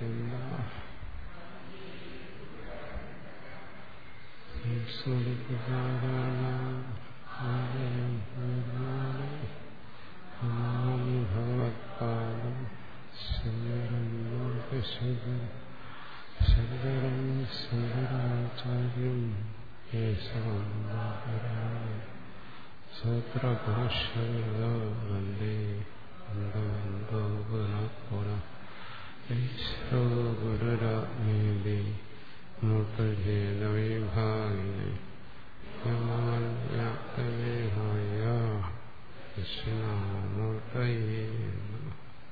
ഭഗവത്പാദം ശങ്കരം ശങ്കരാചാര്യം സൂത്രപുരുഷവന്ദേ ബന്ധോ ഈശ്വരോ ഗുരുരാജ്ഞേതി മൂർത്തജേതവിഭാഗിനെ യമാന്യാപ്തദേഹായ കൃഷ്ണമൂർത്തയേ നമഃ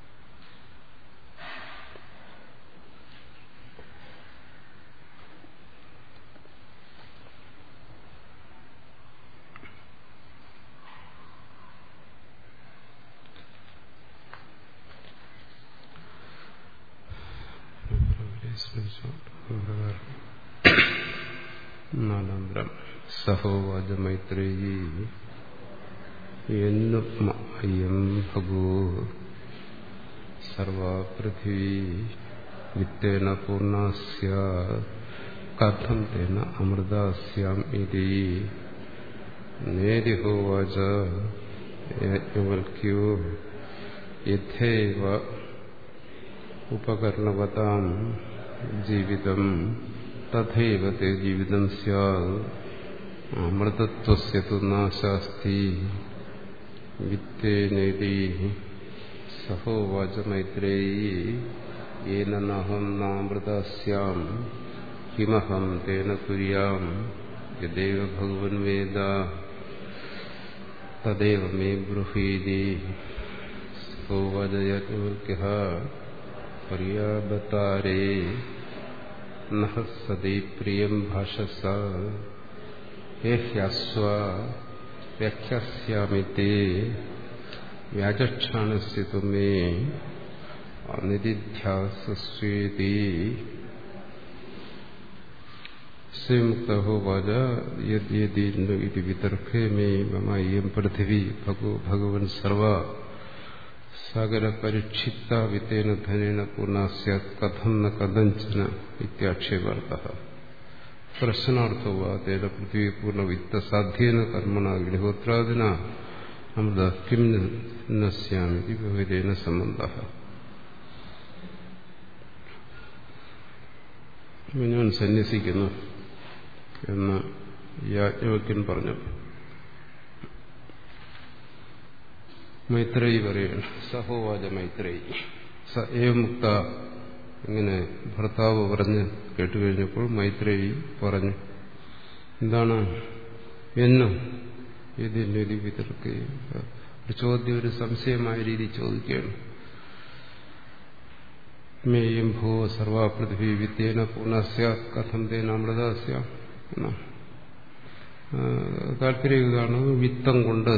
നാലാന്തരം സഹോവാച മൈത്രേയി എന്നു അയ്യം ഭഗോ സർവാ പൃഥിവി വിത്തേന പൂർണ്ണസ്യ കഥം തേന അമൃതാസ്യാം ഇതി നേരിഹോവാച യജ്ഞവൽക്യോ യഥൈവ ഉപകരണവതാം ജീവിതം തഥൈവ തേ ജീവിതം സ്യാത് അമൃതത്വസ്യ തു നാശാസ്തി വിത്തേനേതി സഹോവാച മൈത്രേയി ഏനഹം നാമൃതസ്യാം കിമഹം തേന കുര്യാം യദേവ ഭഗവൻ വേദ തദേവ മേ ബ്രൂഹീതി സഹോവാച യജ്ഞവൽക്യഃ പര്യാബതാരേ നഹ സദൈ പ്രിയം ഭാഷസ ഹ്യസ്വ വ്യാഖ്യാസ്യാമിത്തെ വ്യാചക്ഷാണസ്യ തുമേ നിധിധ്യാസസ്വേതി ശ്രീമുക്തോവാച യദ്യദീന്നു ഇതി വിതർക്കേ മേ മമ ഇയം പൃഥിവി ഭഗോ ഭഗവൻ സർവ സാഗരപരിക്ഷിത്ത വിത്തേന ധനേന പൂർണ്ണ സ്യാത് കഥം ന കഥഞ്ചന ഇത്യാക്ഷേപാർത്ഥ പ്രശ്നാർത്ഥോ തേന പൃഥ്വി പൂർണ്ണ വിത്തസാധ്യേന കർമ്മണ അഗ്നിഹോത്രാദിന അമൃത കിം നസ്യാമിതി വിവിധേന സംബന്ധ ഞാൻ സന്യസിക്കുന്നു എന്ന് യാജ്ഞവയ്ക്കൻ പറഞ്ഞു മൈത്രേയി പറയുകയാണ് സഹോവാച മൈത്രേയി സ ഏവ മുക്ത ഇങ്ങനെ ഭർത്താവ് പറഞ്ഞ് കേട്ടുകഴിഞ്ഞപ്പോൾ മൈത്രേയി പറഞ്ഞു എന്താണ് എന്നും ഇതിൻ്റെ ഒരു വിതർക്ക് ഒരു ചോദ്യം ഒരു സംശയമായ രീതി ചോദിക്കുകയാണ് മേയം ഭൂ സർവാപൃഥ്വി വിദ്യേന പൂർണ്ണസ്യ കഥം തേന അമൃതസ്യ എന്നാ താല്പര്യം ഇതാണ് വിത്തം കൊണ്ട്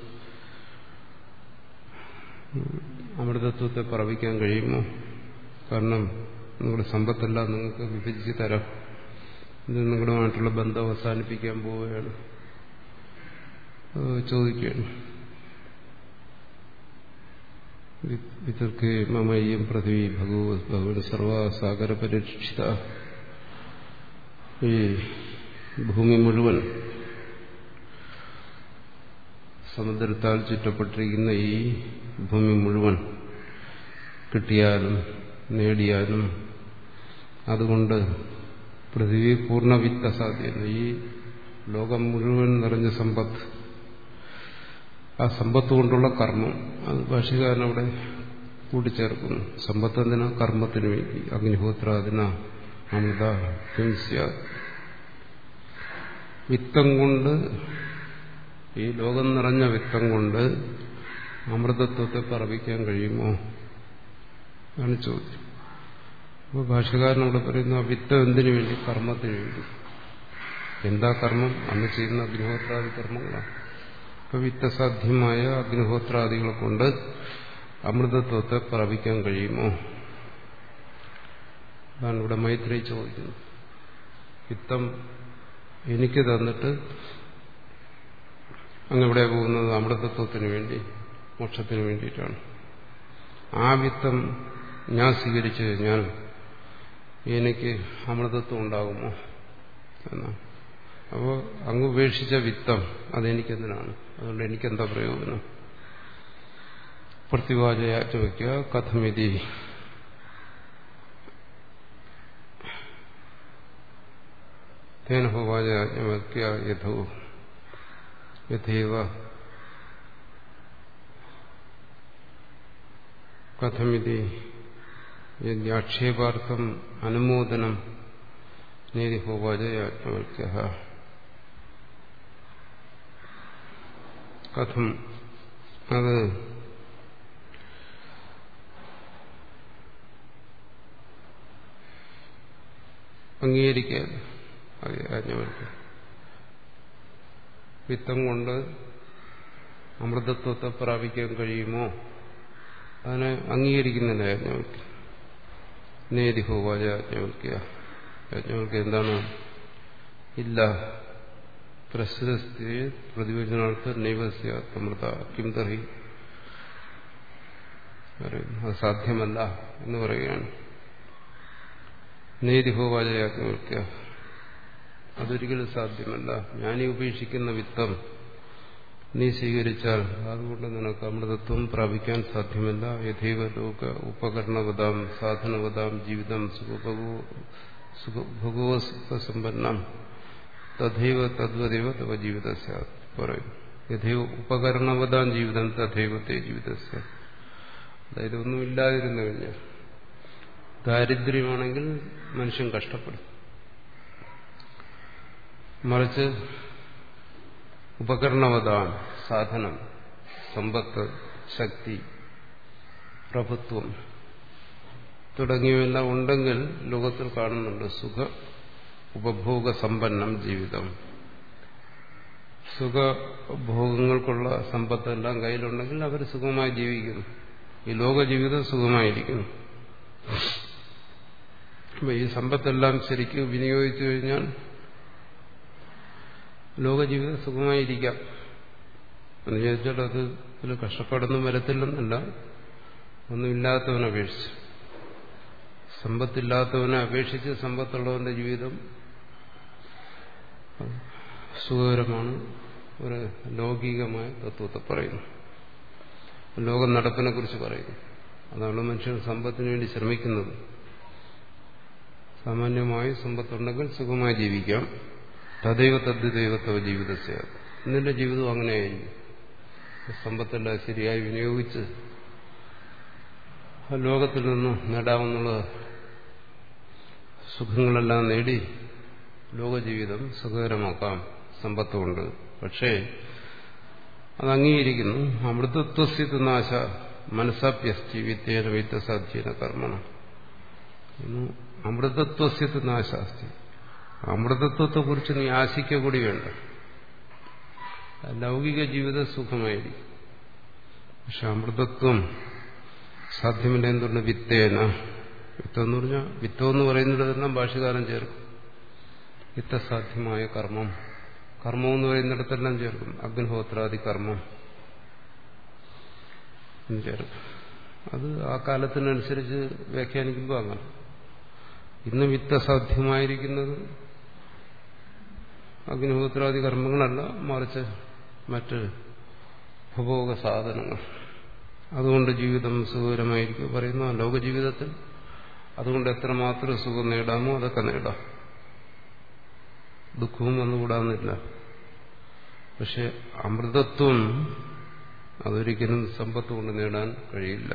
അമൃതത്വത്തെ പറവിക്കാൻ കഴിയുമോ കാരണം നിങ്ങളുടെ സമ്പത്തെല്ലാം നിങ്ങൾക്ക് വിഭജിച്ച് തരാം ഇത് നിങ്ങളുമായിട്ടുള്ള ബന്ധം അവസാനിപ്പിക്കാൻ പോവുകയാണ് ചോദിക്കുകയാണ് വിതർക്ക് മമയ്യം പൃഥ്വി ഭഗവത് ഭഗവൻ സർവസാഗര പരിരക്ഷിത ഈ ഭൂമി മുഴുവൻ സമുദ്രത്താൽ ചുറ്റപ്പെട്ടിരിക്കുന്ന ഈ ഭൂമി മുഴുവൻ കിട്ടിയാലും നേടിയാലും അതുകൊണ്ട് പൃഥ്വി പൂർണ്ണവിത്ത സാധ്യത ഈ ലോകം മുഴുവൻ നിറഞ്ഞ സമ്പത്ത് ആ സമ്പത്ത് കൊണ്ടുള്ള കർമ്മം അത് ഭാഷകാരൻ അവിടെ കൂട്ടിച്ചേർക്കുന്നു സമ്പത്ത് എന്തിനാ കർമ്മത്തിന് വേണ്ടി അഗ്നിഹോത്രാദിന അമൃത ഹിംസ്യ വിത്തം കൊണ്ട് ഈ ലോകം നിറഞ്ഞ വിത്തം കൊണ്ട് അമൃതത്വത്തെ പറവിക്കാൻ കഴിയുമോ ആണ് ചോദ്യം അപ്പോൾ ഭാഷകാരനോട് പറയുന്നു ആ വിത്തം എന്തിനു വേണ്ടി കർമ്മത്തിന് വേണ്ടി എന്താ കർമ്മം അന്ന് ചെയ്യുന്ന അഗ്നിഹോത്രാദി കർമ്മങ്ങളാണ് അപ്പൊ വിത്തസാധ്യമായ അഗ്നിഹോത്രാദികളെ കൊണ്ട് അമൃതത്വത്തെ പ്രാപിക്കാൻ കഴിയുമോ അതാണ് ഇവിടെ മൈത്രി ചോദിക്കുന്നത് വിത്തം എനിക്ക് തന്നിട്ട് അങ്ങിവിടെ പോകുന്നത് അമൃതത്വത്തിന് വേണ്ടി മോക്ഷത്തിന് വേണ്ടിയിട്ടാണ് ആ വിത്തം ഞാൻ സ്വീകരിച്ചു കഴിഞ്ഞാൽ എനിക്ക് അമൃതത്വം ഉണ്ടാകുമോ എന്നാ അപ്പോൾ അങ്ങ് ഉപേക്ഷിച്ച വിത്തം അതെനിക്കെന്തിനാണ് അതുകൊണ്ട് എനിക്കെന്താ പ്രയോജനം പ്രതിവാചയ ചോദിക്കുക കഥമിതി തേന ഹോവാചയാജ്ഞവക്യ യഥോ യഥൈവ കഥമിതി യദ്യാക്ഷേപാർത്ഥം അനുമോദനം നേരി ഹോവാചയാജ്ഞവക്യ കഥം അത് അംഗീകരിക്കാൻ ആജ്ഞവൽക്ക വിത്തം കൊണ്ട് അമൃതത്വത്തെ പ്രാപിക്കാൻ കഴിയുമോ അതിനെ അംഗീകരിക്കുന്നില്ല യാജ്ഞവൽക്ക നേരി ഹോവാച യാജ്ഞവൽക്ക യാജ്ഞവൽക്ക എന്താണ് ഇല്ല പ്രസ്തുത സ്ഥിതി പ്രതിവചനാർത്ഥ നൈവസ്യ അമൃത കിം തർഹി അത് സാധ്യമല്ല എന്ന് പറയുകയാണ് നേരിഹോവാചയാജ്ഞവൽക്ക അതൊരിക്കലും സാധ്യമല്ല ഞാനീ ഉപേക്ഷിക്കുന്ന വിത്തം നീ സ്വീകരിച്ചാൽ അതുകൊണ്ട് നിനക്ക് അമൃതത്വം പ്രാപിക്കാൻ സാധ്യമല്ല യഥൈവ ലോക ഉപകരണവതാം സാധനവതാം ജീവിതം സുഖഭോഗസമ്പന്നം തഥൈവ തദ്വദേവ തവ ജീവിത പറയും യഥൈവ ഉപകരണവതാം ജീവിതം തഥൈവ തേ ജീവിത അതായത് ഒന്നുമില്ലാതിരുന്നു കഴിഞ്ഞാൽ ദാരിദ്ര്യമാണെങ്കിൽ മനുഷ്യൻ കഷ്ടപ്പെടും മറിച്ച് ഉപകരണവതാൻ സാധനം സമ്പത്ത് ശക്തി പ്രഭുത്വം തുടങ്ങിയവയെല്ലാം ഉണ്ടെങ്കിൽ ലോകത്തിൽ കാണുന്നുണ്ട് സുഖ ഉപഭോഗ സമ്പന്നം ജീവിതം സുഖഭോഗങ്ങൾക്കുള്ള സമ്പത്തെല്ലാം കയ്യിലുണ്ടെങ്കിൽ അവർ സുഖമായി ജീവിക്കുന്നു ഈ ലോക ജീവിതം സുഖമായിരിക്കുന്നു അപ്പൊ ഈ സമ്പത്തെല്ലാം ശരിക്കും വിനിയോഗിച്ചു കഴിഞ്ഞാൽ ലോകജീവിതം സുഖമായിരിക്കാം എന്ന് ചോദിച്ചാൽ അത് ഇതിൽ കഷ്ടപ്പാടൊന്നും വരത്തില്ലെന്നല്ല ഒന്നുമില്ലാത്തവനെ അപേക്ഷിച്ച് സമ്പത്തില്ലാത്തവനെ അപേക്ഷിച്ച് സമ്പത്തുള്ളവന്റെ ജീവിതം സുഖകരമാണ് ഒരു ലൗകികമായ തത്വത്തെ പറയുന്നു ലോകം നടപ്പിനെ കുറിച്ച് പറയുന്നു അതാണ് മനുഷ്യൻ സമ്പത്തിന് വേണ്ടി ശ്രമിക്കുന്നത് സാമാന്യമായി സമ്പത്തുണ്ടെങ്കിൽ സുഖമായി ജീവിക്കാം തദൈവ തദ്ദൈവത്തവ ജീവിതത്തെ ഇന്നിന്റെ ജീവിതം അങ്ങനെയായിരിക്കും സമ്പത്തെല്ലാം ശരിയായി വിനിയോഗിച്ച് ലോകത്തിൽ നിന്ന് നേടാവുന്ന സുഖങ്ങളെല്ലാം നേടി ലോകജീവിതം സുഖകരമാക്കാം സമ്പത്തുകൊണ്ട് പക്ഷേ അത് അംഗീകരിക്കുന്നു അമൃതത്വസ്യത്ത് നാശ മനസ്സാപ്യസ്തി വിത്തേന വിത്തസാധ്യേന കർമ്മണം അമൃതത്വസ്യത്ത് നാശാസ്തി അമൃതത്വത്തെ കുറിച്ച് നീ ആശിക്ക കൂടി വേണ്ട ലൗകിക ജീവിതം സുഖമായിരിക്കും പക്ഷെ അമൃതത്വം സാധ്യമല്ല എന്തുകൊണ്ട് വിത്തേന വിത്തം എന്ന് പറഞ്ഞാൽ വിത്തം എന്ന് പറയുന്നിടത്തെല്ലാം ഭാഷകാരം ചേർക്കും വിത്തസാധ്യമായ കർമ്മം കർമ്മം എന്ന് പറയുന്നിടത്തെല്ലാം ചേർക്കും അഗ്നിഹോത്രാദി കർമ്മം എന്ന് ചേർക്കും അത് ആ കാലത്തിനനുസരിച്ച് വ്യാഖ്യാനിക്കുമ്പോൾ അങ്ങനെ ഇന്ന് വിത്തസാധ്യമായിരിക്കുന്നത് അഗ്നിഹോത്രാദി കർമ്മങ്ങളല്ല മറിച്ച് മറ്റ് ഉപഭോഗ സാധനങ്ങൾ അതുകൊണ്ട് ജീവിതം സുഖകരമായിരിക്കും പറയുന്നു ആ ലോകജീവിതത്തിൽ അതുകൊണ്ട് എത്രമാത്രം സുഖം നേടാമോ അതൊക്കെ നേടാം ദുഃഖവും വന്നുകൂടാന്നില്ല പക്ഷെ അമൃതത്വം അതൊരിക്കലും സമ്പത്ത് കൊണ്ട് നേടാൻ കഴിയില്ല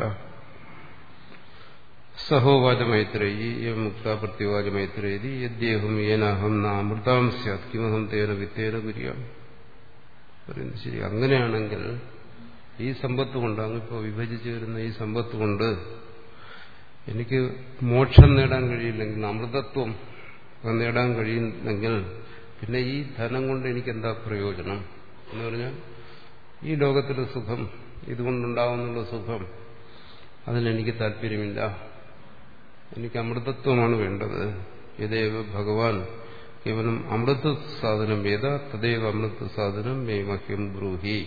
സഹോവാച മൈത്രേയി മുക്ത പ്രത്യുവാച മൈത്രേതി യദ്യേഹം ഏനാഹം നാമൃതാം സ്യാത് കിമഹം തേന വിത്തേന കുര്യാം പറയുന്നത് ശരി അങ്ങനെയാണെങ്കിൽ ഈ സമ്പത്ത് കൊണ്ട് അങ്ങിപ്പോ വിഭജിച്ചു വരുന്ന ഈ സമ്പത്ത് കൊണ്ട് എനിക്ക് മോക്ഷം നേടാൻ കഴിയില്ലെങ്കിൽ അമൃതത്വം നേടാൻ കഴിയുന്നെങ്കിൽ പിന്നെ ഈ ധനം കൊണ്ട് എനിക്ക് എന്താ പ്രയോജനം എന്ന് പറഞ്ഞാൽ ഈ ലോകത്തിലെ സുഖം ഇതുകൊണ്ടുണ്ടാവുന്നുള്ള സുഖം അതിലെനിക്ക് താല്പര്യമില്ല എനിക്ക് അമൃതത്വമാണ് വേണ്ടത് യഥേവ ഭഗവാൻ കേവലം അമൃത സാധനം വേദ തദൈവ അമൃത സാധനം മേ മഹ്യം ബ്രൂഹി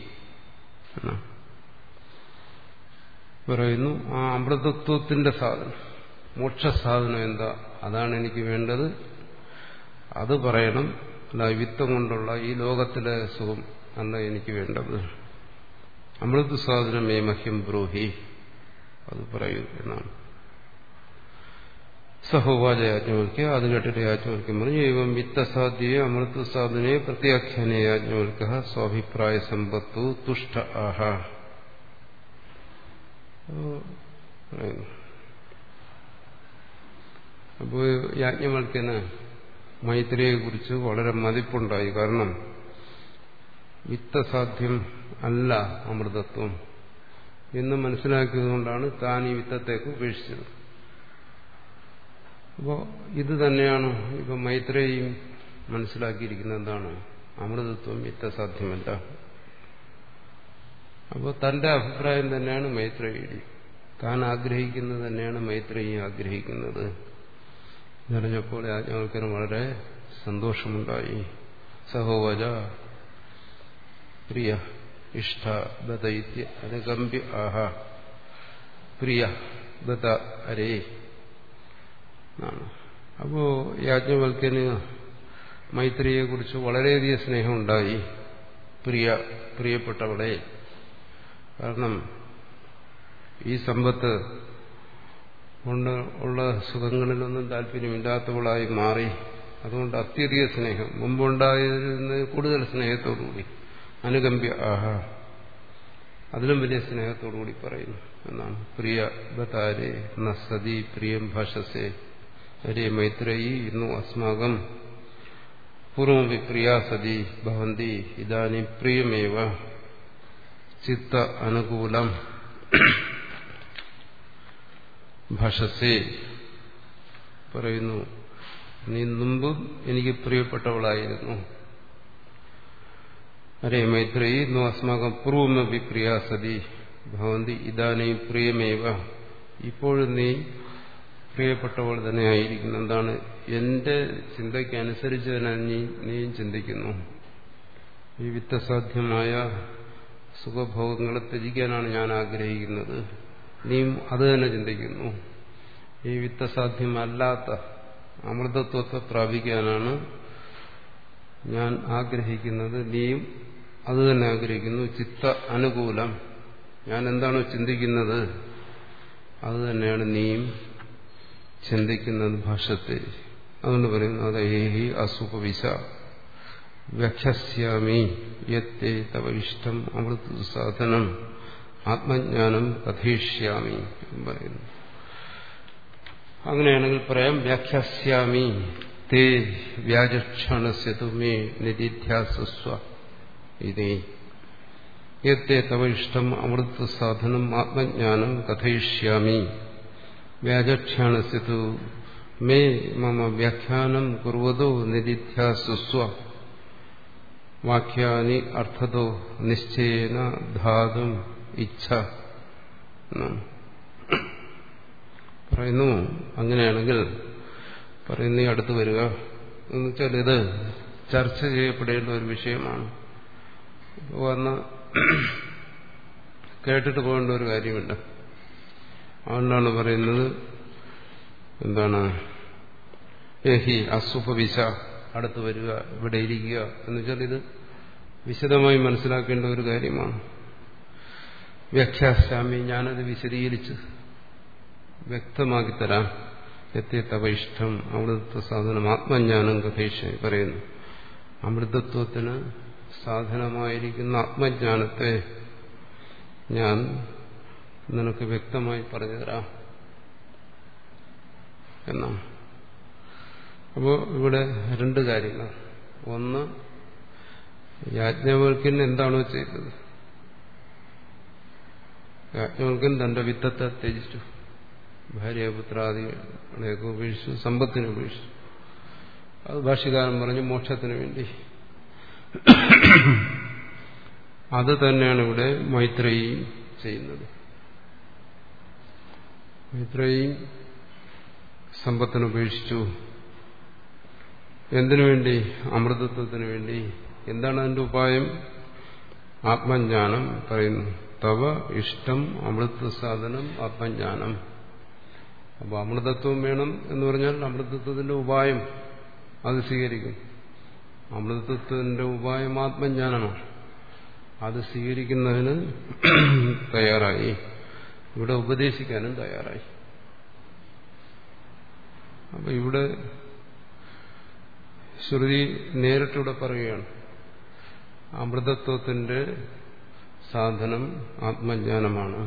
പറയുന്നു ആ അമൃതത്വത്തിന്റെ സാധനം മോക്ഷസാധനം എന്താ അതാണ് എനിക്ക് വേണ്ടത് അത് പറയണം അല്ല വിത്തം കൊണ്ടുള്ള ഈ ലോകത്തിലെ സുഖം അല്ല എനിക്ക് വേണ്ടത് അമൃത് സാധനം മേ മഹ്യം ബ്രൂഹി അത് പറയൂ എന്നാണ് സഹോവാച യാജ്ഞവൽക്ക അത് കേട്ടിട്ട് യാജ്ഞവൽക്കം പറഞ്ഞു ഏവം വിത്തസാധ്യേ അമൃത സാധനയെ പ്രത്യാഖ്യാനേ യാജ്ഞവൽക്ക സ്വാഭിപ്രായ സമ്പത്തു തുഷ്ട ആഹ അപ്പോൾ യാജ്ഞവൽക്കന് മൈത്രിയെ കുറിച്ച് വളരെ മതിപ്പുണ്ടായി കാരണം വിത്തസാധ്യം അല്ല അമൃതത്വം എന്ന് മനസ്സിലാക്കിയതുകൊണ്ടാണ് താൻ ഈ വിത്തത്തേക്ക് ഉപേക്ഷിച്ചത് അപ്പോൾ ഇത് തന്നെയാണ് ഇപ്പൊ മൈത്രേയും മനസ്സിലാക്കിയിരിക്കുന്നത് എന്താണ് അമൃതത്വം വിത്തസാധ്യമല്ല അപ്പോൾ തന്റെ അഭിപ്രായം തന്നെയാണ് മൈത്രേയി താൻ ആഗ്രഹിക്കുന്നത് തന്നെയാണ് മൈത്രേയി ആഗ്രഹിക്കുന്നത് നിറഞ്ഞപ്പോൾ യാജ്ഞവൽക്കന് വളരെ സന്തോഷമുണ്ടായി സഹോവജ പ്രിയ ഇഷ്ട ബദൈത്യ അനുകമ്പ്യ ആഹ പ്രിയ ബദ അരേ എന്നാണ് അപ്പോ യാജ്ഞവൽക്കന് മൈത്രിയെ കുറിച്ച് വളരെയധികം സ്നേഹമുണ്ടായി പ്രിയ പ്രിയപ്പെട്ടവളെ കാരണം ഈ സമ്പത്ത് കൊണ്ട് ഉള്ള സുഖങ്ങളിലൊന്നും താല്പര്യമില്ലാത്തവളായി മാറി അതുകൊണ്ട് അത്യധിക സ്നേഹം മുമ്പുണ്ടായിരുന്ന കൂടുതൽ സ്നേഹത്തോടുകൂടി അനുകമ്പ്യ ആഹ അതിലും വലിയ സ്നേഹത്തോടുകൂടി പറയുന്നു എന്നാണ് പ്രിയ ബതാരെ ന സതി പ്രിയം ഭാഷസേ ഹരേ മൈത്രയി ഇന്നു അസ്മാകം പൂർവമി പ്രിയാ സതി ഭവന്തി ഇതാനി പ്രിയമേവ ചിത്ത അനുകൂലം ഭാഷസേ പറയുന്നു നീ മുമ്പ് എനിക്ക് പ്രിയപ്പെട്ടവളായിരുന്നു അരേ മൈത്രയി നോ അസ്മാകം പൂർവമപി പ്രിയാ സതി ഭവന്തി ഇതാനീ പ്രിയമേവ ഇപ്പോഴും നീ പ്രിയപ്പെട്ടവൾ തന്നെ ആയിരിക്കുന്നു എന്താണ് എന്റെ ചിന്തയ്ക്ക് അനുസരിച്ച് തന്നെ നീ നീയും ചിന്തിക്കുന്നു ഈ വിത്തസാധ്യമായ സുഖഭോഗങ്ങളെ ത്യജിക്കാനാണ് ഞാൻ ആഗ്രഹിക്കുന്നത് നീയും അത് തന്നെ ചിന്തിക്കുന്നു ഈ വിത്തസാധ്യമല്ലാത്ത അമൃതത്വത്തെ പ്രാപിക്കാനാണ് ഞാൻ ആഗ്രഹിക്കുന്നത് നീയും അത് തന്നെ ആഗ്രഹിക്കുന്നു ചിത്ത അനുകൂലം ഞാൻ എന്താണോ ചിന്തിക്കുന്നത് അത് തന്നെയാണ് നീയും ചിന്തിക്കുന്നത് ഭാഷത്തെ അതുകൊണ്ട് പറയുന്നു അതേഹി അസുപവിശ വ്യക്ഷസ്യാമി യത്തേ തവ ഇഷ്ടം അമൃത സാധനം ആത്മജ്ഞാനം കഥയിഷ്യാമി എന്ന് പറയുന്നു അങ്ങനെയാണെങ്കിൽ പറയാം വ്യാഖ്യാസ്യാമി തേ വ്യാജക്ഷണസ്യതു മേ നിധിധ്യാസസ്വ ഇതേ യത്തെ തവ ഇഷ്ടം അമൃത സാധനം ആത്മജ്ഞാനം കഥയിഷ്യാമി വ്യാജക്ഷാണസ്യതു മേ മമ വ്യാഖ്യാനം കുറുവതോ നിധിധ്യാസസ്വ വാക്യാനി അർത്ഥതോ നിശ്ചയേന ധാതും ഇച്ഛ പറയുന്നു അങ്ങനെയാണെങ്കിൽ പറയുന്ന അടുത്ത് വരിക എന്ന് വെച്ചാൽ ഇത് ചർച്ച ചെയ്യപ്പെടേണ്ട ഒരു വിഷയമാണ് വന്ന് കേട്ടിട്ട് പോകേണ്ട ഒരു കാര്യമില്ല അതുകൊണ്ടാണ് പറയുന്നത് എന്താണ് ഏഹി അസുപവിശ അടുത്ത് വരിക ഇവിടെ ഇരിക്കുക എന്ന് വെച്ചാൽ ഇത് വിശദമായി മനസ്സിലാക്കേണ്ട ഒരു കാര്യമാണ് വ്യാഖ്യാസ്വാമി ഞാനത് വിശദീകരിച്ച് വ്യക്തമാക്കി തരാം എത്തിയത്തവ ഇഷ്ടം അമൃതത്വ സാധനം ആത്മജ്ഞാനം കഥേഷ പറയുന്നു അമൃതത്വത്തിന് സാധനമായിരിക്കുന്ന ആത്മജ്ഞാനത്തെ ഞാൻ നിനക്ക് വ്യക്തമായി പറഞ്ഞു തരാം എന്നാണ് അപ്പോൾ ഇവിടെ രണ്ട് കാര്യങ്ങൾ ഒന്ന് യാജ്ഞവൽക്കൻ എന്താണോ ചെയ്തത് യാജ്ഞവൽക്കൻ തന്റെ വിത്തത്തെ ത്യജിച്ചു ഭാര്യപുത്രാദികളെയൊക്കെ ഉപേക്ഷിച്ചു സമ്പത്തിനെ ഉപേക്ഷിച്ചു അത് ഭാഷ്യകാരൻ പറഞ്ഞു മോക്ഷത്തിന് വേണ്ടി അത് തന്നെയാണ് ഇവിടെ മൈത്രേയി ചെയ്യുന്നത് മൈത്രേയി സമ്പത്തിന് ഉപേക്ഷിച്ചു എന്തിനു വേണ്ടി അമൃതത്വത്തിന് വേണ്ടി എന്താണ് അതിന്റെ ഉപായം ആത്മജ്ഞാനം പറയുന്നു തവ ഇഷ്ടം അമൃത സാധനം ആത്മജ്ഞാനം അപ്പോൾ അമൃതത്വം വേണം എന്ന് പറഞ്ഞാൽ അമൃതത്വത്തിന്റെ ഉപായം അത് സ്വീകരിക്കും അമൃതത്വത്തിന്റെ ഉപായം ആത്മജ്ഞാനമാണ് അത് സ്വീകരിക്കുന്നതിന് തയ്യാറായി ഇവിടെ ഉപദേശിക്കാനും തയ്യാറായി അപ്പൊ ഇവിടെ ശ്രുതി നേരിട്ടിവിടെ പറയുകയാണ് അമൃതത്വത്തിന്റെ സാധനം ആത്മജ്ഞാനമാണ്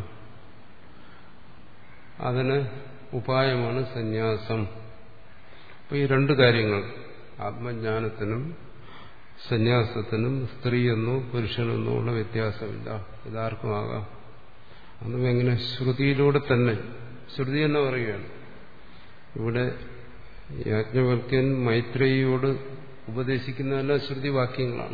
അതിന് ഉപായമാണ് സന്യാസം അപ്പൊ ഈ രണ്ട് കാര്യങ്ങൾ ആത്മജ്ഞാനത്തിനും സന്യാസത്തിനും സ്ത്രീയെന്നോ പുരുഷനെന്നോ ഉള്ള വ്യത്യാസമില്ല ഇതാർക്കും ആകാം അന്നും എങ്ങനെ ശ്രുതിയിലൂടെ തന്നെ ശ്രുതി തന്നെ പറയുകയാണ് ഇവിടെ യാജ്ഞവൽക്യൻ മൈത്രേയിയോട് ഉപദേശിക്കുന്നതെല്ലാം ശ്രുതിവാക്യങ്ങളാണ്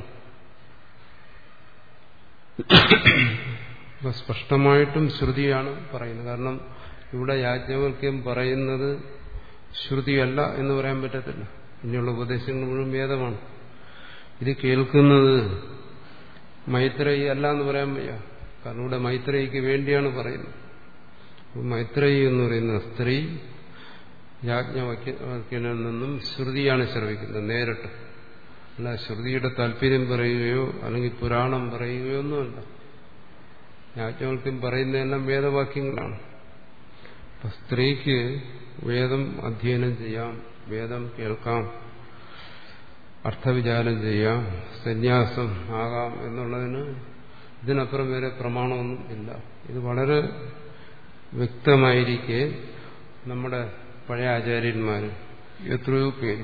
അപ്പൊ സ്പഷ്ടമായിട്ടും ശ്രുതിയാണ് പറയുന്നത് കാരണം ഇവിടെ യാജ്ഞവൽക്യം പറയുന്നത് ശ്രുതിയല്ല എന്ന് പറയാൻ പറ്റത്തില്ല ഇനിയുള്ള ഉപദേശങ്ങൾ മുഴുവൻ വേദമാണ് ഇത് കേൾക്കുന്നത് മൈത്രേയി അല്ല എന്ന് പറയാൻ വയ്യ കാരണം ഇവിടെ മൈത്രേയിക്ക് വേണ്ടിയാണ് പറയുന്നത് മൈത്രേയി എന്ന് പറയുന്ന സ്ത്രീ യാജ്ഞവൽക്കനിൽ നിന്നും ശ്രുതിയാണ് ശ്രവിക്കുന്നത് നേരിട്ട് അല്ല ശ്രുതിയുടെ താല്പര്യം പറയുകയോ അല്ലെങ്കിൽ പുരാണം പറയുകയോ ഒന്നുമല്ല യാജ്ഞവൽക്യം പറയുന്നതെല്ലാം വേദവാക്യങ്ങളാണ് അപ്പൊ സ്ത്രീക്ക് വേദം അധ്യയനം ചെയ്യാം വേദം കേൾക്കാം അർത്ഥവിചാരം ചെയ്യാം സന്യാസം ആകാം എന്നുള്ളതിന് ഇതിനപ്പുറം വേറെ പ്രമാണമൊന്നും ഇല്ല ഇത് വളരെ വ്യക്തമായിരിക്കെ നമ്മുടെ പഴയ ആചാര്യന്മാർ എത്രയോ പേര്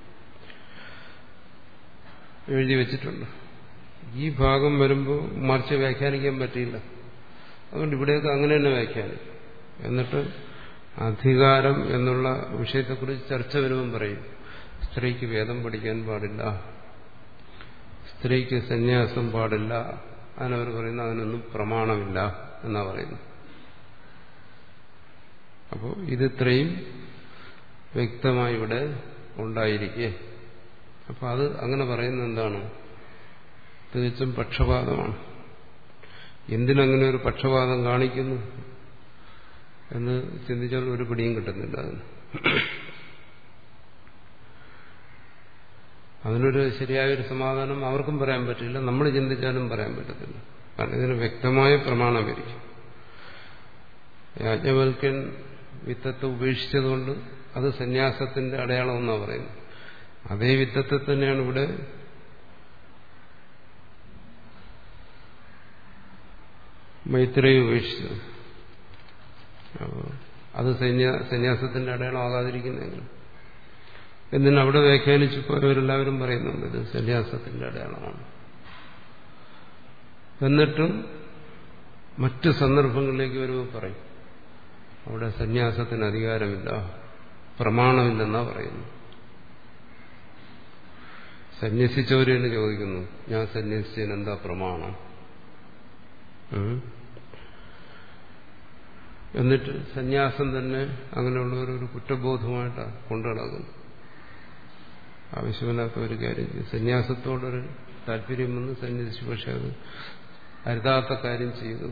എഴുതി വെച്ചിട്ടുണ്ട് ഈ ഭാഗം വരുമ്പോൾ മറിച്ച് വ്യാഖ്യാനിക്കാൻ പറ്റിയില്ല അതുകൊണ്ട് ഇവിടെയൊക്കെ അങ്ങനെ തന്നെ വ്യാഖ്യാനിക്കും എന്നിട്ട് അധികാരം എന്നുള്ള വിഷയത്തെക്കുറിച്ച് ചർച്ച വരുമ്പം പറയും സ്ത്രീക്ക് വേദം പഠിക്കാൻ പാടില്ല സ്ത്രീക്ക് സന്യാസം പാടില്ല അതിനവർ പറയുന്ന അതിനൊന്നും പ്രമാണമില്ല എന്നാ പറയുന്നു അപ്പോൾ ഇതിത്രയും വ്യക്തമായി ഇവിടെ ഉണ്ടായിരിക്കെ അപ്പൊ അത് അങ്ങനെ പറയുന്നത് എന്താണ് തികച്ചും പക്ഷപാതമാണ് എന്തിനങ്ങനെ ഒരു പക്ഷപാതം കാണിക്കുന്നു എന്ന് ചിന്തിച്ചാൽ ഒരു പിടിയും കിട്ടുന്നില്ല അതിന് അതിനൊരു ശരിയായൊരു സമാധാനം അവർക്കും പറയാൻ പറ്റില്ല നമ്മൾ ചിന്തിച്ചാലും പറയാൻ പറ്റത്തില്ല കാരണം ഇതിന് വ്യക്തമായ പ്രമാണമായിരിക്കും യാജ്ഞവൽക്കൻ വിത്തത്തെ ഉപേക്ഷിച്ചതുകൊണ്ട് അത് സന്യാസത്തിന്റെ അടയാളം എന്നാണ് പറയുന്നത് അതേ വിത്തത്തെ തന്നെയാണ് ഇവിടെ മൈത്രേയി ഉപേക്ഷിച്ചത് അത് സന്യാസത്തിന്റെ അടയാളമാകാതിരിക്കുന്നെങ്കിൽ എന്തിനും അവിടെ വ്യാഖ്യാനിച്ചപ്പോൾ ഇവരെല്ലാവരും പറയുന്നുണ്ട് ഇത് സന്യാസത്തിന്റെ അടയാളമാണ് എന്നിട്ടും മറ്റ് സന്ദർഭങ്ങളിലേക്ക് വരുമ്പോൾ പറയും അവിടെ സന്യാസത്തിന് അധികാരമില്ല പ്രമാണമില്ലെന്നാ പറയുന്നു സന്യസിച്ചവര് തന്നെ ചോദിക്കുന്നു ഞാൻ സന്യസിച്ചതിന് എന്താ പ്രമാണം എന്നിട്ട് സന്യാസം തന്നെ അങ്ങനെയുള്ളവരൊരു കുറ്റബോധമായിട്ടാണ് കൊണ്ടുനടക്കുന്നു ആവശ്യമില്ലാത്ത ഒരു കാര്യം സന്യാസത്തോടൊരു താല്പര്യം വന്ന് സന്യസിച്ചു പക്ഷെ അത് അരുതാത്ത കാര്യം ചെയ്തു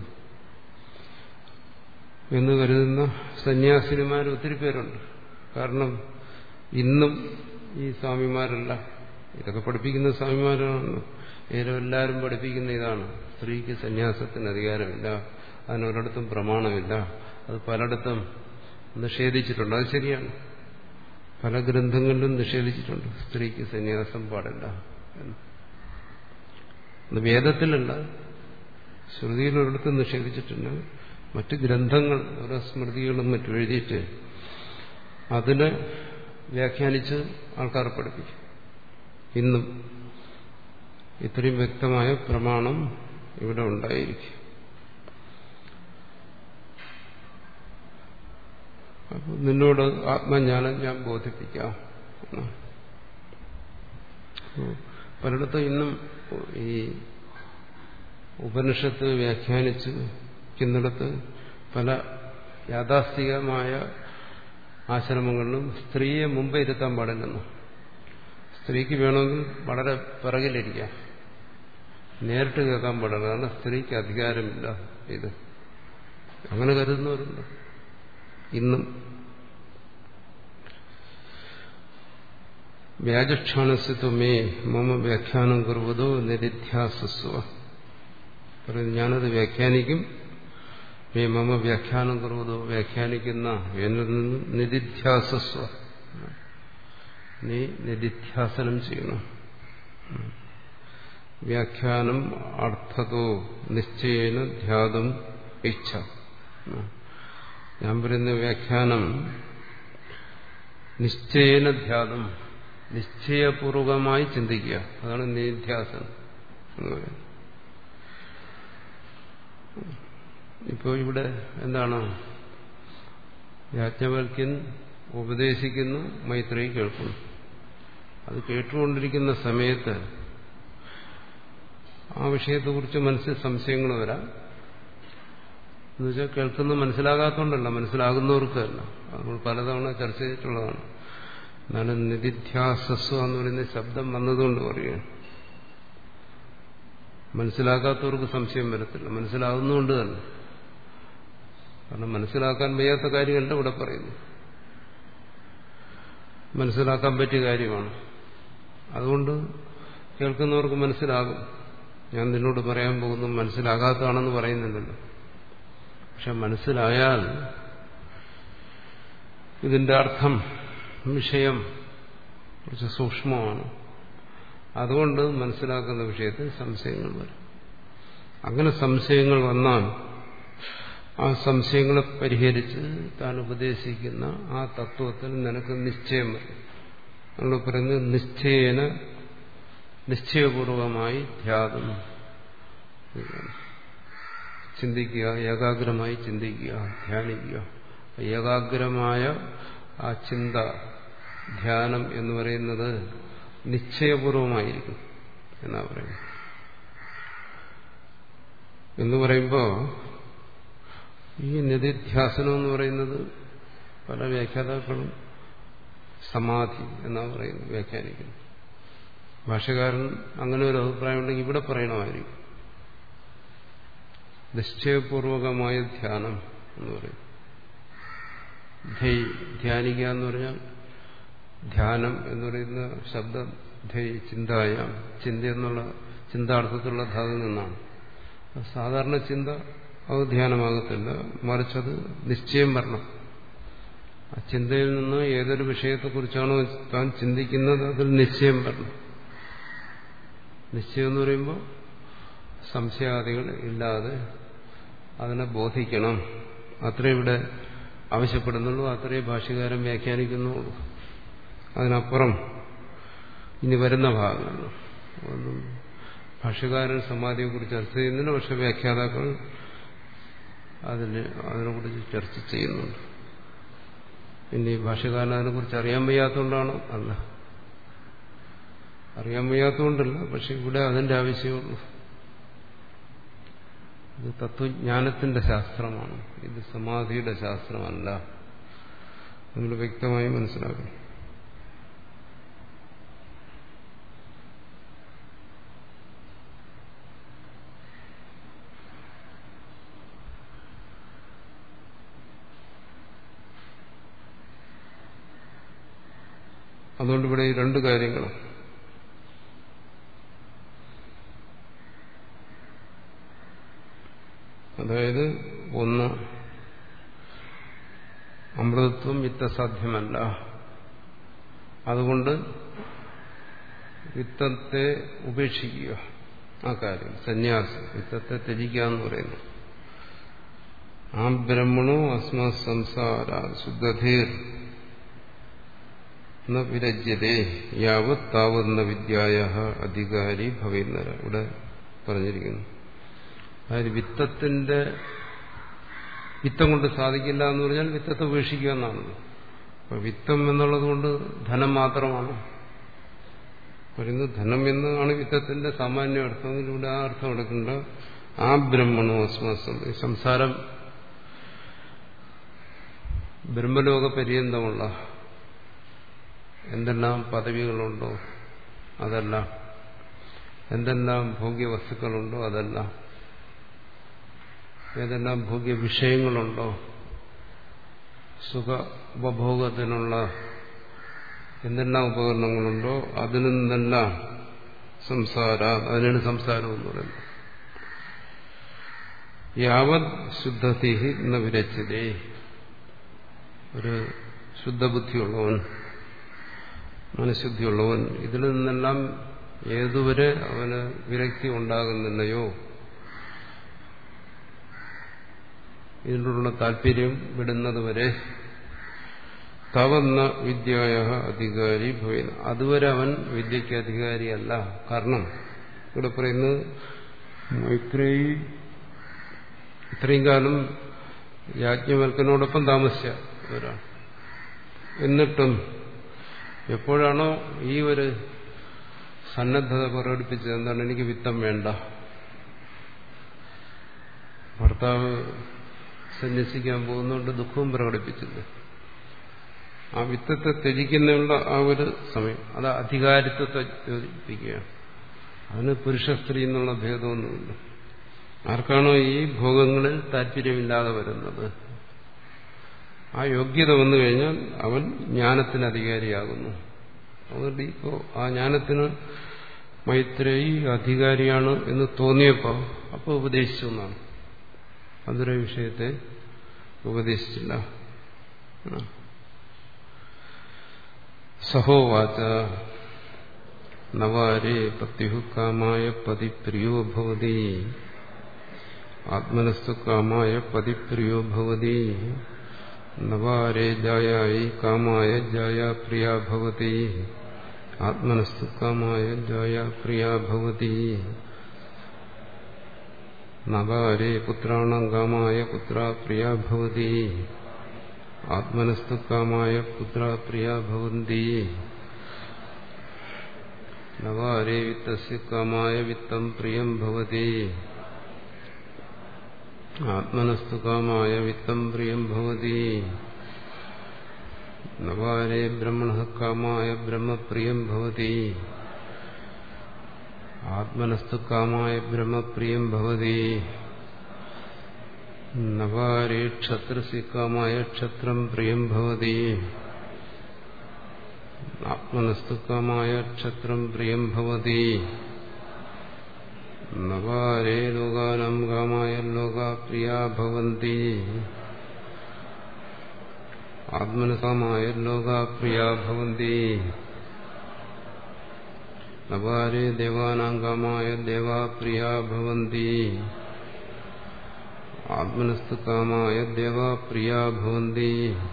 എന്ന് കരുതുന്ന സന്യാസിനിമാർ ഒത്തിരി പേരുണ്ട് കാരണം ഇന്നും ഈ സ്വാമിമാരല്ല ഇതൊക്കെ പഠിപ്പിക്കുന്ന സ്വാമിമാരാണ് എല്ലാവരും പഠിപ്പിക്കുന്ന ഇതാണ് സ്ത്രീക്ക് സന്യാസത്തിന് അധികാരമില്ല അതിനൊരിടത്തും പ്രമാണമില്ല അത് പലയിടത്തും നിഷേധിച്ചിട്ടുണ്ട് അത് ശരിയാണ് പല ഗ്രന്ഥങ്ങളിലും നിഷേധിച്ചിട്ടുണ്ട് സ്ത്രീക്ക് സന്യാസം പാടില്ല എന്ന് അത് വേദത്തിലല്ല ശ്രുതിയിലൊരിടത്ത് നിഷേധിച്ചിട്ടുണ്ട് മറ്റ് ഗ്രന്ഥങ്ങൾ ഓരോ സ്മൃതികളും മറ്റും എഴുതിയിട്ട് അതിനെ വ്യാഖ്യാനിച്ച് ആൾക്കാർ പഠിപ്പിക്കും ഇന്നും ഇത്രയും വ്യക്തമായ പ്രമാണം ഇവിടെ ഉണ്ടായിരിക്കും അപ്പൊ നിന്നോട് ആത്മജ്ഞാനം ഞാൻ ബോധിപ്പിക്കാം പലയിടത്തും ഇന്നും ഈ ഉപനിഷത്ത് വ്യാഖ്യാനിച്ചിരിക്കുന്നിടത്ത് പല യാഥാസ്ഥികമായ ആശ്രമങ്ങളിലും സ്ത്രീയെ മുമ്പ് ഇരുത്താൻ പാടില്ലെന്നു സ്ത്രീക്ക് വേണമെങ്കിൽ വളരെ പിറകിലിരിക്കാം നേരിട്ട് കേൾക്കാൻ പാടില്ല കാരണം സ്ത്രീക്ക് അധികാരമില്ല ഇത് അങ്ങനെ കരുതുന്നവരുണ്ട് ഇന്നും വ്യാജക്ഷാണസ്യത്വമേ മമ വ്യാഖ്യാനം കുറുവതോ നിരിധ്യാസസ്വ പറയുന്നു ഞാനത് വ്യാഖ്യാനിക്കും മേ മമ വ്യാഖ്യാനം കുറുവതോ വ്യാഖ്യാനിക്കുന്ന എന്നിൽ നിന്ന് നിരിധ്യാസസ്വ നീ നിരിധ്യാസനം ചെയ്യണം വ്യാഖ്യാനം അർത്ഥതോ നിശ്ചയേന ധ്യാതം ഇച്ഛ ഞാൻ പറയുന്ന വ്യാഖ്യാനം നിശ്ചയേന ധ്യാതം നിശ്ചയപൂർവകമായി ചിന്തിക്കുക അതാണ് നിധ്യാസനം എന്ന് പറയുന്നത് ഇപ്പോൾ ഇവിടെ എന്താണ് യാജ്ഞവൽക്യൻ ഉപദേശിക്കുന്നു മൈത്രി കേൾക്കുന്നു അത് കേട്ടുകൊണ്ടിരിക്കുന്ന സമയത്ത് ആ വിഷയത്തെക്കുറിച്ച് മനസ്സിൽ സംശയങ്ങൾ വരാം എന്നുവെച്ചാൽ കേൾക്കുന്ന മനസ്സിലാകാത്തതുകൊണ്ടല്ല മനസ്സിലാകുന്നവർക്കല്ല അത് നമ്മൾ പലതവണ ചർച്ച ചെയ്തിട്ടുള്ളതാണ് എന്നാലും നിധിധ്യാസസ്വ എന്ന് പറയുന്ന ശബ്ദം വന്നതുകൊണ്ട് പറയുകയാണ് മനസ്സിലാക്കാത്തവർക്ക് സംശയം വരത്തില്ല മനസ്സിലാകുന്നതുകൊണ്ട് തന്നെ കാരണം മനസ്സിലാക്കാൻ വയ്യാത്ത കാര്യമല്ല ഇവിടെ പറയുന്നു മനസ്സിലാക്കാൻ പറ്റിയ കാര്യമാണ് അതുകൊണ്ട് കേൾക്കുന്നവർക്ക് മനസ്സിലാകും ഞാൻ നിന്നോട് പറയാൻ പോകുന്നു മനസ്സിലാകാത്തതാണെന്ന് പറയുന്നില്ലല്ലോ പക്ഷെ മനസ്സിലായാൽ ഇതിന്റെ അർത്ഥം വിഷയം കുറച്ച് സൂക്ഷ്മമാണ് അതുകൊണ്ട് മനസ്സിലാക്കുന്ന വിഷയത്തിൽ സംശയങ്ങൾ വരും അങ്ങനെ സംശയങ്ങൾ വന്നാൽ ആ സംശയങ്ങളെ പരിഹരിച്ച് താൻ ഉപദേശിക്കുന്ന ആ തത്വത്തിൽ നിനക്ക് നിശ്ചയം വരും നമ്മൾ പറയുന്നത് നിശ്ചയേന നിശ്ചയപൂർവമായി ധ്യാനം ചിന്തിക്കുക ഏകാഗ്രമായി ചിന്തിക്കുക ധ്യാനിക്കുക ഏകാഗ്രമായ ആ ചിന്ത ധ്യാനം എന്ന് പറയുന്നത് നിശ്ചയപൂർവമായിരിക്കും എന്നാ പറയുന്നത് എന്ന് പറയുമ്പോൾ ഈ നിധിധ്യാസനം എന്ന് പറയുന്നത് പല വ്യാഖ്യാതാക്കളും സമാധി എന്നാ പറയുന്നത് വ്യാഖ്യാനിക്കുന്നു ഭാഷകാരൻ അങ്ങനെ ഒരു അഭിപ്രായം ഉണ്ടെങ്കിൽ ഇവിടെ പറയണമായിരിക്കും നിശ്ചയപൂർവകമായ ധ്യാനം എന്ന് പറയും ധൈ ധ്യാനിക്കുക എന്ന് പറഞ്ഞാൽ ധ്യാനം എന്ന് പറയുന്ന ശബ്ദം ധൈ ചിന്തായ ചിന്ത എന്നുള്ള ചിന്താർത്ഥത്തിലുള്ള ധാതു നിന്നാണ് സാധാരണ ചിന്ത അത് ധ്യാനമാകത്തില്ല മറിച്ചത് നിശ്ചയം വരണം ആ ചിന്തയിൽ നിന്ന് ഏതൊരു വിഷയത്തെക്കുറിച്ചാണോ താൻ ചിന്തിക്കുന്നത് അതിൽ നിശ്ചയം വരണം നിശ്ചയം എന്ന് പറയുമ്പോൾ സംശയാദികൾ ഇല്ലാതെ അതിനെ ബോധിക്കണം അത്രേ ഇവിടെ ആവശ്യപ്പെടുന്നുള്ളൂ അത്രേ ഭാഷകാരൻ വ്യാഖ്യാനിക്കുന്നുള്ളൂ അതിനപ്പുറം ഇനി വരുന്ന ഭാഗങ്ങൾ ഒന്നും ഭാഷകാരൻ സമാധിയെക്കുറിച്ച് ചർച്ച ചെയ്യുന്നില്ല പക്ഷെ വ്യാഖ്യാതാക്കൾ അതിന് അതിനെക്കുറിച്ച് ചർച്ച ചെയ്യുന്നുണ്ട് ഇനി ഭാഷകാരൻ അതിനെക്കുറിച്ച് അറിയാൻ വയ്യാത്തതുകൊണ്ടാണോ അല്ല അറിയാൻ വയ്യാത്തതുകൊണ്ടല്ല പക്ഷെ ഇവിടെ അതിന്റെ ആവശ്യമുള്ളൂ ഇത് തത്വജ്ഞാനത്തിന്റെ ശാസ്ത്രമാണ് ഇത് സമാധിയുടെ ശാസ്ത്രമല്ല നമ്മൾ വ്യക്തമായി മനസ്സിലാക്കണം അതുകൊണ്ട് ഇവിടെ ഈ രണ്ട് കാര്യങ്ങളും അതായത് ഒന്ന് അമൃതത്വം വിത്തസാധ്യമല്ല അതുകൊണ്ട് വിത്തത്തെ ഉപേക്ഷിക്കുക ആ കാര്യം സന്യാസം വിത്തത്തെ ത്യജിക്കുക എന്ന് പറയുന്നു ആ ബ്രഹ്മണോ അസ്മാ സംസാര ശുദ്ധധീർ ന വിരജ്യതേ യാവത് താവന്ന വിദ്യായ അധികാരി ഭവേന്നര ഇവിടെ പറഞ്ഞിരിക്കുന്നു അതായത് വിത്തത്തിന്റെ വിത്തം കൊണ്ട് സാധിക്കില്ല എന്ന് പറഞ്ഞാൽ വിത്തത്തെ ഉപേക്ഷിക്കുക എന്നാണ് അപ്പൊ വിത്തം എന്നുള്ളത് കൊണ്ട് ധനം മാത്രമാണ് പറയുന്നത് ധനം എന്നാണ് വിത്തത്തിന്റെ സാമാന്യ അർത്ഥം ഇവിടെ ആ അർത്ഥം എടുക്കേണ്ട ആ ബ്രഹ്മണോ അസ്മസം സംസാരം ബ്രഹ്മലോക പര്യന്തമുള്ള എന്തെല്ലാം പദവികളുണ്ടോ അതെല്ലാം എന്തെല്ലാം ഭോഗ്യവസ്തുക്കളുണ്ടോ അതെല്ലാം ഏതെല്ലാം ഭോഗ്യ വിഷയങ്ങളുണ്ടോ സുഖ ഉപഭോഗത്തിനുള്ള എന്തെല്ലാം ഉപകരണങ്ങളുണ്ടോ അതിൽ നിന്നെല്ലാം സംസാര അതിനാണ് സംസാരം എന്ന് പറയുന്നത് യാവത് ശുദ്ധതി എന്ന വിരച്ചതേ ഒരു ശുദ്ധബുദ്ധിയുള്ളവൻ മനഃശുദ്ധിയുള്ളവൻ ഇതിൽ നിന്നെല്ലാം ഏതുവരെ അവന് വിരക്തി ഉണ്ടാകുന്നില്ലയോ ഇതിനുള്ള താല്പര്യം വിടുന്നതുവരെ തവന്ന വിദ്യായ അധികാരി ഭവന അതുവരെ അവൻ വിദ്യയ്ക്ക് അധികാരിയല്ല കാരണം ഇവിടെ പറയുന്നത് മൈത്രേയി ഇത്രയും കാലം യാജ്ഞവൽക്കനോടൊപ്പം താമസിച്ച ഒരാൾ എന്നിട്ടും എപ്പോഴാണോ ഈ ഒരു സന്നദ്ധത പ്രകടിപ്പിച്ചത് എന്താണ് എനിക്ക് വിത്തം വേണ്ട ഭർത്താവ് സന്യസിക്കാൻ പോകുന്നതുകൊണ്ട് ദുഃഖവും പ്രകടിപ്പിച്ചത് ആ വിത്തത്തെ ത്യജിക്കുന്നതിനുള്ള ആ ഒരു സമയം അത് അധികാരിത്വത്തെ യോജിപ്പിക്കുകയാണ് അതിന് പുരുഷ സ്ത്രീ എന്നുള്ള ഭേദമൊന്നുമില്ല ആർക്കാണോ ഈ ഭോഗങ്ങളിൽ താല്പര്യമില്ലാതെ വരുന്നത് ആ യോഗ്യത വന്നു കഴിഞ്ഞാൽ അവൻ ജ്ഞാനത്തിന് അധികാരിയാകുന്നു അതുകൊണ്ട് ഇപ്പോൾ ആ ജ്ഞാനത്തിന് മൈത്രേയി അധികാരിയാണ് എന്ന് തോന്നിയപ്പോൾ അപ്പോൾ ഉപദേശിച്ചു എന്നാണ് അതൊരു വിഷയത്തെ ഉപദേശിച്ചില്ല സഹോവാച നവാരേ പത്യുഹു കാമായ പതിപ്രിയോ ഭവതി ആത്മനസ്തു കാമായ പതിപ്രിയോ ഭവതി നവാരേ ജായായി കാമായ ജായ പ്രിയ ഭവതി ആത്മനസ്തു കാമായ ജായ പ്രിയ ഭവതി നവാരേ പുത്രാണം കാമായ പുത്ര പ്രിയ ഭവതി ആത്മനസ്തു കാമായ പുത്ര പ്രിയ ഭവന്തി നവാരേ വിത്തസ്യ കാമായ വിത്തം പ്രിയം ഭവതി ആത്മനസ്തു കാമായ വിത്തം പ്രിയം ഭവതി നവാരേ ബ്രഹ്മണ കാമായ ബ്രഹ്മപ്രിയം ഭവതി ആത്മനസ്തു കാമായ ബ്രഹ്മപ്രിയം ഭവതി നവാരേ ക്ഷത്രസി കാമായ ക്ഷത്രം പ്രിയം ഭവതി ആത്മനസ്തു കാമായ ക്ഷത്രം പ്രിയം ഭവതി നവാരേ ലോകാനം കാമായ ലോക പ്രിയാ ഭവന്തി ആത്മനസാമായ ലോക പ്രിയാ ഭവന്തി നവാരേ ദേവാനാം കാമായ ദേവാ പ്രിയാ ഭവന്തി ആത്മനസ്തു കാമായ ദേവാ പ്രിയാ ഭവന്തി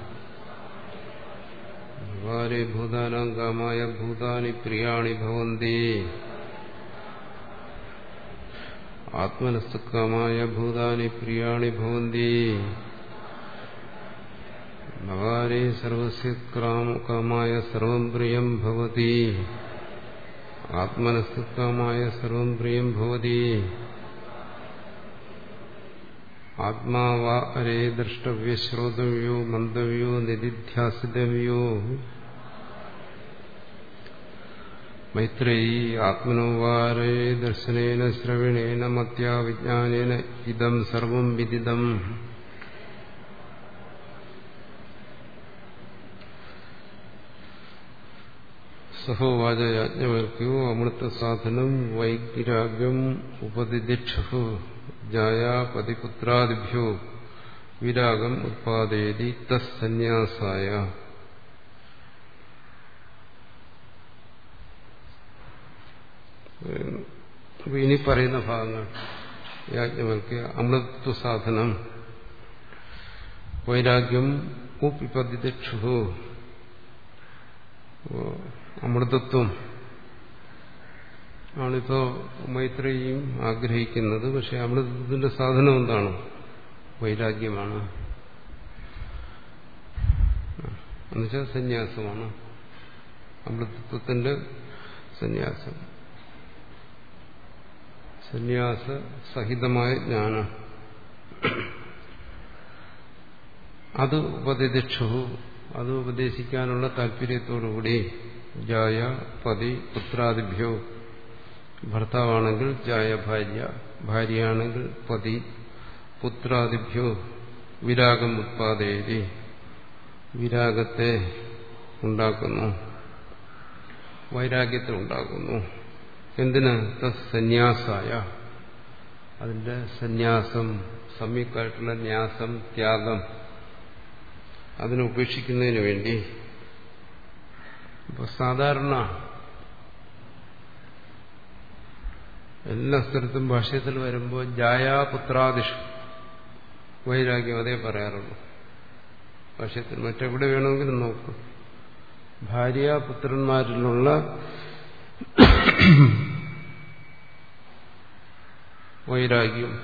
നവാരേ ഭൂതാനാം കാമായ ഭൂതാനി പ്രിയാണി ഭവന്തി ആത്മനസ്തുക്കാമായ ഭൂതാനി പ്രിയാണി ഭവന്തി നവാരേ സർവസ്യ കാമായ സർവം പ്രിയം ഭവതി ആത്മനസ്തുക്കാമായ സർവം പ്രിയം ഭവതി ആത്മാവാ അരേ ദ്രഷ്ടവ്യ ശ്രോതവ്യോ മന്ദവ്യോ നിധിധ്യാസിതവ്യോ മൈത്രേയി ആത്മനോവാരേ ദർശനേന ശ്രവണേന മത്യാ വിജ്ഞാനേന ഇതം സർവം വിദിതം സഹോവാച യാജ്ഞവൽക്കയോ അമൃത സാധനം വൈഗ്രാഗ്യം ഉപദിദിക്ഷു ജായാപതിപുത്രാദിഭ്യോ വിരാഗം ഉത്പാദേതി തസ്സന്യാസായ അപ്പൊ ഇനി പറയുന്ന ഭാഗങ്ങൾ യാജ്ഞവൽക്ക് അമൃത്വ സാധനം വൈരാഗ്യം ഉപ്പിപതിദക്ഷു അമൃതത്വം ആണിപ്പോ മൈത്രേയും ആഗ്രഹിക്കുന്നത് പക്ഷെ അമൃതത്വത്തിന്റെ സാധനം എന്താണ് വൈരാഗ്യമാണ് എന്നുവെച്ചാൽ സന്യാസമാണ് അമൃതത്വത്തിന്റെ സന്യാസം സന്യാസ സഹിതമായ ജ്ഞാനം അത് ഉപദിദിക്ഷു അത് ഉപദേശിക്കാനുള്ള താല്പര്യത്തോടുകൂടി ജായ പതി പുത്രാദിഭ്യോ ഭർത്താവാണെങ്കിൽ ജായ ഭാര്യ ഭാര്യയാണെങ്കിൽ പതി പുത്രാദിഭ്യോ വിരാഗം ഉത്പാദേതി വിരാഗത്തെ ഉണ്ടാക്കുന്നു വൈരാഗ്യത്തെ ഉണ്ടാക്കുന്നു എന്തിന് സന്യാസായ അതിന്റെ സന്യാസം സമ്യക്കായിട്ടുള്ള ന്യാസം ത്യാഗം അതിനെ ഉപേക്ഷിക്കുന്നതിന് വേണ്ടി ഇപ്പോൾ സാധാരണ എല്ലാ സ്ഥലത്തും ഭാഷ്യത്തിൽ വരുമ്പോൾ ജായാപുത്രാദിഷു വൈരാഗ്യം അതേ പറയാറുള്ളൂ ഭാഷ്യത്തിൽ മറ്റെവിടെ വേണമെങ്കിലും നോക്കും ഭാര്യ പുത്രന്മാരിലുള്ള വൈരാഗ്യം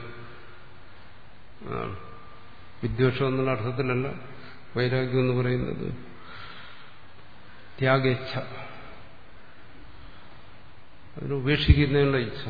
വിദ്വേഷം എന്നുള്ള അർത്ഥത്തിലല്ല വൈരാഗ്യം എന്ന് പറയുന്നത് ത്യാഗേച്ഛ അതിന് ഉപേക്ഷിക്കുന്നതിനുള്ള ഇച്ഛ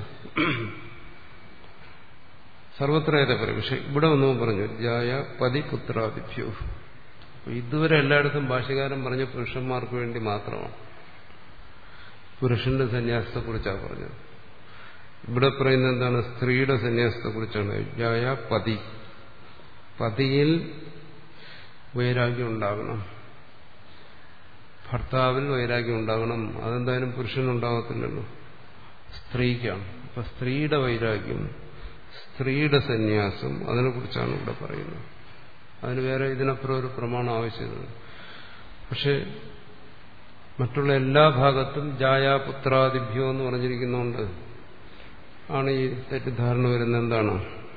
സർവത്ര ഏതാ പറയും പക്ഷെ ഇവിടെ ഒന്നും പറഞ്ഞു ജായ പതി പുത്രാദിഭ്യോ ഇതുവരെ എല്ലായിടത്തും ഭാഷകാരൻ പറഞ്ഞ പുരുഷന്മാർക്ക് വേണ്ടി മാത്രമാണ് പുരുഷന്റെ സന്യാസത്തെക്കുറിച്ചാണ് പറഞ്ഞത് ഇവിടെ പറയുന്നത് എന്താണ് സ്ത്രീയുടെ സന്യാസത്തെക്കുറിച്ചാണ് ജായ പതി പതിയിൽ വൈരാഗ്യം ഉണ്ടാകണം ഭർത്താവിൽ വൈരാഗ്യം ഉണ്ടാകണം അതെന്തായാലും പുരുഷനുണ്ടാകത്തില്ലല്ലോ സ്ത്രീക്കാണ് അപ്പൊ സ്ത്രീയുടെ വൈരാഗ്യം സ്ത്രീയുടെ സന്യാസം അതിനെക്കുറിച്ചാണ് ഇവിടെ പറയുന്നത് അതിന് വേറെ ഇതിനപ്പുറം ഒരു പ്രമാണം ആവശ്യമില്ല പക്ഷെ മറ്റുള്ള എല്ലാ ഭാഗത്തും ജായ പുത്രാദിഭ്യോ എന്ന് പറഞ്ഞിരിക്കുന്നതുകൊണ്ട് ആണ് ഈ തെറ്റിദ്ധാരണ വരുന്നത് എന്താണ്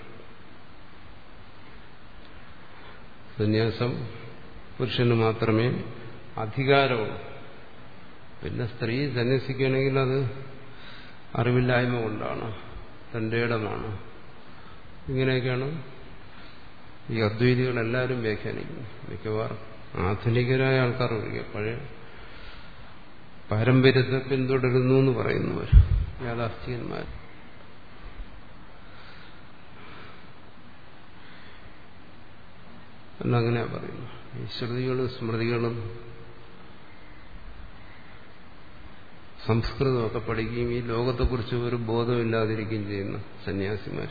സന്യാസം പുരുഷന് മാത്രമേ അധികാരമുള്ളൂ പിന്നെ സ്ത്രീ സന്യസിക്കുകയാണെങ്കിൽ അത് അറിവില്ലായ്മ കൊണ്ടാണ് തന്റെ ഇടമാണ് ഇങ്ങനെയൊക്കെയാണ് ഈ അദ്വൈതികളെല്ലാവരും വ്യാഖ്യാനിക്കുന്നത് മിക്കവാറും ആധുനികരായ ആൾക്കാർ ഒഴികെ പഴയ പാരമ്പര്യത്തെ പിന്തുടരുന്നു എന്ന് പറയുന്നവർ യാഥാസ്ഥികന്മാർ എന്നങ്ങനെയാ പറയുന്നു ഈ ശ്രുതികളും സ്മൃതികളും സംസ്കൃതമൊക്കെ പഠിക്കുകയും ഈ ലോകത്തെക്കുറിച്ച് ഒരു ബോധമില്ലാതിരിക്കുകയും ചെയ്യുന്ന സന്യാസിമാർ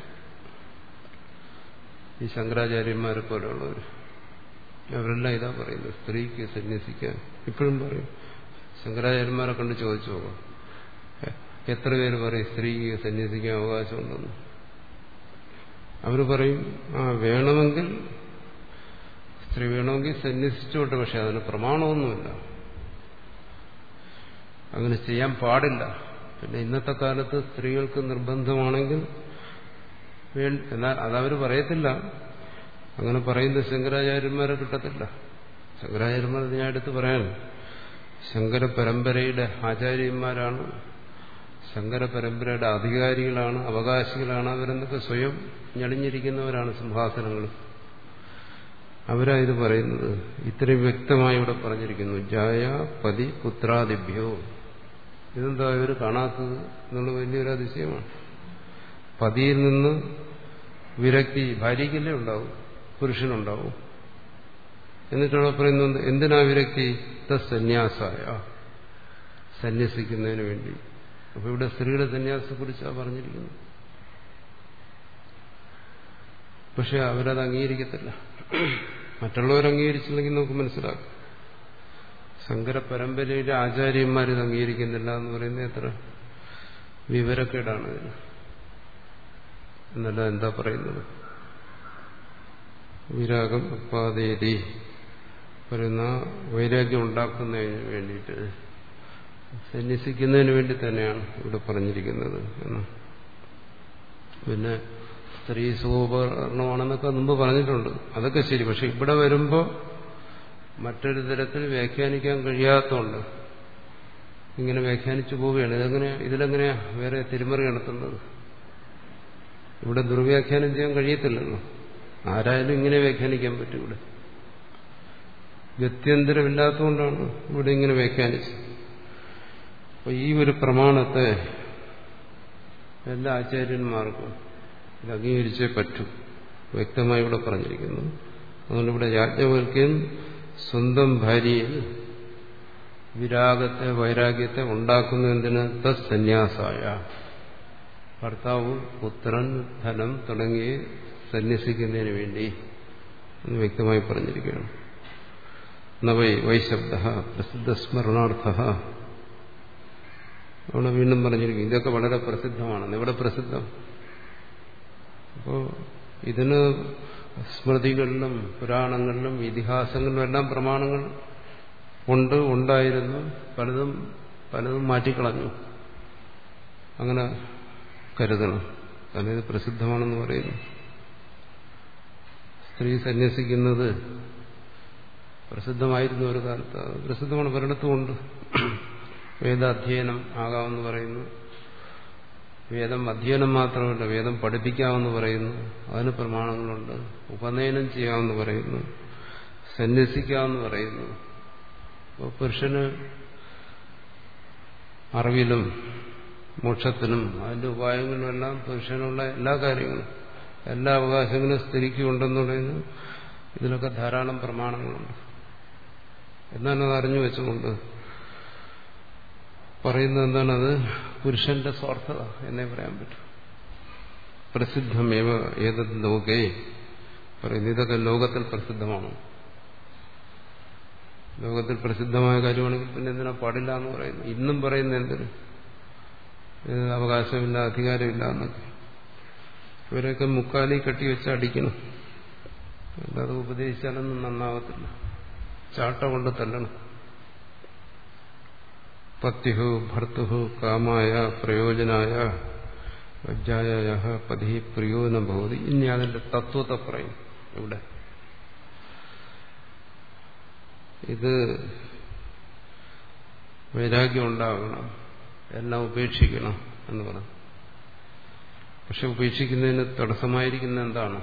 ഈ ശങ്കരാചാര്യന്മാരെ പോലെയുള്ളവർ അവരെല്ലാം ഇതാ പറയുന്നത് സ്ത്രീക്ക് സന്യസിക്കാൻ ഇപ്പോഴും പറയും ശങ്കരാചാര്യന്മാരെ കണ്ട് ചോദിച്ചു പോകാം എത്ര പേര് പറയും സ്ത്രീക്ക് സന്യസിക്കാൻ അവകാശമുണ്ടെന്ന് അവർ പറയും ആ വേണമെങ്കിൽ സ്ത്രീ വേണമെങ്കിൽ സന്യസിച്ചോട്ടെ പക്ഷെ അതിന് പ്രമാണമൊന്നുമില്ല അങ്ങനെ ചെയ്യാൻ പാടില്ല പിന്നെ ഇന്നത്തെ കാലത്ത് സ്ത്രീകൾക്ക് നിർബന്ധമാണെങ്കിൽ എന്നാൽ അതവർ പറയത്തില്ല അങ്ങനെ പറയുന്ന ശങ്കരാചാര്യന്മാരെ കിട്ടത്തില്ല ശങ്കരാചാര്യന്മാർ ഞാൻ എടുത്ത് പറയാൻ ശങ്കര പരമ്പരയുടെ ആചാര്യന്മാരാണ് ശങ്കര പരമ്പരയുടെ അധികാരികളാണ് അവകാശികളാണ് അവരെന്നൊക്കെ സ്വയം ഞെളിഞ്ഞിരിക്കുന്നവരാണ് സിംഹാസനങ്ങൾ അവരാ ഇത് പറയുന്നത് ഇത്രയും വ്യക്തമായി ഇവിടെ പറഞ്ഞിരിക്കുന്നു ജായ പതി പുത്രാദിഭ്യോ ഇതെന്താ ഇവർ കാണാത്തത് എന്നുള്ള വലിയൊരു അതിശയമാണ് പതിയിൽ നിന്ന് വിരക്തി ഭാര്യയ്ക്കല്ലേ ഉണ്ടാവും പുരുഷനുണ്ടാവും എന്നിട്ടാണ് പറയുന്നത് എന്തിനാ വിരക്തി സന്യാസായ സന്യസിക്കുന്നതിന് വേണ്ടി അപ്പൊ ഇവിടെ സ്ത്രീയുടെ സന്യാസത്തെക്കുറിച്ചാണ് പറഞ്ഞിരിക്കുന്നത് പക്ഷെ അവരത് അംഗീകരിക്കത്തില്ല മറ്റുള്ളവർ അംഗീകരിച്ചില്ലെങ്കിൽ നമുക്ക് മനസ്സിലാക്കാം ശങ്കര പരമ്പരയിലെ ആചാര്യന്മാർ ഇത് അംഗീകരിക്കുന്നില്ല എന്ന് പറയുന്നത് എത്ര വിവരക്കേടാണ് ഇതിന് എന്നല്ല എന്താ പറയുന്നത് വിരാഗം ഉത്പാദേതി പറയുന്ന വൈരാഗ്യം ഉണ്ടാക്കുന്നതിന് വേണ്ടിയിട്ട് സന്യസിക്കുന്നതിന് വേണ്ടി തന്നെയാണ് ഇവിടെ പറഞ്ഞിരിക്കുന്നത് എന്ന് പിന്നെ സ്ത്രീ സുഖോപകരണമാണെന്നൊക്കെ മുമ്പ് പറഞ്ഞിട്ടുണ്ട് അതൊക്കെ ശരി പക്ഷെ ഇവിടെ വരുമ്പോൾ മറ്റൊരു തരത്തിൽ വ്യാഖ്യാനിക്കാൻ കഴിയാത്തതുണ്ട് ഇങ്ങനെ വ്യാഖ്യാനിച്ചു പോവുകയാണ് ഇതെങ്ങനെ ഇതിലെങ്ങനെയാ വേറെ തിരുമറി നടത്തുന്നത് ഇവിടെ ദുർവ്യാഖ്യാനം ചെയ്യാൻ കഴിയത്തില്ലല്ലോ ആരായാലും ഇങ്ങനെ വ്യാഖ്യാനിക്കാൻ പറ്റും ഇവിടെ ഗത്യന്തരമില്ലാത്തതുകൊണ്ടാണ് ഇവിടെ ഇങ്ങനെ വ്യാഖ്യാനിച്ചത് അപ്പൊ ഈ ഒരു പ്രമാണത്തെ എല്ലാ ആചാര്യന്മാർക്കും ഇത് അംഗീകരിച്ചേ പറ്റൂ വ്യക്തമായി ഇവിടെ പറഞ്ഞിരിക്കുന്നു അതുകൊണ്ട് ഇവിടെ യാജ്ഞവൽക്യൻ സ്വന്തം ഭാര്യയിൽ വിരാഗത്തെ വൈരാഗ്യത്തെ ഉണ്ടാക്കുന്നതിന് തന്യാസായ ഭർത്താവ് പുത്രൻ ധനം തുടങ്ങി സന്യസിക്കുന്നതിന് വേണ്ടി എന്ന് വ്യക്തമായി പറഞ്ഞിരിക്കുകയാണ് നവൈ വൈശബ്ദ പ്രസിദ്ധ സ്മരണാർത്ഥ അവിടെ വീണ്ടും പറഞ്ഞിരിക്കും ഇതൊക്കെ വളരെ പ്രസിദ്ധമാണ് ഇവിടെ പ്രസിദ്ധം അപ്പോൾ ഇതിന് സ്മൃതികളിലും പുരാണങ്ങളിലും ഇതിഹാസങ്ങളിലും എല്ലാം പ്രമാണങ്ങൾ ഉണ്ട് ഉണ്ടായിരുന്നു പലതും പലതും മാറ്റിക്കളഞ്ഞു അങ്ങനെ കരുതണം കാരണം ഇത് പ്രസിദ്ധമാണെന്ന് പറയുന്നു സ്ത്രീ സന്യസിക്കുന്നത് പ്രസിദ്ധമായിരുന്നു ഒരു കാലത്ത് അത് പ്രസിദ്ധമാണ് പലയിടത്തുമുണ്ട് വേദാധ്യയനം ആകാമെന്ന് പറയുന്നു വേദം അധ്യയനം മാത്രമല്ല വേദം പഠിപ്പിക്കാമെന്ന് പറയുന്നു അതിന് പ്രമാണങ്ങളുണ്ട് ഉപനയനം ചെയ്യാമെന്ന് പറയുന്നു സന്യസിക്കാമെന്ന് പറയുന്നു അപ്പോൾ പുരുഷന് അറിവിലും മോക്ഷത്തിനും അതിന്റെ ഉപായങ്ങളിലെല്ലാം പുരുഷനുള്ള എല്ലാ കാര്യങ്ങളും എല്ലാ അവകാശങ്ങളും സ്ത്രീക്കും ഉണ്ടെന്നുള്ളതിന് ഇതിലൊക്കെ ധാരാളം പ്രമാണങ്ങളുണ്ട് എന്നാലും അത് അറിഞ്ഞു വെച്ചുകൊണ്ട് പറയുന്നത് എന്താണത് പുരുഷന്റെ സ്വാർത്ഥത എന്നേ പറയാൻ പറ്റും പ്രസിദ്ധമേവ ഏതത് ലോകേ പറയുന്നു ഇതൊക്കെ ലോകത്തിൽ പ്രസിദ്ധമാണ് ലോകത്തിൽ പ്രസിദ്ധമായ കാര്യമാണെങ്കിൽ പിന്നെ എന്തിനാ പാടില്ല എന്ന് പറയുന്നു ഇന്നും പറയുന്ന എന്തിന് അവകാശമില്ല അധികാരമില്ല എന്നൊക്കെ ഇവരെയൊക്കെ മുക്കാലി കെട്ടിവെച്ച് അടിക്കണം അല്ലാതെ ഉപദേശിച്ചാലൊന്നും നന്നാവത്തില്ല ചാട്ട കൊണ്ട് തല്ലണം പത്യുഹു ഭർത്തുഹു കാമായ പ്രയോജനായ വജ്ജായ പതി പ്രിയോ ന ഭവതി ഇനി അതിന്റെ തത്വത്തെ പറയും ഇവിടെ ഇത് വൈരാഗ്യം ഉണ്ടാകണം എല്ലാം ഉപേക്ഷിക്കണം എന്ന് പറഞ്ഞു പക്ഷെ ഉപേക്ഷിക്കുന്നതിന് തടസ്സമായിരിക്കുന്ന എന്താണ്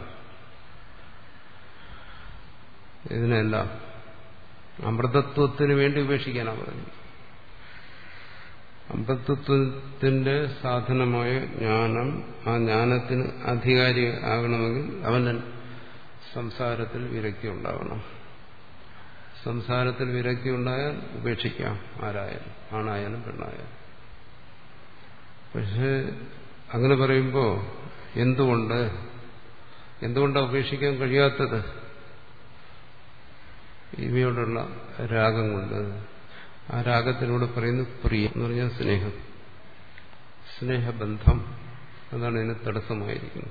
ഇതിനെല്ലാം അമൃതത്വത്തിന് വേണ്ടി ഉപേക്ഷിക്കാനാണ് പറഞ്ഞത് അമൃതത്വത്തിന്റെ സാധനമായ ജ്ഞാനം ആ ജ്ഞാനത്തിന് അധികാരി ആകണമെങ്കിൽ അവന് സംസാരത്തിൽ വിരക്തി ഉണ്ടാവണം സംസാരത്തിൽ വിരക്തി ഉണ്ടായാൽ ഉപേക്ഷിക്കാം ആരായാലും ആണായാലും പെണ്ണായാലും പക്ഷെ അങ്ങനെ പറയുമ്പോൾ എന്തുകൊണ്ട് എന്തുകൊണ്ടാണ് ഉപേക്ഷിക്കാൻ കഴിയാത്തത് ഇവയോടുള്ള രാഗം കൊണ്ട് ആ രാഗത്തിനോട് പറയുന്നു പ്രിയം എന്ന് പറഞ്ഞാൽ സ്നേഹം സ്നേഹബന്ധം അതാണ് ഇതിന് തടസ്സമായിരിക്കുന്നത്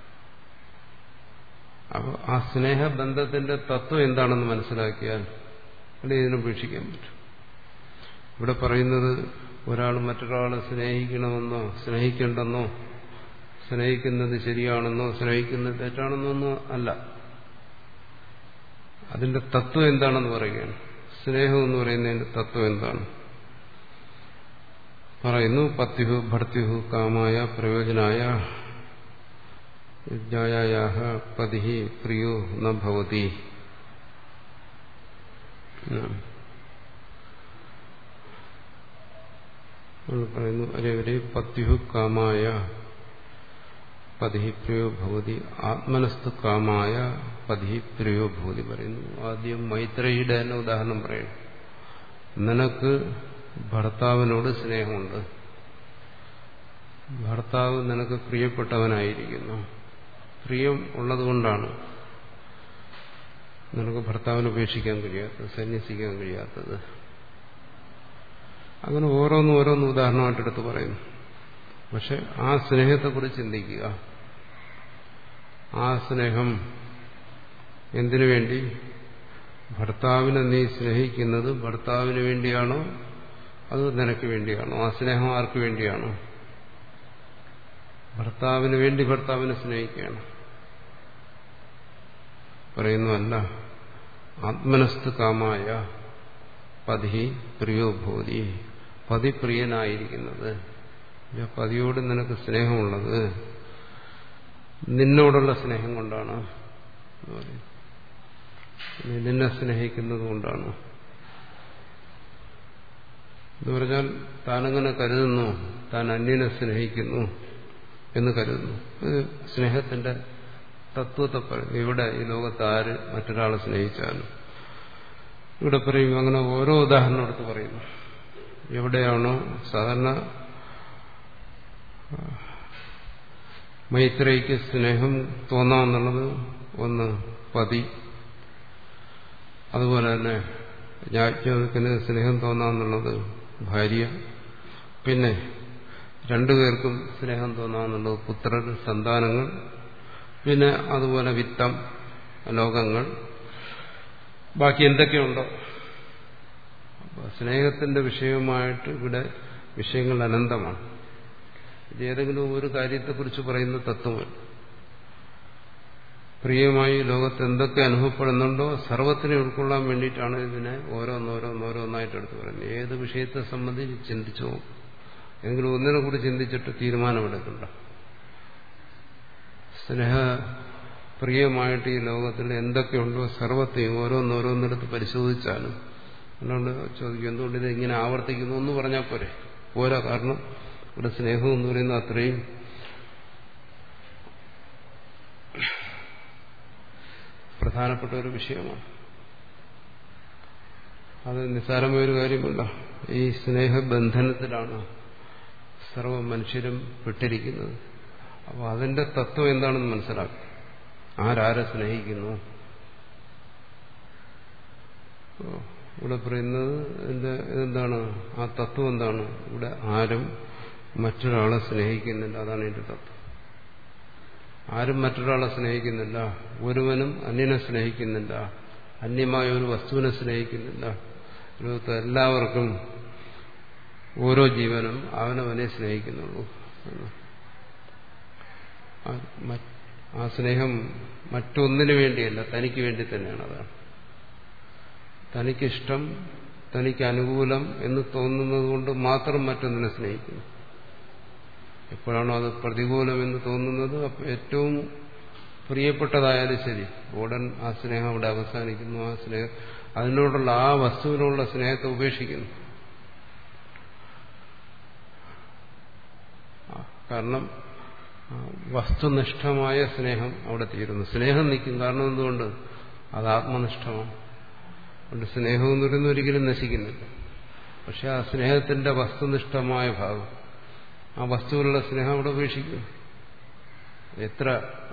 അപ്പോൾ ആ സ്നേഹബന്ധത്തിന്റെ തത്വം എന്താണെന്ന് മനസ്സിലാക്കിയാൽ അല്ലെങ്കിൽ ഇതിനെ ഉപേക്ഷിക്കാൻ പറ്റും ഇവിടെ പറയുന്നത് ഒരാൾ മറ്റൊരാളെ സ്നേഹിക്കണമെന്നോ സ്നേഹിക്കേണ്ടെന്നോ സ്നേഹിക്കുന്നത് ശരിയാണെന്നോ സ്നേഹിക്കുന്നത് തെറ്റാണെന്നോ ഒന്നും അല്ല അതിന്റെ തത്വം എന്താണെന്ന് പറയുകയാണ് സ്നേഹം എന്ന് പറയുന്നതിന്റെ തത്വം എന്താണ് പറയുന്നു പത്യുഹു ഭർത്തിഹു കാമായ പ്രയോജനായ വിദ്യായ പതി പ്രിയോ ന ഭവതി പറയുന്നു അരെ ഒരേ പത്യുഹു കാമായ പതി പ്രിയോ ഭവതി ആത്മനസ്തു കാമായ പതി പ്രിയോ ഭവതി പറയുന്നു ആദ്യം മൈത്രയുടെ തന്നെ ഉദാഹരണം പറയുന്നു നിനക്ക് ഭർത്താവിനോട് സ്നേഹമുണ്ട് ഭർത്താവ് നിനക്ക് പ്രിയപ്പെട്ടവനായിരിക്കുന്നു പ്രിയം ഉള്ളതുകൊണ്ടാണ് നിനക്ക് ഭർത്താവിനെ ഉപേക്ഷിക്കാൻ കഴിയാത്തത് സന്യസിക്കാൻ കഴിയാത്തത് അങ്ങനെ ഓരോന്നും ഓരോന്നും ഉദാഹരണമായിട്ടെടുത്ത് പറയുന്നു പക്ഷെ ആ സ്നേഹത്തെക്കുറിച്ച് ചിന്തിക്കുക ആ സ്നേഹം എന്തിനു വേണ്ടി ഭർത്താവിനെ നീ സ്നേഹിക്കുന്നത് ഭർത്താവിന് വേണ്ടിയാണോ അത് നിനക്ക് വേണ്ടിയാണോ ആ സ്നേഹം ആർക്ക് വേണ്ടിയാണോ ഭർത്താവിന് വേണ്ടി ഭർത്താവിനെ സ്നേഹിക്കുകയാണ് പറയുന്നു അല്ല ആത്മനസ്തു കാമായ പതി പ്രിയോ ഭൂതി പതി പ്രിയനായിരിക്കുന്നത് പതിയോട് നിനക്ക് സ്നേഹമുള്ളത് നിന്നോടുള്ള സ്നേഹം കൊണ്ടാണ് നിന്നെ സ്നേഹിക്കുന്നത് കൊണ്ടാണ് എന്ന് പറഞ്ഞാൽ താനങ്ങനെ കരുതുന്നു താൻ അന്യനെ സ്നേഹിക്കുന്നു എന്ന് കരുതുന്നു ഇത് സ്നേഹത്തിന്റെ തത്വത്തെ പറയുന്നു ഇവിടെ ഈ ലോകത്ത് ആര് മറ്റൊരാളെ സ്നേഹിച്ചാലും ഇവിടെ പറയും അങ്ങനെ ഓരോ ഉദാഹരണം എടുത്ത് പറയുന്നു എവിടെയാണോ സാധാരണ മൈത്രയ്ക്ക് സ്നേഹം തോന്നാമെന്നുള്ളത് ഒന്ന് പതി അതുപോലെ തന്നെ യാജ്ഞവൽക്കിന് സ്നേഹം തോന്നാമെന്നുള്ളത് ഭാര്യ പിന്നെ രണ്ടുപേർക്കും സ്നേഹം തോന്നാമെന്നുള്ളത് പുത്രർ സന്താനങ്ങൾ പിന്നെ അതുപോലെ വിത്തം ലോകങ്ങൾ ബാക്കി എന്തൊക്കെയുണ്ടോ അപ്പോൾ സ്നേഹത്തിന്റെ വിഷയവുമായിട്ട് ഇവിടെ വിഷയങ്ങൾ അനന്തമാണ് ഇത് ഏതെങ്കിലും ഒരു കാര്യത്തെക്കുറിച്ച് പറയുന്ന തത്വമല്ല പ്രിയമായി ലോകത്ത് എന്തൊക്കെ അനുഭവപ്പെടുന്നുണ്ടോ സർവത്തിനെ ഉൾക്കൊള്ളാൻ വേണ്ടിയിട്ടാണ് ഇതിനെ ഓരോന്നോരോന്നോരോന്നായിട്ട് എടുത്ത് പറയുന്നത് ഏത് വിഷയത്തെ സംബന്ധിച്ച് ചിന്തിച്ചോ ഏതെങ്കിലും ഒന്നിനെ കൂടി ചിന്തിച്ചിട്ട് തീരുമാനമെടുക്കണ്ട സ്നേഹ പ്രിയമായിട്ട് ഈ ലോകത്തിൽ എന്തൊക്കെയുണ്ടോ സർവത്തെയും ഓരോന്നോരോന്നെടുത്ത് പരിശോധിച്ചാലും അതുകൊണ്ട് ചോദിക്കും എന്തുകൊണ്ട് ഇത് ഇങ്ങനെ ആവർത്തിക്കുന്നു എന്ന് പറഞ്ഞാൽ പോരെ പോരാ കാരണം ഇവിടെ സ്നേഹം എന്ന് പറയുന്നത് അത്രയും പ്രധാനപ്പെട്ട ഒരു വിഷയമാണ് അത് നിസ്സാരമായ ഒരു കാര്യമല്ല ഈ സ്നേഹബന്ധനത്തിലാണ് സർവ മനുഷ്യരും പെട്ടിരിക്കുന്നത് അപ്പോൾ അതിന്റെ തത്വം എന്താണെന്ന് മനസ്സിലാക്കും ആരാരെ സ്നേഹിക്കുന്നു ഇവിടെ പറയുന്നത് എന്റെ എന്താണ് ആ തത്വം എന്താണ് ഇവിടെ ആരും മറ്റൊരാളെ സ്നേഹിക്കുന്നില്ല അതാണ് എന്റെ തത്വം ആരും മറ്റൊരാളെ സ്നേഹിക്കുന്നില്ല ഒരുവനും അന്യനെ സ്നേഹിക്കുന്നില്ല അന്യമായ ഒരു വസ്തുവിനെ സ്നേഹിക്കുന്നില്ല ലോകത്ത് എല്ലാവർക്കും ഓരോ ജീവനും അവനവനെ സ്നേഹിക്കുന്നുള്ളൂ ആ സ്നേഹം മറ്റൊന്നിനു വേണ്ടിയല്ല തനിക്ക് വേണ്ടി തന്നെയാണ് അതാണ് തനിക്കിഷ്ടം തനിക്ക് അനുകൂലം എന്ന് തോന്നുന്നത് കൊണ്ട് മാത്രം മറ്റൊന്നിനെ സ്നേഹിക്കുന്നു എപ്പോഴാണോ അത് പ്രതികൂലം എന്ന് തോന്നുന്നത് ഏറ്റവും പ്രിയപ്പെട്ടതായാലും ശരി ഉടൻ ആ സ്നേഹം അവിടെ അവസാനിക്കുന്നു ആ സ്നേഹം അതിനോടുള്ള ആ വസ്തുവിനോടുള്ള സ്നേഹത്തെ ഉപേക്ഷിക്കുന്നു കാരണം വസ്തുനിഷ്ഠമായ സ്നേഹം അവിടെ തീരുന്നു സ്നേഹം നിൽക്കും കാരണം എന്തുകൊണ്ട് അത് ആത്മനിഷ്ഠമാണ് അതുകൊണ്ട് സ്നേഹം എന്ന് പറയുന്നത് ഒരിക്കലും നശിക്കുന്നില്ല പക്ഷെ ആ സ്നേഹത്തിന്റെ വസ്തുനിഷ്ഠമായ ഭാഗം ആ വസ്തുവിലുള്ള സ്നേഹം അവിടെ ഉപേക്ഷിക്കും എത്ര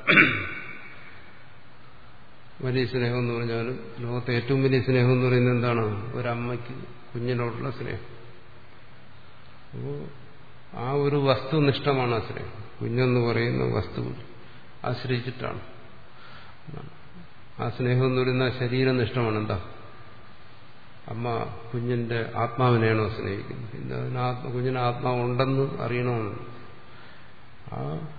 വലിയ സ്നേഹം എന്ന് പറഞ്ഞാലും ലോകത്തെ ഏറ്റവും വലിയ സ്നേഹം എന്ന് പറയുന്നത് എന്താണ് ഒരമ്മയ്ക്ക് കുഞ്ഞിനോടുള്ള സ്നേഹം അപ്പോൾ ആ ഒരു വസ്തുനിഷ്ഠമാണ് ആ സ്നേഹം കുഞ്ഞെന്ന് പറയുന്ന വസ്തു ആശ്രയിച്ചിട്ടാണ് ആ സ്നേഹം എന്ന് പറയുന്ന ശരീരനിഷ്ഠമാണ് എന്താ അമ്മ കുഞ്ഞിന്റെ ആത്മാവിനെയാണോ സ്നേഹിക്കുന്നത് ഇല്ല അതിന് ആത്മ കുഞ്ഞിന് ആത്മാവുണ്ടെന്ന് അറിയണമെന്ന് ആ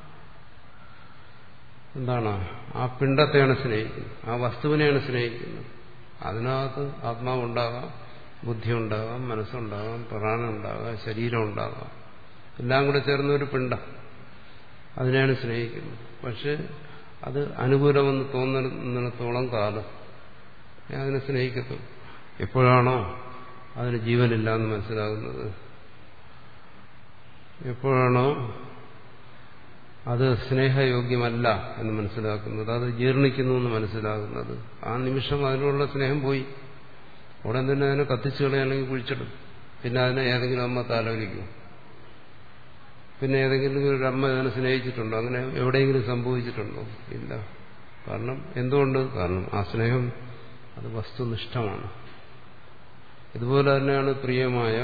എന്താണ് ആ പിണ്ടത്തെയാണ് സ്നേഹിക്കുന്നത് ആ വസ്തുവിനെയാണ് സ്നേഹിക്കുന്നത് അതിനകത്ത് ആത്മാവുണ്ടാകാം ബുദ്ധി ഉണ്ടാകാം മനസ്സുണ്ടാകാം പ്രാണൻ ഉണ്ടാകാം ശരീരം ഉണ്ടാകാം എല്ലാം കൂടെ ചേർന്ന ഒരു പിണ്ടം അതിനെയാണ് സ്നേഹിക്കുന്നത് പക്ഷെ അത് അനുകൂലമെന്ന് തോന്നുന്നിടത്തോളം കാലം ഞാൻ അതിനെ സ്നേഹിക്കത്തുള്ളൂ എപ്പോഴാണോ അതിന് ജീവനില്ല എന്ന് മനസ്സിലാകുന്നത് എപ്പോഴാണോ അത് സ്നേഹയോഗ്യമല്ല എന്ന് മനസ്സിലാക്കുന്നത് അത് ജീർണിക്കുന്നു എന്ന് മനസ്സിലാകുന്നത് ആ നിമിഷം അതിനുള്ള സ്നേഹം പോയി ഉടൻ തന്നെ അതിനെ കത്തിച്ചു കളയാണെങ്കിൽ കുഴിച്ചിടും പിന്നെ അതിനെ ഏതെങ്കിലും അമ്മ താലോലിക്കും പിന്നെ ഏതെങ്കിലും ഒരു അമ്മ അതിനെ സ്നേഹിച്ചിട്ടുണ്ടോ അങ്ങനെ എവിടെയെങ്കിലും സംഭവിച്ചിട്ടുണ്ടോ ഇല്ല കാരണം എന്തുകൊണ്ട് കാരണം ആ സ്നേഹം അത് വസ്തുനിഷ്ഠമാണ് ഇതുപോലെ തന്നെയാണ് പ്രിയമായ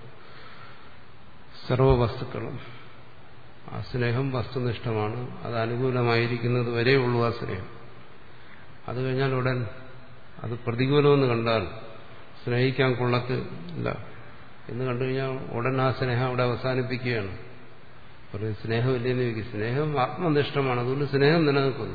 സർവവസ്തുക്കളും ആ സ്നേഹം വസ്തുനിഷ്ഠമാണ് അത് അനുകൂലമായിരിക്കുന്നത് വരെയുള്ളൂ ആ സ്നേഹം അത് കഴിഞ്ഞാൽ ഉടൻ അത് പ്രതികൂലമെന്ന് കണ്ടാൽ സ്നേഹിക്കാൻ കൊള്ളത്തില്ല എന്ന് കണ്ടു കഴിഞ്ഞാൽ ഉടൻ ആ സ്നേഹം അവിടെ അവസാനിപ്പിക്കുകയാണ് പറയും സ്നേഹമില്ലെന്ന് ചോദിക്കും സ്നേഹം ആത്മനിഷ്ഠമാണ് അതുകൊണ്ട് സ്നേഹം നിലനിൽക്കുന്നു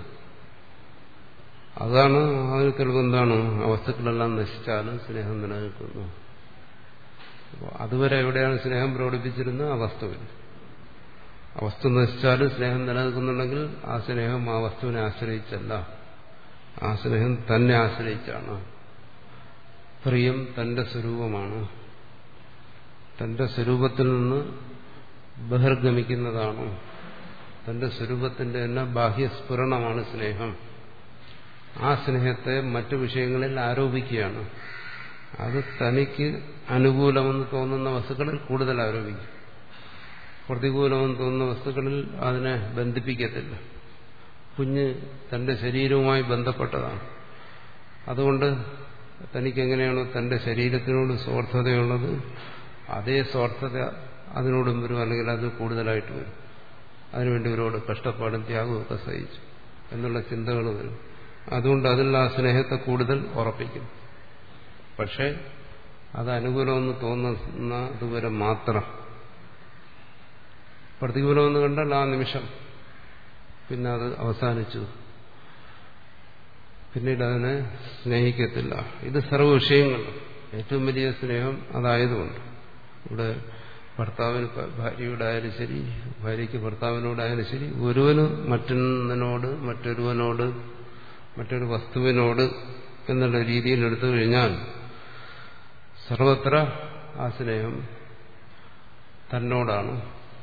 അതാണ് അതിന് തെളിവെന്താണ് ആ വസ്തുക്കളെല്ലാം നശിച്ചാലും സ്നേഹം നിലനിൽക്കുന്നു അതുവരെ എവിടെയാണ് സ്നേഹം പ്രകടിപ്പിച്ചിരുന്നത് ആ വസ്തുവിൽ ആ വസ്തു നശിച്ചാലും സ്നേഹം നിലനിൽക്കുന്നുണ്ടെങ്കിൽ ആ സ്നേഹം ആ വസ്തുവിനെ ആശ്രയിച്ചല്ല ആ സ്നേഹം തന്നെ ആശ്രയിച്ചാണ് പ്രിയം തന്റെ സ്വരൂപമാണ് തന്റെ സ്വരൂപത്തിൽ നിന്ന് ബഹിർഗമിക്കുന്നതാണ് തന്റെ സ്വരൂപത്തിന്റെ തന്നെ ബാഹ്യസ്ഫുരണമാണ് സ്നേഹം ആ സ്നേഹത്തെ മറ്റു വിഷയങ്ങളിൽ ആരോപിക്കുകയാണ് അത് തനിക്ക് അനുകൂലമെന്ന് തോന്നുന്ന വസ്തുക്കളിൽ കൂടുതൽ ആരോപിക്കും പ്രതികൂലമെന്ന് തോന്നുന്ന വസ്തുക്കളിൽ അതിനെ ബന്ധിപ്പിക്കത്തില്ല കുഞ്ഞ് തന്റെ ശരീരവുമായി ബന്ധപ്പെട്ടതാണ് അതുകൊണ്ട് തനിക്ക് എങ്ങനെയാണോ തന്റെ ശരീരത്തിനോട് സ്വാർത്ഥതയുള്ളത് അതേ സ്വാർത്ഥത അതിനോടും വരും അല്ലെങ്കിൽ അത് കൂടുതലായിട്ട് വരും അതിനുവേണ്ടി ഇവരോട് കഷ്ടപ്പാടും ത്യാഗവും ഒക്കെ സഹിച്ചു എന്നുള്ള ചിന്തകൾ വരും അതുകൊണ്ട് അതിൽ ആ സ്നേഹത്തെ കൂടുതൽ ഉറപ്പിക്കും പക്ഷെ അത് അനുകൂലമെന്ന് തോന്നുന്ന അതുവരെ മാത്രം പ്രതികൂലമെന്ന് കണ്ടാൽ ആ നിമിഷം പിന്നെ അത് അവസാനിച്ചു പിന്നീട് അതിനെ സ്നേഹിക്കത്തില്ല ഇത് സർവ്വ വിഷയങ്ങളും ഏറ്റവും വലിയ സ്നേഹം അതായതുകൊണ്ട് ഇവിടെ ഭർത്താവിന് ഭാര്യയോടായാലും ശരി ഭാര്യയ്ക്ക് ഭർത്താവിനോടായാലും ശരി ഒരുവന് മറ്റൊന്നിനോട് മറ്റൊരുവനോട് മറ്റൊരു വസ്തുവിനോട് എന്നുള്ള രീതിയിൽ എടുത്തു കഴിഞ്ഞാൽ സർവത്ര ആ സ്നേഹം തന്നോടാണ്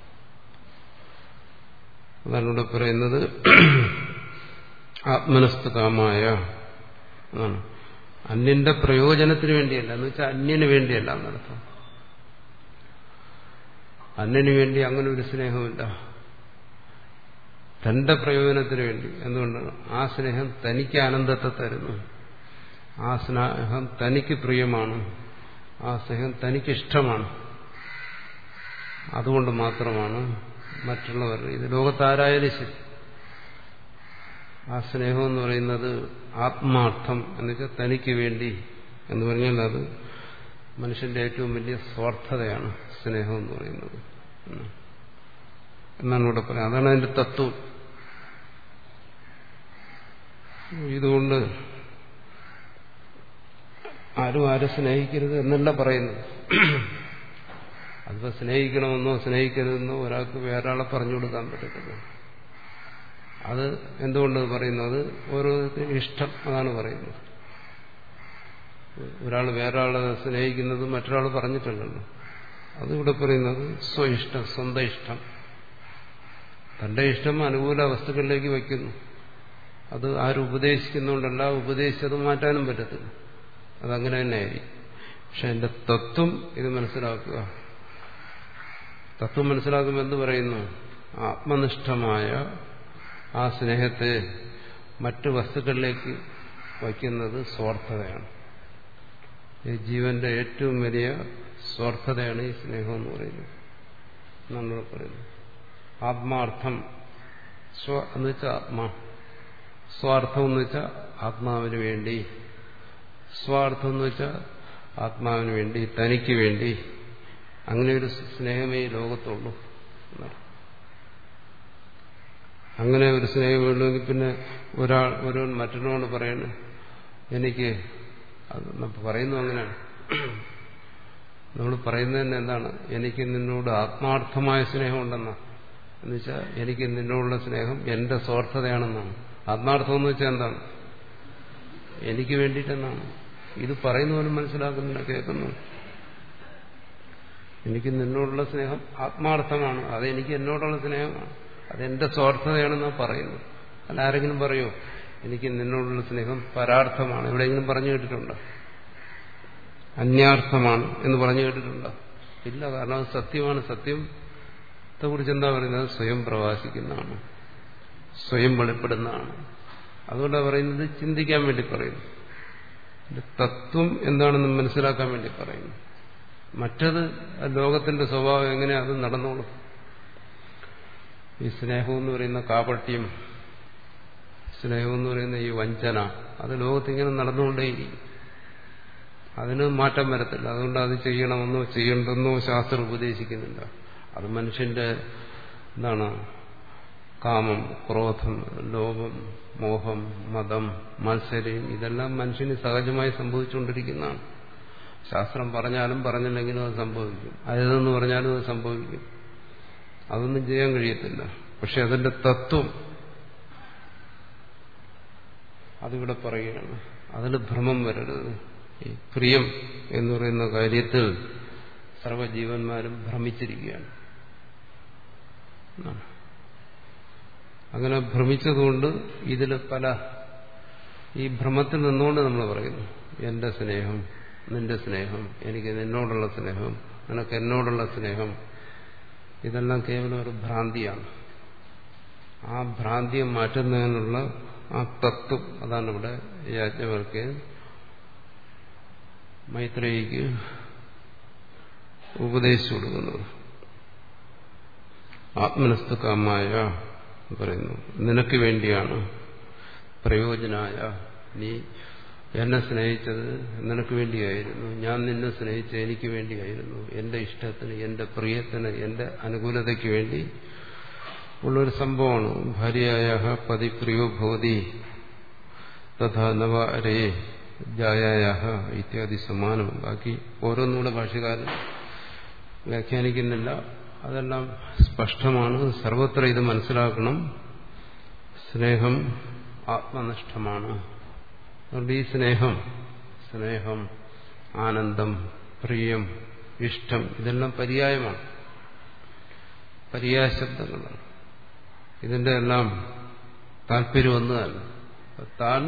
അതാണ് ഇവിടെ പറയുന്നത് ആത്മനസ്തു കാമായ ആണ് അന്യന്റെ പ്രയോജനത്തിന് വേണ്ടിയല്ല എന്ന് വെച്ചാൽ അന്യന് വേണ്ടിയല്ല എന്നർത്ഥം അന്യന് വേണ്ടി അങ്ങനെ ഒരു സ്നേഹമില്ല തന്റെ പ്രയോജനത്തിന് വേണ്ടി എന്തുകൊണ്ടാണ് ആ സ്നേഹം തനിക്ക് ആനന്ദത്തെ തരുന്നു ആ സ്നേഹം തനിക്ക് പ്രിയമാണ് ആ സ്നേഹം തനിക്കിഷ്ടമാണ് അതുകൊണ്ട് മാത്രമാണ് മറ്റുള്ളവർ ഇത് ലോകത്താരായാലും ശരി ആ സ്നേഹം എന്ന് പറയുന്നത് ആത്മാർത്ഥം എന്ന് വെച്ചാൽ തനിക്ക് വേണ്ടി എന്ന് പറഞ്ഞാൽ അത് മനുഷ്യന്റെ ഏറ്റവും വലിയ സ്വാർത്ഥതയാണ് സ്നേഹം എന്ന് പറയുന്നത് എന്നാണ് ഇവിടെ പറയുന്നത് അതാണ് അതിന്റെ തത്വം ഇതുകൊണ്ട് ആരും ആരെ സ്നേഹിക്കരുത് എന്നല്ല പറയുന്നത് അതിപ്പോ സ്നേഹിക്കണമെന്നോ സ്നേഹിക്കരുതെന്നോ ഒരാൾക്ക് വേറൊരാളെ പറഞ്ഞു കൊടുക്കാൻ പറ്റത്തില്ല അത് എന്തുകൊണ്ട് പറയുന്നത് ഓരോരുത്തരും ഇഷ്ടം അതാണ് പറയുന്നത് ഒരാൾ വേറൊരാളെ സ്നേഹിക്കുന്നത് മറ്റൊരാൾ പറഞ്ഞിട്ടുണ്ടല്ലോ അതിവിടെ പറയുന്നത് സ്വയിഷ്ടം സ്വന്തം ഇഷ്ടം തന്റെ ഇഷ്ടം അനുകൂല വസ്തുക്കളിലേക്ക് വയ്ക്കുന്നു അത് ആരും ഉപദേശിക്കുന്നുകൊണ്ടല്ല ഉപദേശിച്ചത് മാറ്റാനും പറ്റത്തില്ല അതങ്ങനെ തന്നെയായിരിക്കും പക്ഷെ എന്റെ തത്വം ഇത് മനസ്സിലാക്കുക തത്വം മനസ്സിലാക്കുമ്പോൾ എന്ത് പറയുന്നു ആത്മനിഷ്ഠമായ ആ സ്നേഹത്തെ മറ്റു വസ്തുക്കളിലേക്ക് വയ്ക്കുന്നത് സ്വാർത്ഥതയാണ് ഈ ജീവന്റെ ഏറ്റവും വലിയ സ്വാർത്ഥതയാണ് ഈ സ്നേഹം എന്ന് പറയുന്നത് നമ്മൾ പറയുന്നത് ആത്മാർത്ഥം സ്വ എന്ന് വെച്ചാൽ ആത്മാ സ്വാർത്ഥം എന്ന് വെച്ചാൽ ആത്മാവിന് വേണ്ടി സ്വാർത്ഥം എന്ന് വെച്ചാൽ ആത്മാവിന് വേണ്ടി തനിക്ക് വേണ്ടി അങ്ങനെ ഒരു സ്നേഹമേ ഈ ലോകത്തുള്ളൂ അങ്ങനെ ഒരു സ്നേഹമുള്ളെങ്കിൽ പിന്നെ ഒരാൾ ഒരുവൻ മറ്റൊരാളോട് പറയണ എനിക്ക് അത് പറയുന്നു അങ്ങനെയാണ് നമ്മൾ പറയുന്നത് തന്നെ എന്താണ് എനിക്ക് നിന്നോട് ആത്മാർത്ഥമായ സ്നേഹമുണ്ടെന്നാ എന്ന് വെച്ചാൽ എനിക്ക് നിന്നോടുള്ള സ്നേഹം എന്റെ സ്വാർത്ഥതയാണെന്നാണ് ആത്മാർത്ഥം എന്ന് വെച്ചാൽ എന്താണ് എനിക്ക് വേണ്ടിയിട്ടെന്നാണ് ഇത് പറയുന്ന പോലും മനസ്സിലാക്കുന്നില്ല കേൾക്കുന്നു എനിക്ക് നിന്നോടുള്ള സ്നേഹം ആത്മാർത്ഥമാണ് അത് എനിക്ക് എന്നോടുള്ള സ്നേഹമാണ് അതെന്റെ സ്വാർത്ഥതയാണെന്നാണ് പറയുന്നത് അല്ല ആരെങ്കിലും പറയോ എനിക്ക് നിന്നോടുള്ള സ്നേഹം പരാർത്ഥമാണ് എവിടെയെങ്കിലും പറഞ്ഞു കേട്ടിട്ടുണ്ടോ അന്യാർത്ഥമാണ് എന്ന് പറഞ്ഞു കേട്ടിട്ടുണ്ടോ ഇല്ല കാരണം അത് സത്യമാണ് സത്യത്തെ കുറിച്ച് എന്താ പറയുന്നത് സ്വയം പ്രവാസിക്കുന്നതാണ് സ്വയം വെളിപ്പെടുന്നതാണ് അതുകൊണ്ടാണ് പറയുന്നത് ചിന്തിക്കാൻ വേണ്ടി പറയുന്നു തത്വം എന്താണെന്ന് മനസ്സിലാക്കാൻ വേണ്ടി പറയുന്നു മറ്റത് ലോകത്തിന്റെ സ്വഭാവം എങ്ങനെ അത് നടന്നോളും ഈ സ്നേഹം എന്ന് പറയുന്ന കാപട്യം സ്നേഹം എന്ന് പറയുന്ന ഈ വഞ്ചന അത് ലോകത്തിങ്ങനെ നടന്നുകൊണ്ടേയിരിക്കും അതിന് മാറ്റം വരത്തില്ല അതുകൊണ്ട് അത് ചെയ്യണമെന്നോ ചെയ്യണ്ടെന്നോ ശാസ്ത്രം ഉപദേശിക്കുന്നില്ല അത് മനുഷ്യന്റെ എന്താണ് കാമം ക്രോധം ലോപം മോഹം മതം മത്സരം ഇതെല്ലാം മനുഷ്യന് സഹജമായി സംഭവിച്ചുകൊണ്ടിരിക്കുന്നതാണ് ശാസ്ത്രം പറഞ്ഞാലും പറഞ്ഞില്ലെങ്കിലും അത് സംഭവിക്കും അതെന്ന് പറഞ്ഞാലും അത് സംഭവിക്കും അതൊന്നും ചെയ്യാൻ കഴിയത്തില്ല പക്ഷെ അതിന്റെ തത്വം അതിവിടെ പറയുകയാണ് അതിൽ ഭ്രമം വരരുത് ഈ പ്രിയം എന്ന് പറയുന്ന കാര്യത്തിൽ സർവ്വജീവന്മാരും ഭ്രമിച്ചിരിക്കുകയാണ് അങ്ങനെ ഭ്രമിച്ചതുകൊണ്ട് ഇതിൽ പല ഈ ഭ്രമത്തിൽ നിന്നുകൊണ്ട് നമ്മൾ പറയുന്നു എന്റെ സ്നേഹം നിന്റെ സ്നേഹം എനിക്ക് നിന്നോടുള്ള സ്നേഹം നിനക്ക് എന്നോടുള്ള സ്നേഹം ഇതെല്ലാം കേവലം ഒരു ഭ്രാന്തിയാണ് ആ ഭ്രാന്തിയെ മാറ്റുന്നതിനുള്ള ആ തത്വം അതാണ് ഇവിടെ യാജ്ഞവർക്ക് മൈത്രേയിക്ക് ഉപദേശിച്ചു കൊടുക്കുന്നത് ആത്മനസ്തു കാമായ പറയുന്നു നിനക്ക് വേണ്ടിയാണ് പ്രയോജനായ നീ എന്നെ സ്നേഹിച്ചത് നിനക്ക് വേണ്ടിയായിരുന്നു ഞാൻ നിന്നെ സ്നേഹിച്ചത് എനിക്ക് വേണ്ടിയായിരുന്നു എന്റെ ഇഷ്ടത്തിന് എന്റെ പ്രിയത്തിന് എന്റെ അനുകൂലതയ്ക്ക് വേണ്ടി ഉള്ളൊരു സംഭവമാണ് ഭാര്യയായ പതി പ്രിയോ ഭവതി തഥാ നവ അരേ ജായായ ഇത്യാദി സമാനം ബാക്കി ഓരോന്നുകൂടെ ഭാഷകാരൻ വ്യാഖ്യാനിക്കുന്നില്ല അതെല്ലാം സ്പഷ്ടമാണ് സർവത്ര ഇത് മനസ്സിലാക്കണം സ്നേഹം ആത്മനിഷ്ഠമാണ് അതുകൊണ്ട് ഈ സ്നേഹം സ്നേഹം ആനന്ദം പ്രിയം ഇഷ്ടം ഇതെല്ലാം പര്യായമാണ് പര്യായ ശബ്ദങ്ങളാണ് ഇതിന്റെ എല്ലാം താല്പര്യം ഒന്ന് തന്നെ താൻ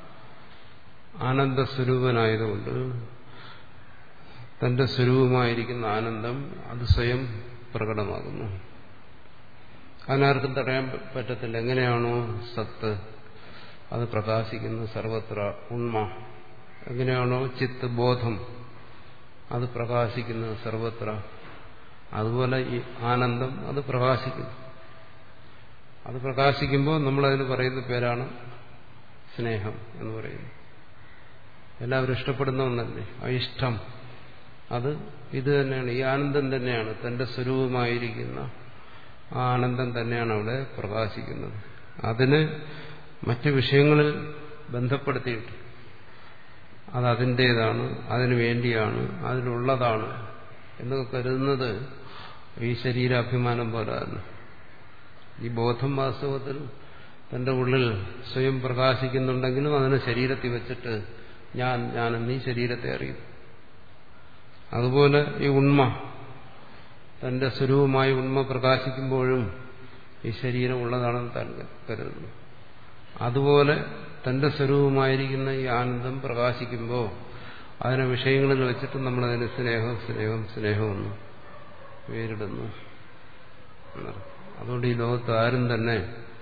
ആനന്ദസ്വരൂപനായതുകൊണ്ട് തന്റെ സ്വരൂപമായിരിക്കുന്ന ആനന്ദം അത് സ്വയം പ്രകടമാകുന്നു അതിനാർക്കും തടയാൻ പറ്റത്തില്ല എങ്ങനെയാണോ സത്ത് അത് പ്രകാശിക്കുന്നു സർവത്ര ഉണ്മ എങ്ങനെയാണോ ചിത്ത് ബോധം അത് പ്രകാശിക്കുന്നത് സർവത്ര അതുപോലെ ഈ ആനന്ദം അത് പ്രകാശിക്കുന്നു അത് പ്രകാശിക്കുമ്പോൾ നമ്മളതിന് പറയുന്ന പേരാണ് സ്നേഹം എന്ന് പറയുന്നത് എല്ലാവരും ഇഷ്ടപ്പെടുന്ന ഒന്നല്ലേ ആ ഇഷ്ടം അത് ഇത് തന്നെയാണ് ഈ ആനന്ദം തന്നെയാണ് തന്റെ സ്വരൂപമായിരിക്കുന്ന ആ ആനന്ദം തന്നെയാണ് അവിടെ പ്രകാശിക്കുന്നത് അതിന് മറ്റു വിഷയങ്ങളിൽ ബന്ധപ്പെടുത്തിയിട്ട് അത് അതിൻ്റേതാണ് അതിനു വേണ്ടിയാണ് അതിനുള്ളതാണ് എന്നൊക്കെ കരുതുന്നത് ഈ ശരീരാഭിമാനം പോലെയാണ് ഈ ബോധം വാസ്തവത്തിൽ തന്റെ ഉള്ളിൽ സ്വയം പ്രകാശിക്കുന്നുണ്ടെങ്കിലും അതിനെ ശരീരത്തിൽ വെച്ചിട്ട് ഞാൻ ഞാനെന്ന് ഈ ശരീരത്തെ അറിയും അതുപോലെ ഈ ഉണ്മ തന്റെ സ്വരൂപമായി ഉണ്മ പ്രകാശിക്കുമ്പോഴും ഈ ശരീരം ഉള്ളതാണെന്ന് താൻ കരുതുന്നു അതുപോലെ തന്റെ സ്വരൂപമായിരിക്കുന്ന ഈ ആനന്ദം പ്രകാശിക്കുമ്പോൾ അതിനെ വിഷയങ്ങളിൽ വെച്ചിട്ട് നമ്മളതിന് സ്നേഹം സ്നേഹം സ്നേഹമെന്ന് പേരിടുന്നു അതുകൊണ്ട് ഈ ലോകത്ത് ആരും തന്നെ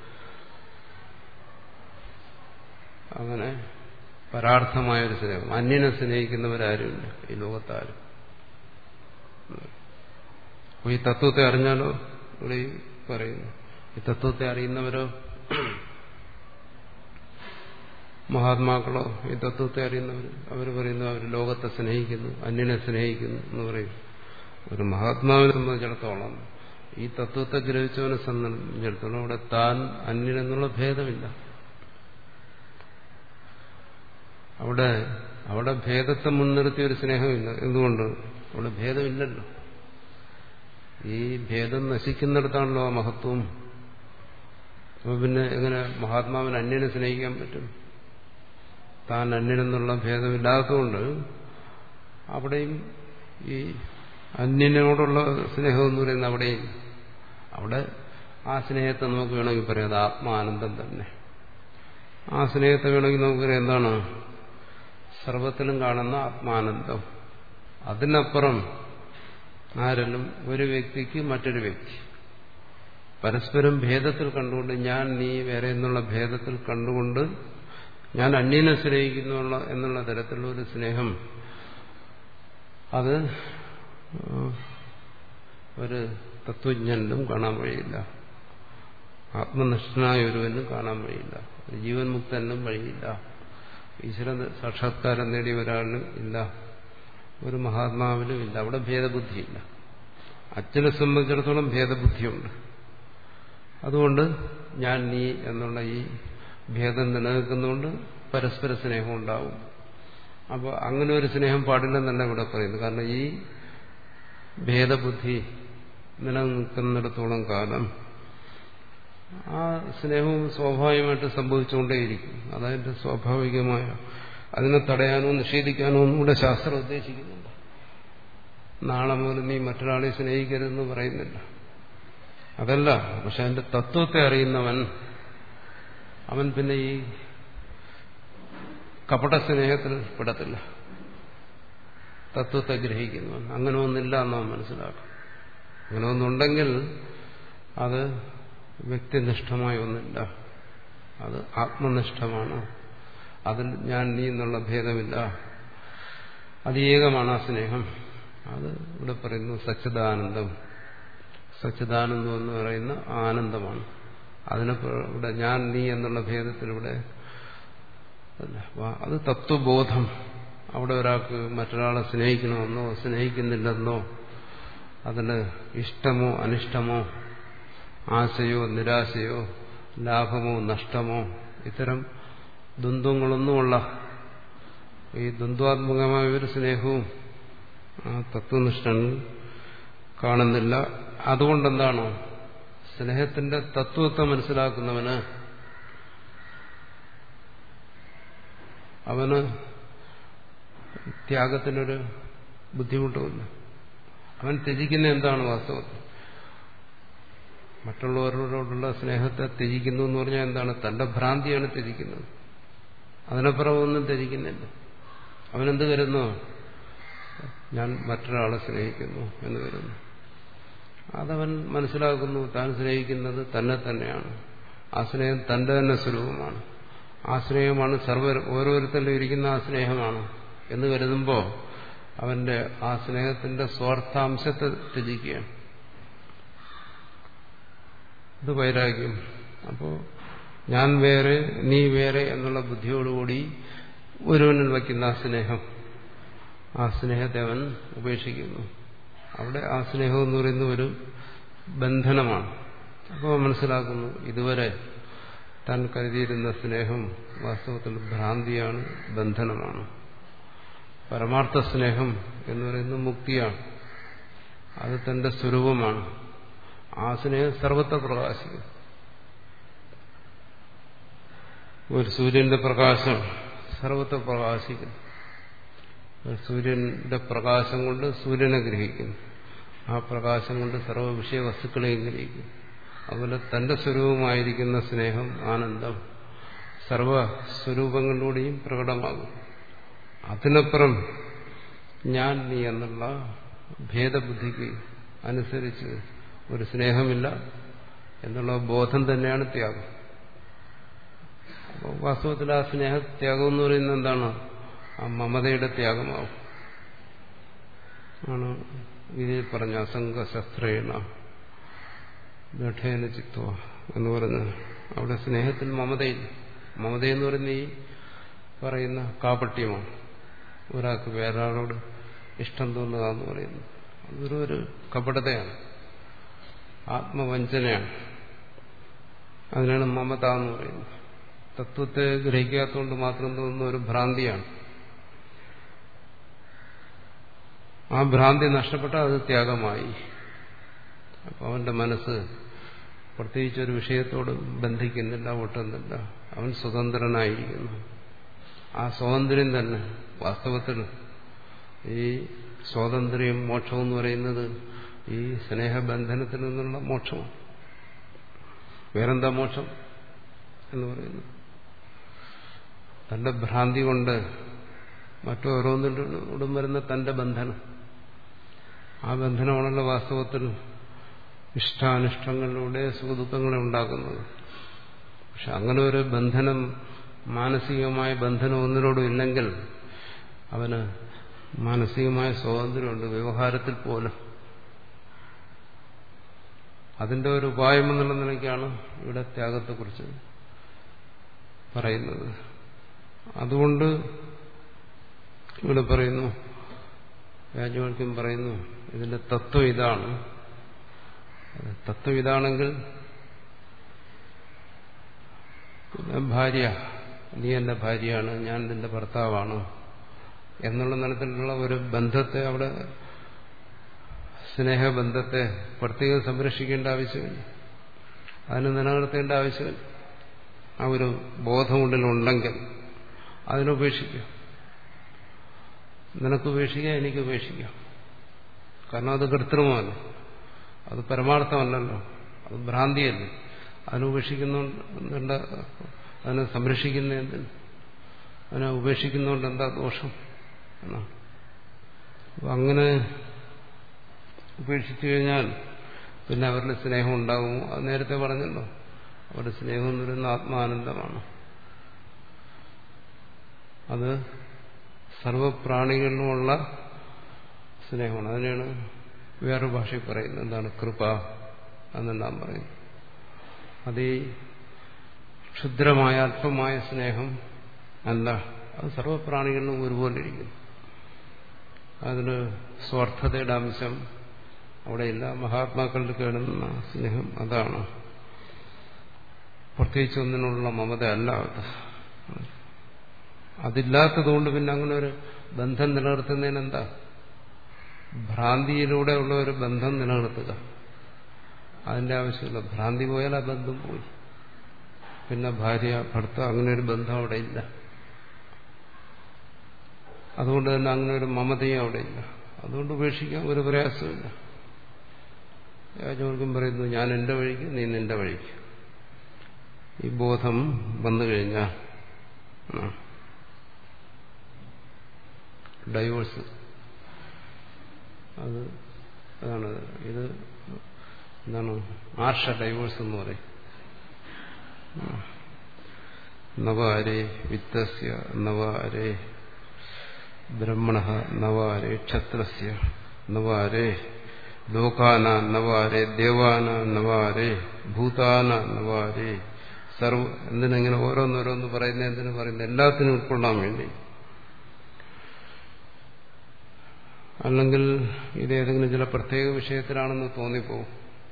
അങ്ങനെ പരാർത്ഥമായൊരു സ്നേഹം അന്യനെ സ്നേഹിക്കുന്നവരാരുമില്ല ഈ ലോകത്താരും ഈ തത്വത്തെ അറിഞ്ഞാലോ ഇവിടെ ഈ പറയുന്നു ഈ തത്വത്തെ അറിയുന്നവരോ മഹാത്മാക്കളോ ഈ തത്വത്തെ അറിയുന്നവർ അവർ പറയുന്നു അവർ ലോകത്തെ സ്നേഹിക്കുന്നു അന്യനെ സ്നേഹിക്കുന്നു എന്ന് പറയും ഒരു മഹാത്മാവിനെ സംബന്ധിച്ചിടത്തോളം ഈ തത്വത്തെ ഗ്രഹിച്ചവനെ സംബന്ധിച്ചിടത്തോളം അവിടെ താൻ അന്യനെന്നുള്ള ഭേദമില്ല അവിടെ അവിടെ ഭേദത്തെ മുൻനിർത്തിയ ഒരു സ്നേഹമില്ല എന്തുകൊണ്ട് അവിടെ ഭേദമില്ലല്ലോ ഈ ഭേദം നശിക്കുന്നിടത്താണല്ലോ ആ മഹത്വം അപ്പൊ പിന്നെ എങ്ങനെ മഹാത്മാവിന് അന്യനെ സ്നേഹിക്കാൻ പറ്റും താൻ അന്യനെന്നുള്ള ഭേദമില്ലാത്തതുകൊണ്ട് അവിടെയും ഈ അന്യനോടുള്ള സ്നേഹം എന്ന് പറയുന്നത് അവിടെയും അവിടെ ആ സ്നേഹത്തെ നമുക്ക് വേണമെങ്കിൽ പറയാം അത് ആത്മാനന്ദം തന്നെ ആ സ്നേഹത്തെ വേണമെങ്കിൽ നമുക്ക് പറയാം എന്താണ് സർവത്തിലും കാണുന്ന ആത്മാനന്ദം അതിനപ്പുറം ആരെല്ലാം ഒരു വ്യക്തിക്ക് മറ്റൊരു വ്യക്തി പരസ്പരം ഭേദത്തിൽ കണ്ടുകൊണ്ട് ഞാൻ നീ വേറെ എന്നുള്ള ഭേദത്തിൽ കണ്ടുകൊണ്ട് ഞാൻ അന്യനെ സ്നേഹിക്കുന്നു എന്നുള്ള തരത്തിലുള്ള ഒരു സ്നേഹം അത് ഒരു തത്വജ്ഞനും കാണാൻ വഴിയില്ല ആത്മനിഷ്ഠനായ ഒരുവനും കാണാൻ വഴിയില്ല ജീവൻ മുക്തനും വഴിയില്ല ഈശ്വര സാക്ഷാത്കാരം നേടിയ ഒരാളിനും ഇല്ല ഒരു മഹാത്മാവിനും ഇല്ല അവിടെ ഭേദബുദ്ധിയില്ല അച്ഛനെ സംബന്ധിച്ചിടത്തോളം ഭേദബുദ്ധിയുണ്ട് അതുകൊണ്ട് ഞാൻ നീ എന്നുള്ള ഈ ഭേദം നിലനിൽക്കുന്നതുകൊണ്ട് പരസ്പര സ്നേഹം ഉണ്ടാവും അപ്പോൾ അങ്ങനെ ഒരു സ്നേഹം പാടില്ലെന്നല്ല ഇവിടെ പറയുന്നത് കാരണം ഈ ഭേദബുദ്ധി നിലനിൽക്കുന്നിടത്തോളം കാലം ആ സ്നേഹവും സ്വാഭാവികമായിട്ട് സംഭവിച്ചുകൊണ്ടേയിരിക്കും അതതിന്റെ സ്വാഭാവികമായ അതിനെ തടയാനോ നിഷേധിക്കാനോ ഒന്നും കൂടെ ശാസ്ത്രം ഉദ്ദേശിക്കുന്നുണ്ട് നാളെ മുതൽ നീ മറ്റൊരാളെ സ്നേഹിക്കരുതെന്ന് പറയുന്നില്ല അതല്ല പക്ഷെ അതിന്റെ തത്വത്തെ അറിയുന്നവൻ അവൻ പിന്നെ ഈ കപട സ്നേഹത്തിൽ പെടത്തില്ല തത്വത്തെ ഗ്രഹിക്കുന്നവൻ അങ്ങനെ ഒന്നില്ല എന്നവൻ മനസ്സിലാക്കും അങ്ങനെ ഒന്നുണ്ടെങ്കിൽ അത് വ്യക്തിനിഷ്ഠമായ ഒന്നില്ല അത് ആത്മനിഷ്ഠമാണ് അതിൽ ഞാൻ നീ എന്നുള്ള ഭേദമില്ല അത് ഏകമാണ് ആ സ്നേഹം അത് ഇവിടെ പറയുന്നു സച്ചിദാനന്ദം സച്ചിദാനന്ദം എന്ന് പറയുന്ന ആനന്ദമാണ് അതിനെ ഇവിടെ ഞാൻ നീ എന്നുള്ള ഭേദത്തിലൂടെ അത് തത്വബോധം അവിടെ ഒരാൾക്ക് മറ്റൊരാളെ സ്നേഹിക്കണമെന്നോ സ്നേഹിക്കുന്നില്ലെന്നോ അതിന് ഇഷ്ടമോ അനിഷ്ടമോ ആശയോ നിരാശയോ ലാഭമോ നഷ്ടമോ ഇത്തരം ദ്വന്ദ്ങ്ങളൊന്നുമുള്ള ഈ ദ്വന്ദ്വാത്മകമായ ഒരു സ്നേഹവും ആ തത്വനിഷ്ഠൻ കാണുന്നില്ല അതുകൊണ്ടെന്താണോ സ്നേഹത്തിന്റെ തത്വത്തെ മനസ്സിലാക്കുന്നവന് അവന് ത്യാഗത്തിനൊരു ബുദ്ധിമുട്ടുമില്ല അവൻ ത്യജിക്കുന്ന എന്താണ് വാസ്തവത്തിൽ മറ്റുള്ളവരോടുള്ള സ്നേഹത്തെ ത്യജിക്കുന്നു എന്ന് പറഞ്ഞാൽ എന്താണ് തന്റെ ഭ്രാന്തിയാണ് ത്യജിക്കുന്നത് അതിനപ്പുറം ഒന്നും ത്യജിക്കുന്നില്ല അവനെന്ത് കരുതുന്നു ഞാൻ മറ്റൊരാളെ സ്നേഹിക്കുന്നു എന്ന് കരുതുന്നു അതവൻ മനസ്സിലാക്കുന്നു താൻ സ്നേഹിക്കുന്നത് തന്നെ തന്നെയാണ് ആ സ്നേഹം തന്റെ തന്നെ സ്വരൂപമാണ് ആ സ്നേഹമാണ് സർവ ഓരോരുത്തരിലും ഇരിക്കുന്ന ആ സ്നേഹമാണ് എന്ന് കരുതുമ്പോൾ അവന്റെ ആ സ്നേഹത്തിന്റെ സ്വാർത്ഥാംശത്തെ ത്യജിക്കുകയാണ് ഇത് വൈരാഗ്യം അപ്പോ ഞാൻ വേറെ നീ വേറെ എന്നുള്ള ബുദ്ധിയോടുകൂടി ഒരുവനിൽ വയ്ക്കുന്ന ആ സ്നേഹം ആ സ്നേഹത്തെ അവൻ ഉപേക്ഷിക്കുന്നു അവിടെ ആ സ്നേഹം എന്ന് പറയുന്ന ഒരു ബന്ധനമാണ് അപ്പോൾ മനസ്സിലാക്കുന്നു ഇതുവരെ താൻ കരുതിയിരുന്ന സ്നേഹം വാസ്തവത്തിൽ ഭ്രാന്തിയാണ് ബന്ധനമാണ് പരമാർത്ഥ സ്നേഹം എന്ന് പറയുന്നത് മുക്തിയാണ് അത് തന്റെ സ്വരൂപമാണ് ആ സ്നേഹം സർവത്തെ പ്രകാശിക്കും ഒരു സൂര്യന്റെ പ്രകാശം സർവത്തെ പ്രകാശിക്കുന്നു ഒരു സൂര്യന്റെ പ്രകാശം കൊണ്ട് സൂര്യനെ ഗ്രഹിക്കുന്നു ആ പ്രകാശം കൊണ്ട് സർവ്വ വിഷയ വസ്തുക്കളെയും ഗ്രഹിക്കും അതുപോലെ തന്റെ സ്വരൂപമായിരിക്കുന്ന സ്നേഹം ആനന്ദം സർവ സ്വരൂപങ്ങളിലൂടെയും പ്രകടമാകും അതിനപ്പുറം ഞാൻ നീ എന്നുള്ള ഭേദബുദ്ധിക്ക് അനുസരിച്ച് ഒരു സ്നേഹമില്ല എന്നുള്ള ബോധം തന്നെയാണ് ത്യാഗം അപ്പോൾ വാസ്തവത്തിൽ ആ സ്നേഹത്യാഗം എന്ന് പറയുന്നത് എന്താണ് ആ മമതയുടെ ത്യാഗമാവും ആണ് ഇതിൽ പറഞ്ഞ അസംഗ ശസ്ത്രേണ ദഠേന ചിത്വ എന്ന് പറഞ്ഞ് അവിടെ സ്നേഹത്തിൽ മമതയില്ല മമതയെന്ന് പറയുന്ന ഈ പറയുന്ന കാപട്യമാണ് ഒരാൾക്ക് വേറൊരാളോട് ഇഷ്ടം തോന്നുക എന്ന് പറയുന്നത് അതൊരു ഒരു കപടതയാണ് ആത്മവഞ്ചനയാണ് അതിനാണ് മമത എന്ന് പറയുന്നത് തത്വത്തെ ഗ്രഹിക്കാത്തതുകൊണ്ട് മാത്രം തോന്നുന്ന ഒരു ഭ്രാന്തിയാണ് ആ ഭ്രാന്തി നഷ്ടപ്പെട്ട അത് ത്യാഗമായി അപ്പോൾ അവന്റെ മനസ്സ് പ്രത്യേകിച്ച് ഒരു വിഷയത്തോട് ബന്ധിക്കുന്നില്ല ഒട്ടുന്നില്ല അവൻ സ്വതന്ത്രനായിരിക്കുന്നു ആ സ്വാതന്ത്ര്യം തന്നെ വാസ്തവത്തിൽ ഈ സ്വാതന്ത്ര്യം മോക്ഷം എന്ന് പറയുന്നത് ഈ സ്നേഹബന്ധനത്തിൽ നിന്നുള്ള മോക്ഷമാണ് വേറെന്താ മോക്ഷം എന്ന് പറയുന്നത് തന്റെ ഭ്രാന്തി കൊണ്ട് മറ്റോരോന്നിനോടും വരുന്ന തന്റെ ബന്ധനം ആ ബന്ധനമാണല്ലോ വാസ്തവത്തിൽ ഇഷ്ടാനിഷ്ടങ്ങളിലൂടെ സുഖദുഃഖങ്ങളെ ഉണ്ടാക്കുന്നത് പക്ഷെ അങ്ങനെ ഒരു ബന്ധനം മാനസികമായ ബന്ധനം ഒന്നിനോടും ഇല്ലെങ്കിൽ അവന് മാനസികമായ സ്വാതന്ത്ര്യമുണ്ട് വ്യവഹാരത്തിൽ പോലും അതിന്റെ ഒരു ഉപായം എന്നുള്ള നിലയ്ക്കാണ് ഇവിടെ ത്യാഗത്തെക്കുറിച്ച് പറയുന്നത് അതുകൊണ്ട് ഇവിടെ പറയുന്നു രാജവാക്യം പറയുന്നു ഇതിന്റെ തത്വം ഇതാണ് തത്വം ഇതാണെങ്കിൽ ഭാര്യ നീ എന്റെ ഭാര്യയാണ് ഞാൻ നിന്റെ ഭർത്താവാണ് എന്നുള്ള നിലത്തിലുള്ള ഒരു ബന്ധത്തെ അവിടെ സ്നേഹബന്ധത്തെ പ്രത്യേകം സംരക്ഷിക്കേണ്ട ആവശ്യമില്ല അതിന് നിലനിർത്തേണ്ട ആവശ്യമില്ല ആ ഒരു ബോധമുള്ളിലുണ്ടെങ്കിൽ അതിനുപേക്ഷിക്കാം നിനക്ക് ഉപേക്ഷിക്കാം എനിക്ക് ഉപേക്ഷിക്കാം കാരണം അത് കൃത്രിമമല്ല അത് പരമാർത്ഥമല്ലല്ലോ അത് ഭ്രാന്തിയല്ലേ അതിനെ ഉപേക്ഷിക്കുന്നുണ്ട് അതിനെ സംരക്ഷിക്കുന്ന എന്തിന് അതിനെ ഉപേക്ഷിക്കുന്നതുകൊണ്ട് എന്താ ദോഷം എന്നാണ് അപ്പം അങ്ങനെ ഉപേക്ഷിച്ചു കഴിഞ്ഞാൽ പിന്നെ അവരുടെ സ്നേഹം ഉണ്ടാകുമോ അത് നേരത്തെ പറഞ്ഞല്ലോ അവരുടെ സ്നേഹം എന്ന് പറയുന്ന ആത്മാനന്ദമാണ് അത് സർവപ്രാണികളിലുമുള്ള സ്നേഹമാണ് അതിനാണ് വേറെ ഭാഷയിൽ പറയുന്നത് എന്താണ് കൃപ എന്നെല്ലാം പറയും അത് ഈ ക്ഷുദ്രമായ അല്പമായ സ്നേഹം അല്ല അത് സർവപ്രാണികളിലും ഒരുപോലെ ഇരിക്കുന്നു അതിന് സ്വാർത്ഥതയുടെ അംശം അവിടെയില്ല മഹാത്മാക്കളുടെ കേടുന്ന സ്നേഹം അതാണ് പ്രത്യേകിച്ച് ഒന്നിനുള്ള മമത അല്ല അത് അതില്ലാത്തതുകൊണ്ട് പിന്നെ അങ്ങനെ ഒരു ബന്ധം നിലനിർത്തുന്നതിന് എന്താ ഭ്രാന്തിയിലൂടെ ഉള്ള ഒരു ബന്ധം നിലനിർത്തുക അതിന്റെ ആവശ്യമില്ല ഭ്രാന്തി പോയാൽ ആ ബന്ധം പോയി പിന്നെ ഭാര്യ ഭർത്താവ് അങ്ങനെ ഒരു ബന്ധം അവിടെ ഇല്ല അതുകൊണ്ട് തന്നെ അങ്ങനെ ഒരു മമതയും അവിടെ ഇല്ല അതുകൊണ്ട് ഉപേക്ഷിക്കാൻ ഒരു പ്രയാസമില്ല യാചവർക്കും പറയുന്നു ഞാൻ എന്റെ വഴിക്ക് നീ നിന്റെ വഴിക്ക് ഈ ബോധം വന്നു കഴിഞ്ഞാൽ ഡൈവേഴ്സ് അത് അതാണ് ഇത് എന്താണ് ആർഷ ഡൈവേഴ്സ് എന്ന് പറയും നവാരേ വിത്തസ്യ നവാരേ ബ്രഹ്മണ നവാരേ ക്ഷത്രസ്യ നവാരേ ലോകാന നവാരേ ദേവാന നവാരേ ഭൂതാന നവാരേ സർവ എന്തിനെങ്ങനെ ഓരോന്നോരോന്ന് പറയുന്ന എന്തിനു പറയുന്നത് എല്ലാത്തിനും ഉൾക്കൊള്ളാൻ വേണ്ടി അല്ലെങ്കിൽ ഇത് ഏതെങ്കിലും ചില പ്രത്യേക വിഷയത്തിലാണെന്ന് തോന്നിപ്പോവും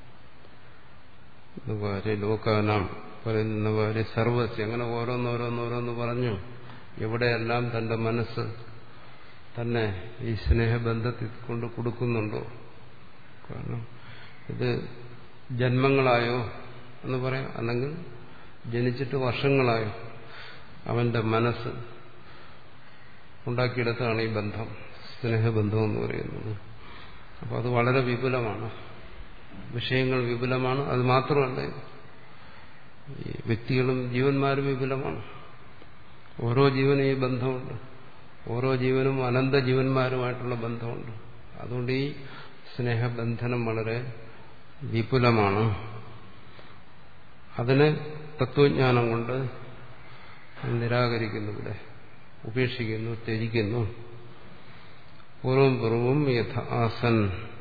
നവാരെ ലോകാനാം പറയുന്ന നവാരെ സർവസ്യ അങ്ങനെ ഓരോന്നോരോന്നോരോന്ന് പറഞ്ഞു എവിടെയെല്ലാം തന്റെ മനസ്സ് തന്നെ ഈ സ്നേഹബന്ധത്തിൽ കൊണ്ട് കൊടുക്കുന്നുണ്ടോ കാരണം ഇത് ജന്മങ്ങളായോ എന്ന് പറയാം അല്ലെങ്കിൽ ജനിച്ചിട്ട് വർഷങ്ങളായോ അവന്റെ മനസ്സ് ഉണ്ടാക്കിയെടുത്താണ് ഈ ബന്ധം സ്നേഹബന്ധം എന്ന് പറയുന്നത് അപ്പോൾ അത് വളരെ വിപുലമാണ് വിഷയങ്ങൾ വിപുലമാണ് അത് മാത്രമല്ല ഈ വ്യക്തികളും ജീവന്മാരും വിപുലമാണ് ഓരോ ജീവനും ഈ ബന്ധമുണ്ട് ഓരോ ജീവനും അനന്ത ജീവന്മാരുമായിട്ടുള്ള ബന്ധമുണ്ട് അതുകൊണ്ട് ഈ സ്നേഹബന്ധനം വളരെ വിപുലമാണ് അതിനെ തത്വജ്ഞാനം കൊണ്ട് നിരാകരിക്കുന്നു ഇവിടെ ഉപേക്ഷിക്കുന്നു ത്യജിക്കുന്നു പൂർവം പൂർവം യഥ ആസൻ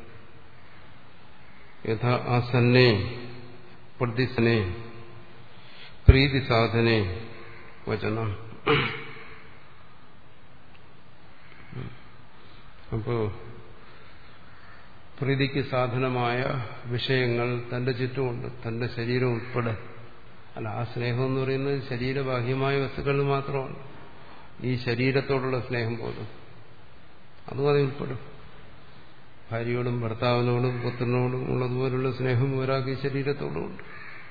യഥ ആസന്നെ പ്രതിസനെ പ്രീതി സാധനെ വചനം അപ്പോ പ്രീതിക്ക് സാധനമായ വിഷയങ്ങൾ തന്റെ ചുറ്റുമുണ്ട് തന്റെ ശരീരം ഉൾപ്പെടെ അല്ല ആ സ്നേഹം എന്ന് പറയുന്നത് ശരീരബാഹ്യമായ വസ്തുക്കളിൽ മാത്രമാണ് ഈ ശരീരത്തോടുള്ള സ്നേഹം പോലും അതും അതിൽ ഉൾപ്പെടും ഭാര്യയോടും ഭർത്താവിനോടും പുത്രനോടും ഉള്ളതുപോലുള്ള സ്നേഹം ഒരാൾക്ക് ഈ ശരീരത്തോടുമുണ്ട്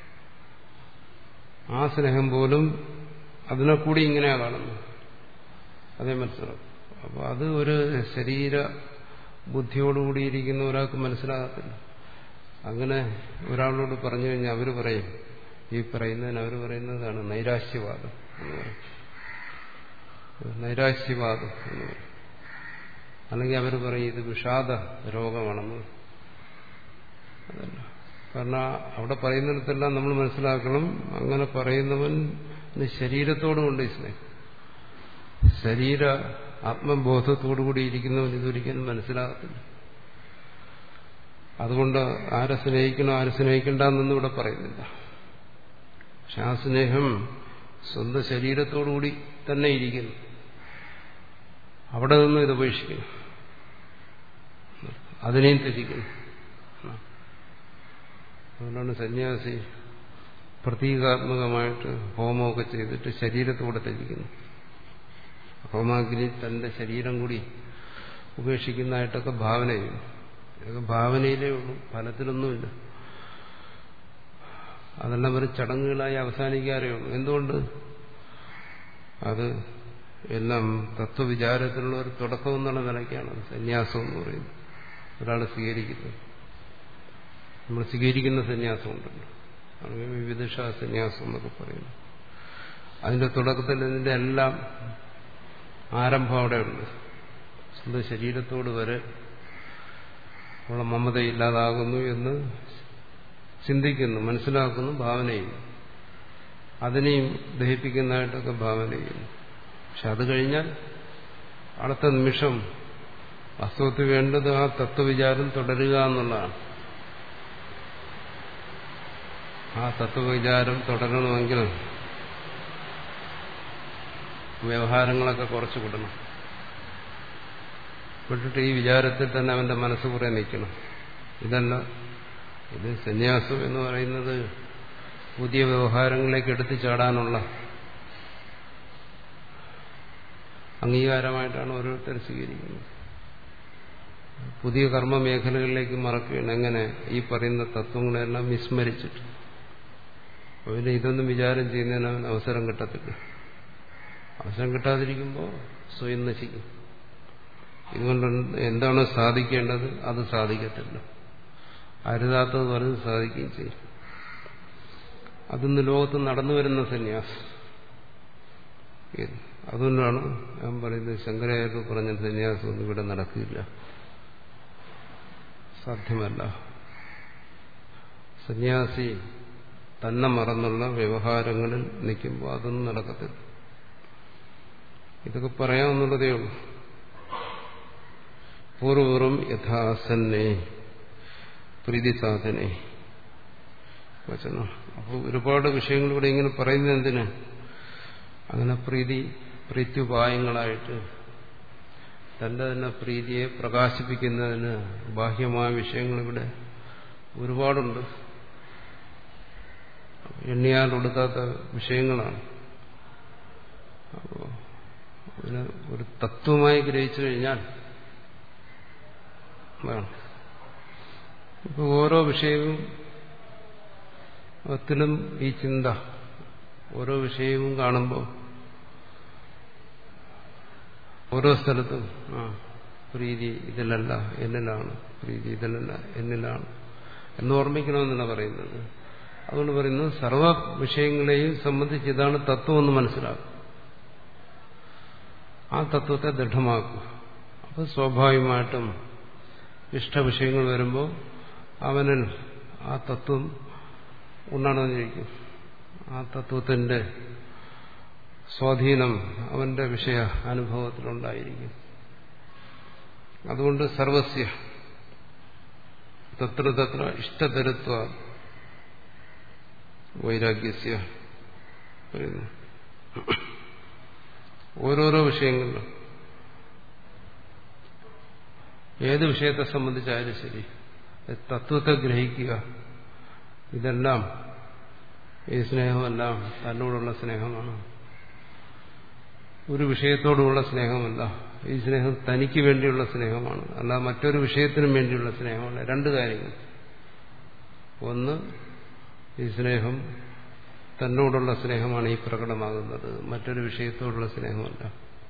ആ സ്നേഹം പോലും അതിനെ കൂടി ഇങ്ങനെയാ കാണുന്നത് അതേ മനസ്സിലാവും അപ്പോൾ അത് ഒരു ശരീര ബുദ്ധിയോടുകൂടിയിരിക്കുന്ന ഒരാൾക്ക് മനസ്സിലാകത്തില്ല അങ്ങനെ ഒരാളോട് പറഞ്ഞു കഴിഞ്ഞാൽ അവർ പറയും ഈ പറയുന്നതിന് അവർ പറയുന്നതാണ് നൈരാശ്യവാദം എന്ന് പറയും നൈരാശ്യവാദം എന്ന് പറയും അല്ലെങ്കിൽ അവർ പറയും ഇത് വിഷാദ രോഗമാണെന്ന് അതല്ല കാരണം അവിടെ പറയുന്നിടത്തെല്ലാം നമ്മൾ മനസ്സിലാക്കണം അങ്ങനെ പറയുന്നവൻ ശരീരത്തോടുമുണ്ട് ഈ സ്നേഹം ശരീര ആത്മബോധത്തോടുകൂടി ഇരിക്കുന്നവൻ ഇതൊരിക്കലും മനസ്സിലാകത്തില്ല അതുകൊണ്ട് ആരെ സ്നേഹിക്കണോ ആരെ സ്നേഹിക്കണ്ടെന്നൊന്നും ഇവിടെ പറയുന്നില്ല പക്ഷെ ആ സ്നേഹം സ്വന്തം ശരീരത്തോടുകൂടി തന്നെ ഇരിക്കുന്നു അവിടെ നിന്ന് ഇത് ഉപേക്ഷിക്കുന്നു അതിനെയും ത്യജിക്കുന്നു അതുകൊണ്ടാണ് സന്യാസി പ്രതീകാത്മകമായിട്ട് ഹോമമൊക്കെ ചെയ്തിട്ട് ശരീരത്തോടെ ത്യജിക്കുന്നു ഹോമാഗ്നി തന്റെ ശരീരം കൂടി ഉപേക്ഷിക്കുന്നതായിട്ടൊക്കെ ഭാവന ചെയ്യും ഇതൊക്കെ ഭാവനയിലേ ഉള്ളൂ ഫലത്തിലൊന്നുമില്ല അതെല്ലാം ഒരു ചടങ്ങുകളായി അവസാനിക്കാറേ ഉള്ളൂ എന്തുകൊണ്ട് അത് എല്ലാം തത്വവിചാരത്തിലുള്ള ഒരു തുടക്കം എന്നുള്ള നിലയ്ക്കാണ് സന്യാസം എന്ന് പറയുന്നത് ഒരാൾ സ്വീകരിക്കുന്നത് നമ്മൾ സ്വീകരിക്കുന്ന സന്യാസമുണ്ടല്ലോ അങ്ങനെ വിവിധ സന്യാസം എന്നൊക്കെ പറയുന്നു അതിന്റെ തുടക്കത്തിൽ ഇതിന്റെ എല്ലാം ആരംഭം അവിടെയുണ്ട് സ്വന്തം ശരീരത്തോട് വരെ ഉള്ള മമതയില്ലാതാകുന്നു എന്ന് ചിന്തിക്കുന്നു മനസ്സിലാക്കുന്നു ഭാവന ചെയ്യുന്നു അതിനെയും ദഹിപ്പിക്കുന്നതായിട്ടൊക്കെ ഭാവന ചെയ്യുന്നു പക്ഷെ അത് കഴിഞ്ഞാൽ അടുത്ത നിമിഷം വാസ്തവത്തിൽ വേണ്ടത് ആ തത്വവിചാരം തുടരുക എന്നുള്ളതാണ് ആ തത്വവിചാരം തുടരണമെങ്കിൽ വ്യവഹാരങ്ങളൊക്കെ കുറച്ച് വിടണം വിട്ടിട്ട് ഈ വിചാരത്തിൽ തന്നെ അവന്റെ മനസ്സ് കുറെ നിൽക്കണം ഇതല്ല ഇത് സന്യാസം എന്ന് പറയുന്നത് പുതിയ വ്യവഹാരങ്ങളിലേക്ക് എടുത്തു ചാടാനുള്ള അംഗീകാരമായിട്ടാണ് ഓരോരുത്തർ സ്വീകരിക്കുന്നത് പുതിയ കർമ്മ മേഖലകളിലേക്ക് മറക്കുകയാണ് എങ്ങനെ ഈ പറയുന്ന തത്വങ്ങളെല്ലാം വിസ്മരിച്ചിട്ട് അവന് ഇതൊന്നും വിചാരം ചെയ്യുന്നതിന് അവന് അവസരം കിട്ടത്തില്ല അവസരം കിട്ടാതിരിക്കുമ്പോൾ സ്വയം നശിക്കും ഇതുകൊണ്ട് എന്താണോ സാധിക്കേണ്ടത് അത് സാധിക്കത്തില്ല അരുതാത്തത് പറഞ്ഞ് സാധിക്കുകയും ചെയ്യും അതൊന്ന് ലോകത്ത് നടന്നു വരുന്ന സന്യാസം അതുകൊണ്ടാണ് ഞാൻ പറയുന്നത് ശങ്കരാചാര്യ പറഞ്ഞ സന്യാസമൊന്നും ഇവിടെ നടക്കില്ല സാധ്യമല്ല സന്യാസി തന്നെ മറന്നുള്ള വ്യവഹാരങ്ങളിൽ നിൽക്കുമ്പോൾ അതൊന്നും നടക്കത്തില്ല ഇതൊക്കെ പറയാമെന്നുള്ളതേ ഉള്ളൂ പൂർവപൂർവം യഥാസന്നെ പ്രീതി സാധനെ വചനം അപ്പോൾ ഒരുപാട് വിഷയങ്ങൾ ഇവിടെ ഇങ്ങനെ പറയുന്നത് എന്തിന് അങ്ങനെ പ്രീതി പ്രീത്യുപായങ്ങളായിട്ട് തന്റെ തന്നെ പ്രീതിയെ പ്രകാശിപ്പിക്കുന്നതിന് ബാഹ്യമായ വിഷയങ്ങൾ ഇവിടെ ഒരുപാടുണ്ട് എണ്ണിയാൽ ഒടുക്കാത്ത വിഷയങ്ങളാണ് അപ്പോൾ അതിന് ഒരു തത്വമായി ഗ്രഹിച്ചു കഴിഞ്ഞാൽ വേണം ഇപ്പോൾ ഓരോ വിഷയവും ത്തിലും ഈ ചിന്ത ഓരോ വിഷയവും കാണുമ്പോൾ ഓരോ സ്ഥലത്തും ആ പ്രീതി ഇതിലല്ല എന്നിലാണ് പ്രീതി ഇതിലല്ല എന്നിലാണ് എന്ന് ഓർമ്മിക്കണമെന്നാണ് പറയുന്നത് അതുകൊണ്ട് പറയുന്നത് സർവ വിഷയങ്ങളെയും സംബന്ധിച്ച് ഇതാണ് തത്വം എന്ന് മനസ്സിലാക്കും ആ തത്വത്തെ ദൃഢമാക്കുക അപ്പോൾ സ്വാഭാവികമായിട്ടും ഇഷ്ടവിഷയങ്ങൾ വരുമ്പോൾ അവനിൽ ആ തത്വം ഉണ്ടാണെന്നിരിക്കും ആ തത്വത്തിന്റെ സ്വാധീനം അവന്റെ വിഷയ അനുഭവത്തിലുണ്ടായിരിക്കും അതുകൊണ്ട് സർവസ്യ തത്ര തത്ര ഇഷ്ടതരത്വ വൈരാഗ്യസ്യ പറയുന്നു ഓരോരോ വിഷയങ്ങളിലും ഏത് വിഷയത്തെ സംബന്ധിച്ചായാലും ശരി തത്വത്തെ ഗ്രഹിക്കുക ഇതെല്ലാം ഈ സ്നേഹമെല്ലാം തന്നോടുള്ള സ്നേഹമാണ് ഒരു വിഷയത്തോടുള്ള സ്നേഹമല്ല ഈ സ്നേഹം തനിക്ക് വേണ്ടിയുള്ള സ്നേഹമാണ് അല്ല മറ്റൊരു വിഷയത്തിനും വേണ്ടിയുള്ള സ്നേഹമല്ല രണ്ട് കാര്യങ്ങൾ ഒന്ന് ഈ സ്നേഹം തന്നോടുള്ള സ്നേഹമാണ് ഈ പ്രകടമാകുന്നത് മറ്റൊരു വിഷയത്തോടുള്ള സ്നേഹമല്ല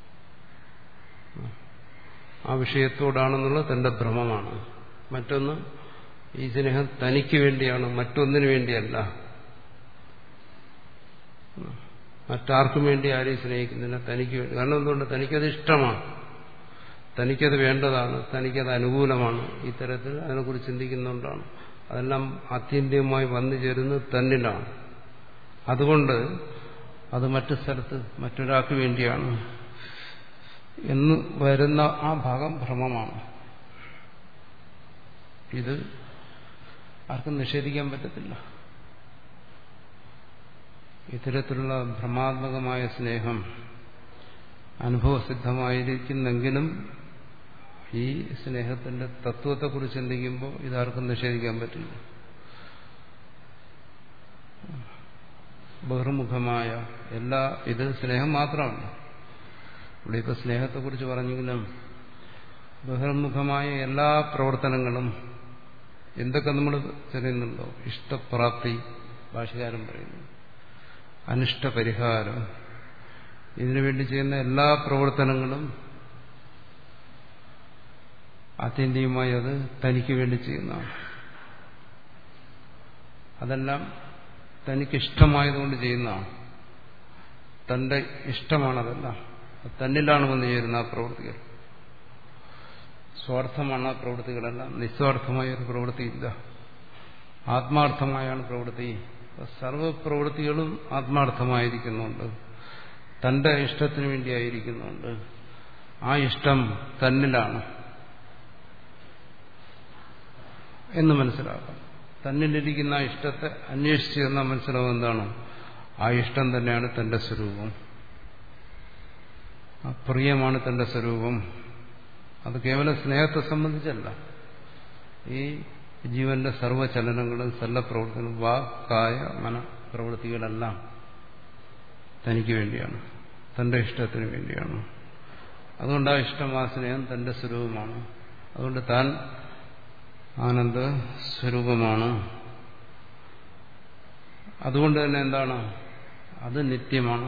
ആ വിഷയത്തോടാണെന്നുള്ള തന്റെ ഭ്രമമാണ് മറ്റൊന്ന് ഈ സ്നേഹം തനിക്ക് വേണ്ടിയാണ് മറ്റൊന്നിനു വേണ്ടിയല്ല മറ്റാർക്കും വേണ്ടി ആരെയും സ്നേഹിക്കുന്നില്ല തനിക്ക് വേണ്ടി കാരണം എന്തുകൊണ്ട് തനിക്കത് ഇഷ്ടമാണ് തനിക്കത് വേണ്ടതാണ് തനിക്കത് അനുകൂലമാണ് ഇത്തരത്തിൽ അതിനെക്കുറിച്ച് ചിന്തിക്കുന്നുകൊണ്ടാണ് അതെല്ലാം ആത്യന്തികമായി വന്നു ചേരുന്നത് തന്നിലാണ് അതുകൊണ്ട് അത് മറ്റു സ്ഥലത്ത് മറ്റൊരാൾക്ക് വേണ്ടിയാണ് എന്ന് വരുന്ന ആ ഭാഗം ഭ്രമമാണ് ഇത് ആർക്കും നിഷേധിക്കാൻ പറ്റത്തില്ല ഇത്തരത്തിലുള്ള ഭ്രമാത്മകമായ സ്നേഹം അനുഭവസിദ്ധമായിരിക്കുന്നെങ്കിലും ഈ സ്നേഹത്തിന്റെ തത്വത്തെക്കുറിച്ച് ചിന്തിക്കുമ്പോൾ ഇതാർക്കും നിഷേധിക്കാൻ പറ്റില്ല ബഹിർമുഖമായ എല്ലാ ഇത് സ്നേഹം മാത്രമല്ല ഇവിടെ ഇപ്പൊ സ്നേഹത്തെക്കുറിച്ച് പറഞ്ഞെങ്കിലും ബഹിർമുഖമായ എല്ലാ പ്രവർത്തനങ്ങളും എന്തൊക്കെ നമ്മൾ ചെറിയുന്നുണ്ടോ ഇഷ്ടപ്രാപ്തി ഭാഷകാരൻ പറയുന്നു അനിഷ്ടപരിഹാരം ഇതിനുവേണ്ടി ചെയ്യുന്ന എല്ലാ പ്രവർത്തനങ്ങളും ആത്യന്തികമായി അത് തനിക്ക് വേണ്ടി ചെയ്യുന്നതാണ് അതെല്ലാം തനിക്കിഷ്ടമായതുകൊണ്ട് ചെയ്യുന്നതാണ് തന്റെ ഇഷ്ടമാണതെല്ലാം തന്നിലാണ് വന്നു ചേരുന്ന ആ പ്രവൃത്തികൾ സ്വാർത്ഥമാണ് ആ പ്രവൃത്തികളെല്ലാം നിസ്വാർത്ഥമായ ഒരു പ്രവൃത്തിയില്ല ആത്മാർത്ഥമായാണ് പ്രവൃത്തി സർവപ്രവൃത്തികളും ആത്മാർത്ഥമായിരിക്കുന്നുണ്ട് തന്റെ ഇഷ്ടത്തിന് വേണ്ടിയായിരിക്കുന്നുണ്ട് ആ ഇഷ്ടം തന്നിലാണ് എന്ന് മനസ്സിലാക്കാം തന്നിലിരിക്കുന്ന ആ ഇഷ്ടത്തെ അന്വേഷിച്ച് ചെന്നാൽ മനസ്സിലാവും എന്താണ് ആ ഇഷ്ടം തന്നെയാണ് തന്റെ സ്വരൂപം ആ പ്രിയമാണ് തന്റെ സ്വരൂപം അത് കേവലം സ്നേഹത്തെ സംബന്ധിച്ചല്ല ഈ ജീവന്റെ സർവ്വചലനങ്ങളും സല്ലപ്രവർത്തനങ്ങളും വാക്കായ മന പ്രവൃത്തികളെല്ലാം തനിക്ക് വേണ്ടിയാണ് തന്റെ ഇഷ്ടത്തിന് വേണ്ടിയാണ് അതുകൊണ്ട് ആ ഇഷ്ടം ആ സ്നേഹം തന്റെ സ്വരൂപമാണ് അതുകൊണ്ട് താൻ ആനന്ദ സ്വരൂപമാണ് അതുകൊണ്ട് തന്നെ എന്താണ് അത് നിത്യമാണ്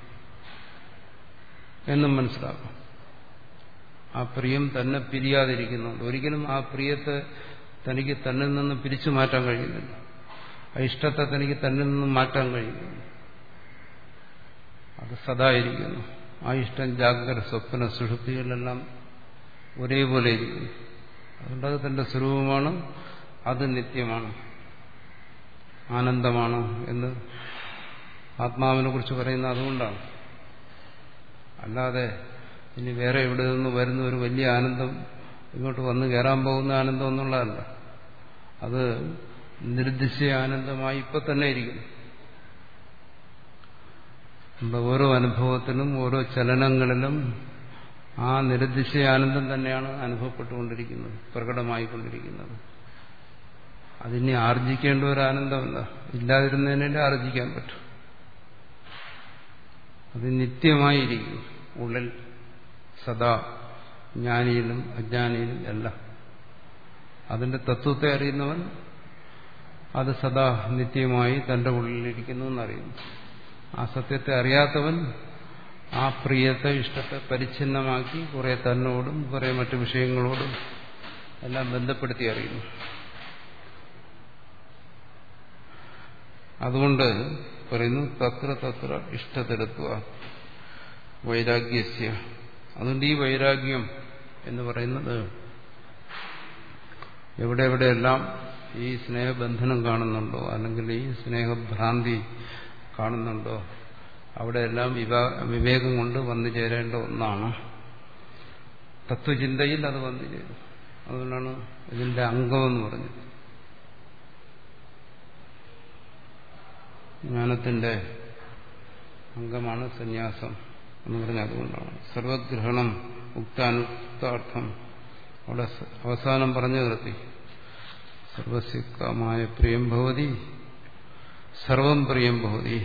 എന്നും മനസ്സിലാക്കും ആ പ്രിയം തന്നെ പിരിയാതിരിക്കുന്നുണ്ട് ഒരിക്കലും ആ പ്രിയത്തെ തനിക്ക് തന്നിൽ നിന്ന് പിരിച്ചു മാറ്റാൻ കഴിയുന്നില്ല ആ ഇഷ്ടത്തെ തനിക്ക് തന്നിൽ നിന്ന് മാറ്റാൻ കഴിയുന്നില്ല അത് സദാ ഇരിക്കുന്നു ആ ഇഷ്ടം ജാഗ്രത സ്വപ്ന സുഷുപ്തികളിലെല്ലാം ഒരേപോലെ ഇരിക്കുന്നു അതുകൊണ്ട് അത് തന്റെ സ്വരൂപമാണ് അത് നിത്യമാണ് ആനന്ദമാണ് എന്ന് ആത്മാവിനെ കുറിച്ച് പറയുന്നത് അതുകൊണ്ടാണ് അല്ലാതെ ഇനി വേറെ എവിടെ നിന്ന് വരുന്ന ഒരു വലിയ ആനന്ദം ഇങ്ങോട്ട് വന്ന് കയറാൻ പോകുന്ന ആനന്ദം എന്നുള്ളതല്ല അത് നിർദ്ദിശ്യ ആനന്ദമായി ഇപ്പൊ തന്നെ ഇരിക്കുന്നു നമ്മുടെ ഓരോ അനുഭവത്തിലും ഓരോ ചലനങ്ങളിലും ആ നിരദിശ്യ ആനന്ദം തന്നെയാണ് അനുഭവപ്പെട്ടുകൊണ്ടിരിക്കുന്നത് പ്രകടമായിക്കൊണ്ടിരിക്കുന്നത് അതിനെ ആർജിക്കേണ്ട ഒരു ആനന്ദമല്ല ഇല്ലാതിരുന്നതിനെ ആർജിക്കാൻ പറ്റും അത് നിത്യമായിരിക്കും ഉള്ളിൽ സദാ ജ്ഞാനിയിലും അജ്ഞാനിയിലും എല്ലാം അതിന്റെ തത്വത്തെ അറിയുന്നവൻ അത് സദാ നിത്യമായി തന്റെ ഉള്ളിലിരിക്കുന്നു എന്നറിയുന്നു ആ സത്യത്തെ അറിയാത്തവൻ ആ പ്രിയത്തെ ഇഷ്ടത്തെ പരിച്ഛിന്നമാക്കി കുറെ തന്നോടും കുറെ മറ്റു വിഷയങ്ങളോടും എല്ലാം ബന്ധപ്പെടുത്തി അറിയുന്നു അതുകൊണ്ട് പറയുന്നു തത്ര തത്ര ഇഷ്ടത്തിലെത്തുക വൈരാഗ്യസ്യ അതുകൊണ്ട് ഈ വൈരാഗ്യം എന്ന് പറയുന്നത് എവിടെ എവിടെയെല്ലാം ഈ സ്നേഹബന്ധനം കാണുന്നുണ്ടോ അല്ലെങ്കിൽ ഈ സ്നേഹഭ്രാന്തി കാണുന്നുണ്ടോ അവിടെയെല്ലാം വിവേകം കൊണ്ട് വന്നു ചേരേണ്ട ഒന്നാണ് തത്വചിന്തയിൽ അത് വന്നു ചേരും അതുകൊണ്ടാണ് ഇതിന്റെ അംഗമെന്ന് പറഞ്ഞത് ജ്ഞാനത്തിന്റെ അംഗമാണ് സന്യാസം എന്ന് പറഞ്ഞ അതുകൊണ്ടാണ് സർവഗ്രഹണം ഉക്താനുക്താർത്ഥം അവിടെ അവസാനം പറഞ്ഞു നിർത്തി സർവസ്യമായ പ്രിയം ഭവതി സർവം പ്രിയം ഭവതി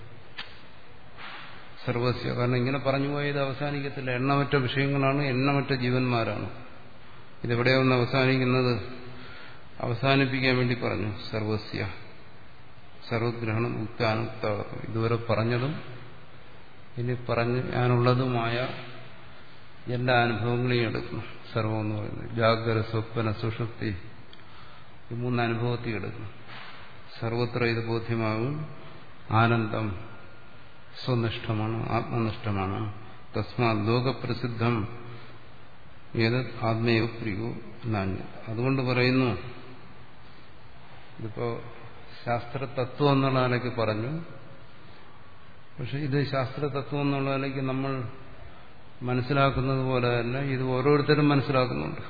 സർവസ്യ കാരണം ഇങ്ങനെ പറഞ്ഞു പോയത് അവസാനിക്കത്തില്ല എണ്ണമറ്റ വിഷയങ്ങളാണ് എണ്ണമറ്റ ജീവന്മാരാണ് ഇതെവിടെയൊന്ന് അവസാനിക്കുന്നത് അവസാനിപ്പിക്കാൻ വേണ്ടി പറഞ്ഞു സർവസ്യ സർവഗ്രഹണം ഉക്താനുക്താർത്ഥം ഇതുവരെ പറഞ്ഞതും ഇനി പറഞ്ഞ് ഞാനുള്ളതുമായ എല്ലാ അനുഭവങ്ങളെയും എടുക്കണം സർവം എന്ന് പറയുന്നത് ജാഗ്രത സ്വപ്ന സുഷുപ്തി ഈ മൂന്ന് അനുഭവത്തിൽ എടുക്കണം സർവത്ര ഇത് ബോധ്യമാകും ആനന്ദം സ്വനിഷ്ഠമാണ് ആത്മനിഷ്ഠമാണ് തസ്മാ ലോകപ്രസിദ്ധം ഏത് ആത്മീയ പ്രിയോ നാണ്യ അതുകൊണ്ട് പറയുന്നു ഇതിപ്പോ ശാസ്ത്രതത്വം എന്നുള്ള നിലയ്ക്ക് പറഞ്ഞു പക്ഷെ ഇത് ശാസ്ത്രതത്വം എന്നുള്ള നിലയ്ക്ക് നമ്മൾ മനസ്സിലാക്കുന്നത് പോലെ തന്നെ ഇത് ഓരോരുത്തരും മനസ്സിലാക്കുന്നുണ്ട്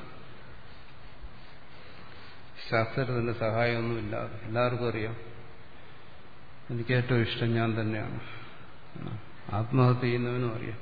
ശാസ്ത്രത്തിന്റെ സഹായമൊന്നുമില്ലാതെ എല്ലാവർക്കും അറിയാം എനിക്ക് ഏറ്റവും ഇഷ്ടം ഞാൻ തന്നെയാണ് ആത്മഹത്യ ചെയ്യുന്നവനും അറിയാം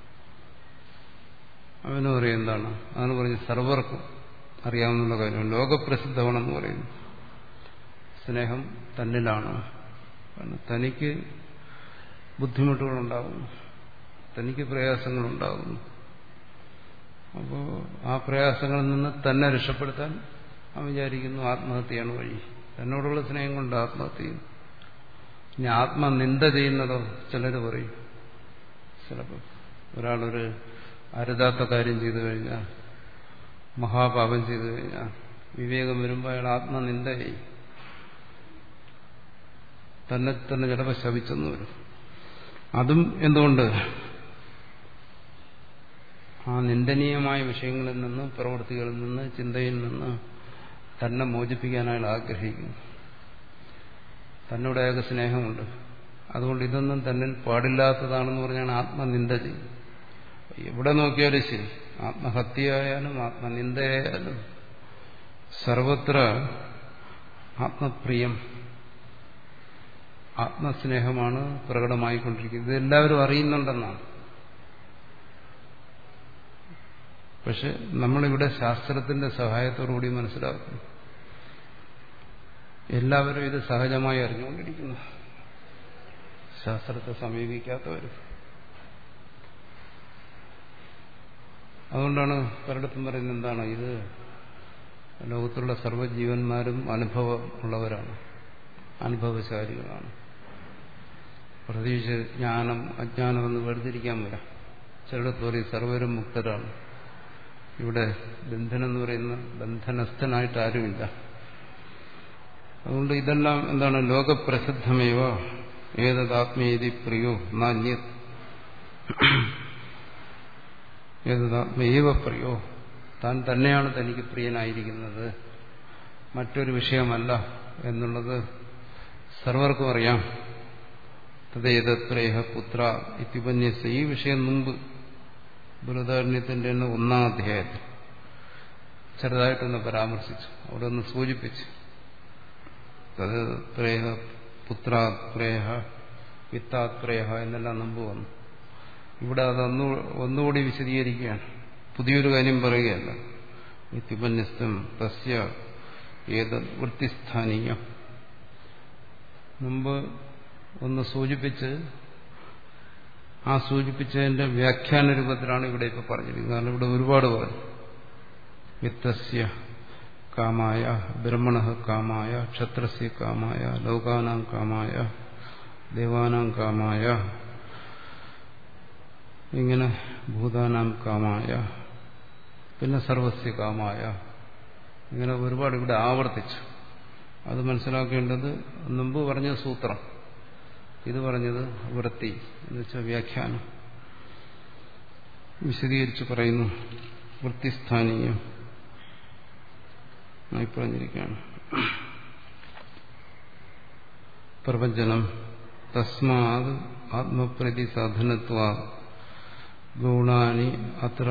അവനും അറിയാം എന്താണ് അതാണ് പറഞ്ഞ് സർവർക്കും അറിയാവുന്ന കാര്യം ലോകപ്രസിദ്ധമാണെന്ന് പറയുന്നു സ്നേഹം തന്നിലാണ് തനിക്ക് ബുദ്ധിമുട്ടുകളുണ്ടാകുന്നു തനിക്ക് പ്രയാസങ്ങളുണ്ടാകുന്നു അപ്പോൾ ആ പ്രയാസങ്ങളിൽ നിന്ന് തന്നെ രക്ഷപ്പെടുത്താൻ അവൻ വിചാരിക്കുന്നു ആത്മഹത്യയാണ് വഴി തന്നോടുള്ള സ്നേഹം കൊണ്ട് ആത്മഹത്യ ചെയ്യുന്നു ഇനി ആത്മനിന്ദ ചെയ്യുന്നതോ ചിലർ പറയും ചിലപ്പോൾ ഒരാളൊരു അരുതാത്ത കാര്യം ചെയ്തു കഴിഞ്ഞാൽ മഹാപാപം ചെയ്തു കഴിഞ്ഞാൽ വിവേകം വരുമ്പോൾ അയാൾ ആത്മനിന്ദ ചെയ്യും തന്നെ തന്നെ ചിലപ്പോൾ ശപിച്ചെന്ന് വരും അതും എന്തുകൊണ്ട് ആ നിന്ദനീയമായ വിഷയങ്ങളിൽ നിന്ന് പ്രവൃത്തികളിൽ നിന്ന് ചിന്തയിൽ നിന്ന് തന്നെ മോചിപ്പിക്കാൻ അയാൾ ആഗ്രഹിക്കുന്നു തന്നോട് അയാൾക്ക് സ്നേഹമുണ്ട് അതുകൊണ്ട് ഇതൊന്നും തന്നിൽ പാടില്ലാത്തതാണെന്ന് പറഞ്ഞാണ് ആത്മനിന്ദ ചെയ്യും എവിടെ നോക്കിയാലും ശരി ആത്മഹത്യയായാലും ആത്മനിന്ദയായാലും സർവത്ര ആത്മപ്രിയം ആത്മസ്നേഹമാണ് പ്രകടമായിക്കൊണ്ടിരിക്കുന്നത് ഇതെല്ലാവരും അറിയുന്നുണ്ടെന്നാണ് പക്ഷെ നമ്മളിവിടെ ശാസ്ത്രത്തിന്റെ സഹായത്തോടുകൂടി മനസ്സിലാക്കുന്നു എല്ലാവരും ഇത് സഹജമായി അറിഞ്ഞുകൊണ്ടിരിക്കുന്നു ശാസ്ത്രത്തെ സമീപിക്കാത്തവർ അതുകൊണ്ടാണ് പലയിടത്തും പറയുന്നത് എന്താണ് ഇത് ലോകത്തുള്ള സർവ്വജീവന്മാരും അനുഭവം ഉള്ളവരാണ് അനുഭവശാലികളാണ് പ്രത്യേകിച്ച് ജ്ഞാനം അജ്ഞാനമെന്ന് വേർതിരിക്കാൻ വരാം ചിലടത്ത് പറയും സർവരും മുക്തരാണ് ഇവിടെ ബന്ധനെന്ന് പറയുന്ന ബന്ധനസ്ഥനായിട്ട് ആരുമില്ല അതുകൊണ്ട് ഇതെല്ലാം എന്താണ് ലോകപ്രസിദ്ധമേവ ഏതദാത്മേതി പ്രിയോ നാന്യ ഏതദാത്മേവ പ്രിയോ താൻ തന്നെയാണ് തനിക്ക് പ്രിയനായിരിക്കുന്നത് മറ്റൊരു വിഷയമല്ല എന്നുള്ളത് സർവർക്കും അറിയാം തദ്ദേതത്രേഹ പുത്ര ഇത്യുപന്യസ് ഈ വിഷയം മുമ്പ് ബൃഹദാരണ്യത്തിന്റെ തന്നെ ഒന്നാം അധ്യായത്തിൽ ചെറുതായിട്ടൊന്ന് പരാമർശിച്ചു അവിടെ ഒന്ന് സൂചിപ്പിച്ചു തദ്ദേതത്രേഹ പുത്രാത്രേഹ വിത്താത്രേഹ എന്നെല്ലാം മുമ്പ് വന്നു ഇവിടെ അതൊന്നു ഒന്നുകൂടി വിശദീകരിക്കുകയാണ് പുതിയൊരു കാര്യം പറയുകയല്ല നിത്യുപന്യസ്തം തസ്യ ഏത് വൃത്തിസ്ഥാനീയം മുമ്പ് ഒന്ന് സൂചിപ്പിച്ച് ആ സൂചിപ്പിച്ചതിന്റെ വ്യാഖ്യാന രൂപത്തിലാണ് ഇവിടെ ഇപ്പൊ പറഞ്ഞിരിക്കുന്നത് കാരണം ഇവിടെ ഒരുപാട് പറഞ്ഞു വിത്തസ്യ കാമായ ബ്രഹ്മണ കാമായ ക്ഷത്രസ്യ കാമായ ലോകാനാം കാമായ ദേവാനാം കാമായ ഇങ്ങനെ ഭൂതാനാം കാമായ പിന്നെ സർവസ്യ കാമായ ഇങ്ങനെ ഒരുപാട് ഇവിടെ ആവർത്തിച്ചു അത് മനസ്സിലാക്കേണ്ടത് മുമ്പ് പറഞ്ഞ സൂത്രം ഇത് പറഞ്ഞത് വൃത്തി എന്ന് വെച്ചാൽ വ്യാഖ്യാനം വിശദീകരിച്ച് പറയുന്നു വൃത്തിസ്ഥാനീയം ആയി പറഞ്ഞിരിക്കുകയാണ് പ്രപഞ്ചനം തസ്മാത് ആത്മപ്രതി സാധനത്വ ഗുണാനി അത്ര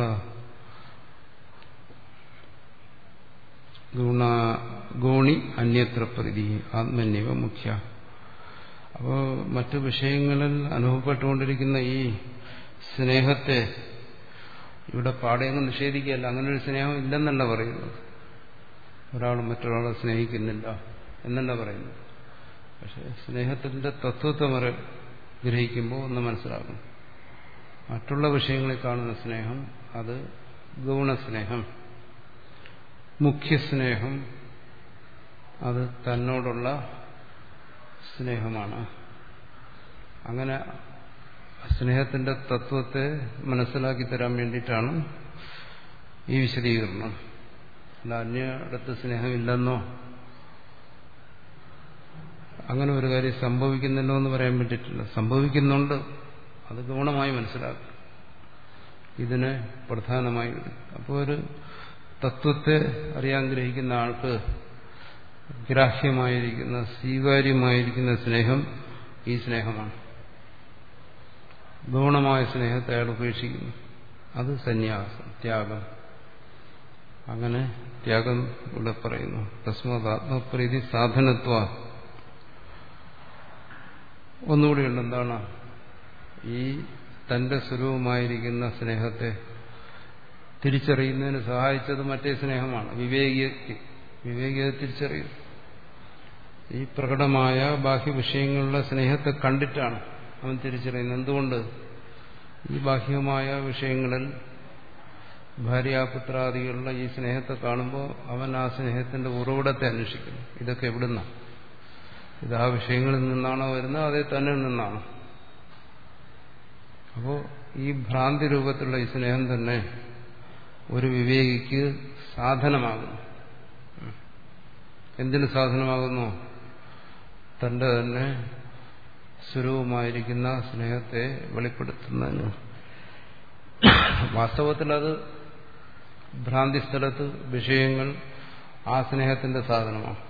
ഗുണ ഗോണി അന്യത്ര പ്രതി ആത്മന്യവ മുഖ്യ അപ്പോൾ മറ്റു വിഷയങ്ങളിൽ അനുഭവപ്പെട്ടുകൊണ്ടിരിക്കുന്ന ഈ സ്നേഹത്തെ ഇവിടെ പാടെയൊന്നും നിഷേധിക്കുകയല്ല അങ്ങനെ ഒരു സ്നേഹം ഇല്ലെന്നല്ല പറയുന്നത് ഒരാൾ മറ്റൊരാളെ സ്നേഹിക്കുന്നില്ല എന്നല്ല പറയുന്നത് പക്ഷെ സ്നേഹത്തിന്റെ തത്വത്തെ മറ ഗ്രഹിക്കുമ്പോൾ ഒന്ന് മനസ്സിലാക്കണം മറ്റുള്ള വിഷയങ്ങളിൽ കാണുന്ന സ്നേഹം അത് ഗൗണസ്നേഹം മുഖ്യസ്നേഹം അത് തന്നോടുള്ള സ്നേഹമാണ് അങ്ങനെ സ്നേഹത്തിന്റെ തത്വത്തെ മനസ്സിലാക്കി തരാൻ വേണ്ടിയിട്ടാണ് ഈ വിശദീകരണം അല്ല അന്യടത്ത് സ്നേഹമില്ലെന്നോ അങ്ങനെ ഒരു കാര്യം സംഭവിക്കുന്നില്ലോ എന്ന് പറയാൻ വേണ്ടിയിട്ടില്ല സംഭവിക്കുന്നുണ്ട് അത് ഗുണമായി മനസ്സിലാക്കും ഇതിനെ പ്രധാനമായി അപ്പോൾ ഒരു തത്വത്തെ അറിയാൻ ഗ്രഹിക്കുന്ന ആൾക്ക് ഗ്രാഹ്യമായിരിക്കുന്ന സ്വീകാര്യമായിരിക്കുന്ന സ്നേഹം ഈ സ്നേഹമാണ് ഗൗണമായ സ്നേഹത്തെ അയാൾ ഉപേക്ഷിക്കുന്നു അത് സന്യാസം ത്യാഗം അങ്ങനെ ത്യാഗം ഇവിടെ പറയുന്നു തസ്മാത് ആത്മപ്രീതി സാധനത്വ ഒന്നുകൂടിയുണ്ട് എന്താണ് ഈ തന്റെ സ്വരൂപമായിരിക്കുന്ന സ്നേഹത്തെ തിരിച്ചറിയുന്നതിന് സഹായിച്ചത് മറ്റേ സ്നേഹമാണ് വിവേകിയ വിവേകിയെ തിരിച്ചറിയും ഈ പ്രകടമായ ബാഹ്യ വിഷയങ്ങളിലെ സ്നേഹത്തെ കണ്ടിട്ടാണ് അവൻ തിരിച്ചറിയുന്നത് എന്തുകൊണ്ട് ഈ ബാഹ്യമായ വിഷയങ്ങളിൽ ഭാര്യാപുത്രാദികളുടെ ഈ സ്നേഹത്തെ കാണുമ്പോൾ അവൻ ആ സ്നേഹത്തിന്റെ ഉറവിടത്തെ അന്വേഷിക്കുന്നു ഇതൊക്കെ എവിടുന്ന ഇത് ആ വിഷയങ്ങളിൽ നിന്നാണോ വരുന്നത് അതേ തന്നെ നിന്നാണ് അപ്പോൾ ഈ ഭ്രാന്തി രൂപത്തിലുള്ള ഈ സ്നേഹം തന്നെ ഒരു വിവേകിക്ക് സാധനമാകുന്നു എന്തിനു സാധനമാകുന്നു തന്റെ തന്നെ സ്വരൂപമായിരിക്കുന്ന സ്നേഹത്തെ വെളിപ്പെടുത്തുന്നതിന് വാസ്തവത്തിൽ അത് ഭ്രാന്തി സ്ഥലത്ത് വിഷയങ്ങൾ ആ സ്നേഹത്തിന്റെ സാധനമാണ്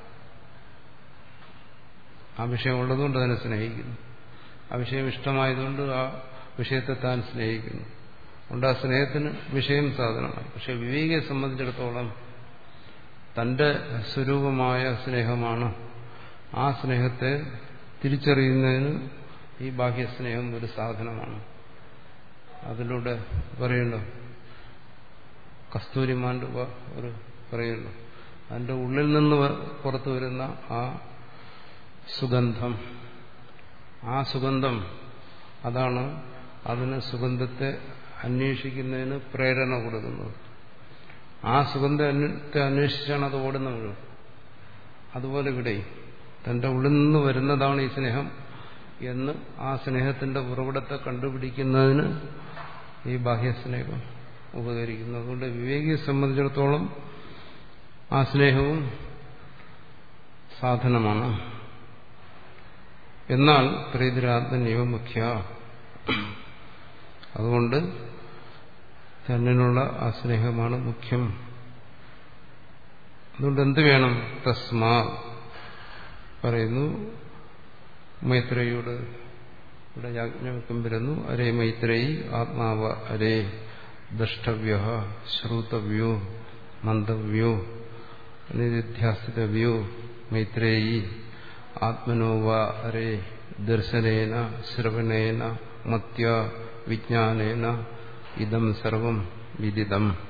ആ വിഷയം ഉള്ളതുകൊണ്ട് അതിനെ സ്നേഹിക്കുന്നു ആ വിഷയം ഇഷ്ടമായതുകൊണ്ട് ആ വിഷയത്തെ താൻ സ്നേഹിക്കുന്നു അതുകൊണ്ട് ആ സ്നേഹത്തിന് വിഷയം സാധനമായി പക്ഷെ വിവേകിയെ സംബന്ധിച്ചിടത്തോളം തന്റെ സ്വരൂപമായ സ്നേഹമാണ് ആ സ്നേഹത്തെ തിരിച്ചറിയുന്നതിന് ഈ ബാഹ്യസ്നേഹം ഒരു സാധനമാണ് അതിലൂടെ പറയുന്നു കസ്തൂരിമാൻ്റെ ഒരു പറയുന്നു അതിൻ്റെ ഉള്ളിൽ നിന്ന് പുറത്തു വരുന്ന ആ സുഗന്ധം ആ സുഗന്ധം അതാണ് അതിന് സുഗന്ധത്തെ അന്വേഷിക്കുന്നതിന് പ്രേരണ കൊടുക്കുന്നത് ആ സുഗന്ധത്തെ അന്വേഷിച്ചാണ് അത് ഓടുന്നത് അതുപോലെ ഇവിടെ തന്റെ ഉള്ളിൽ നിന്ന് വരുന്നതാണ് ഈ സ്നേഹം എന്ന് ആ സ്നേഹത്തിന്റെ ഉറവിടത്തെ കണ്ടുപിടിക്കുന്നതിന് ഈ ബാഹ്യസ്നേഹം ഉപകരിക്കുന്നു അതുകൊണ്ട് വിവേകിയെ സംബന്ധിച്ചിടത്തോളം ആ സ്നേഹവും സാധനമാണ് എന്നാൽ പ്രീതിരാത്മനിയോ മുഖ്യ അതുകൊണ്ട് തന്നിനുള്ള ആ സ്നേഹമാണ് മുഖ്യം അതുകൊണ്ട് എന്ത് വേണം തസ്മാ പറയുന്നു മൈത്രേയോട് ഇവിടെ യാജ്ഞവൽക്കം വരുന്നു അരേ മൈത്രേയി ആത്മാവ അരേ ദ്രഷ്ടവ്യ ശ്രോതവ്യോ മന്ദവ്യോ നിധ്യാസിതവ്യോ മൈത്രേയി ആത്മനോവ അരേ ദർശനേന ശ്രവണേന മത്യ വിജ്ഞാനേന ഇതം സർവം വിദിതം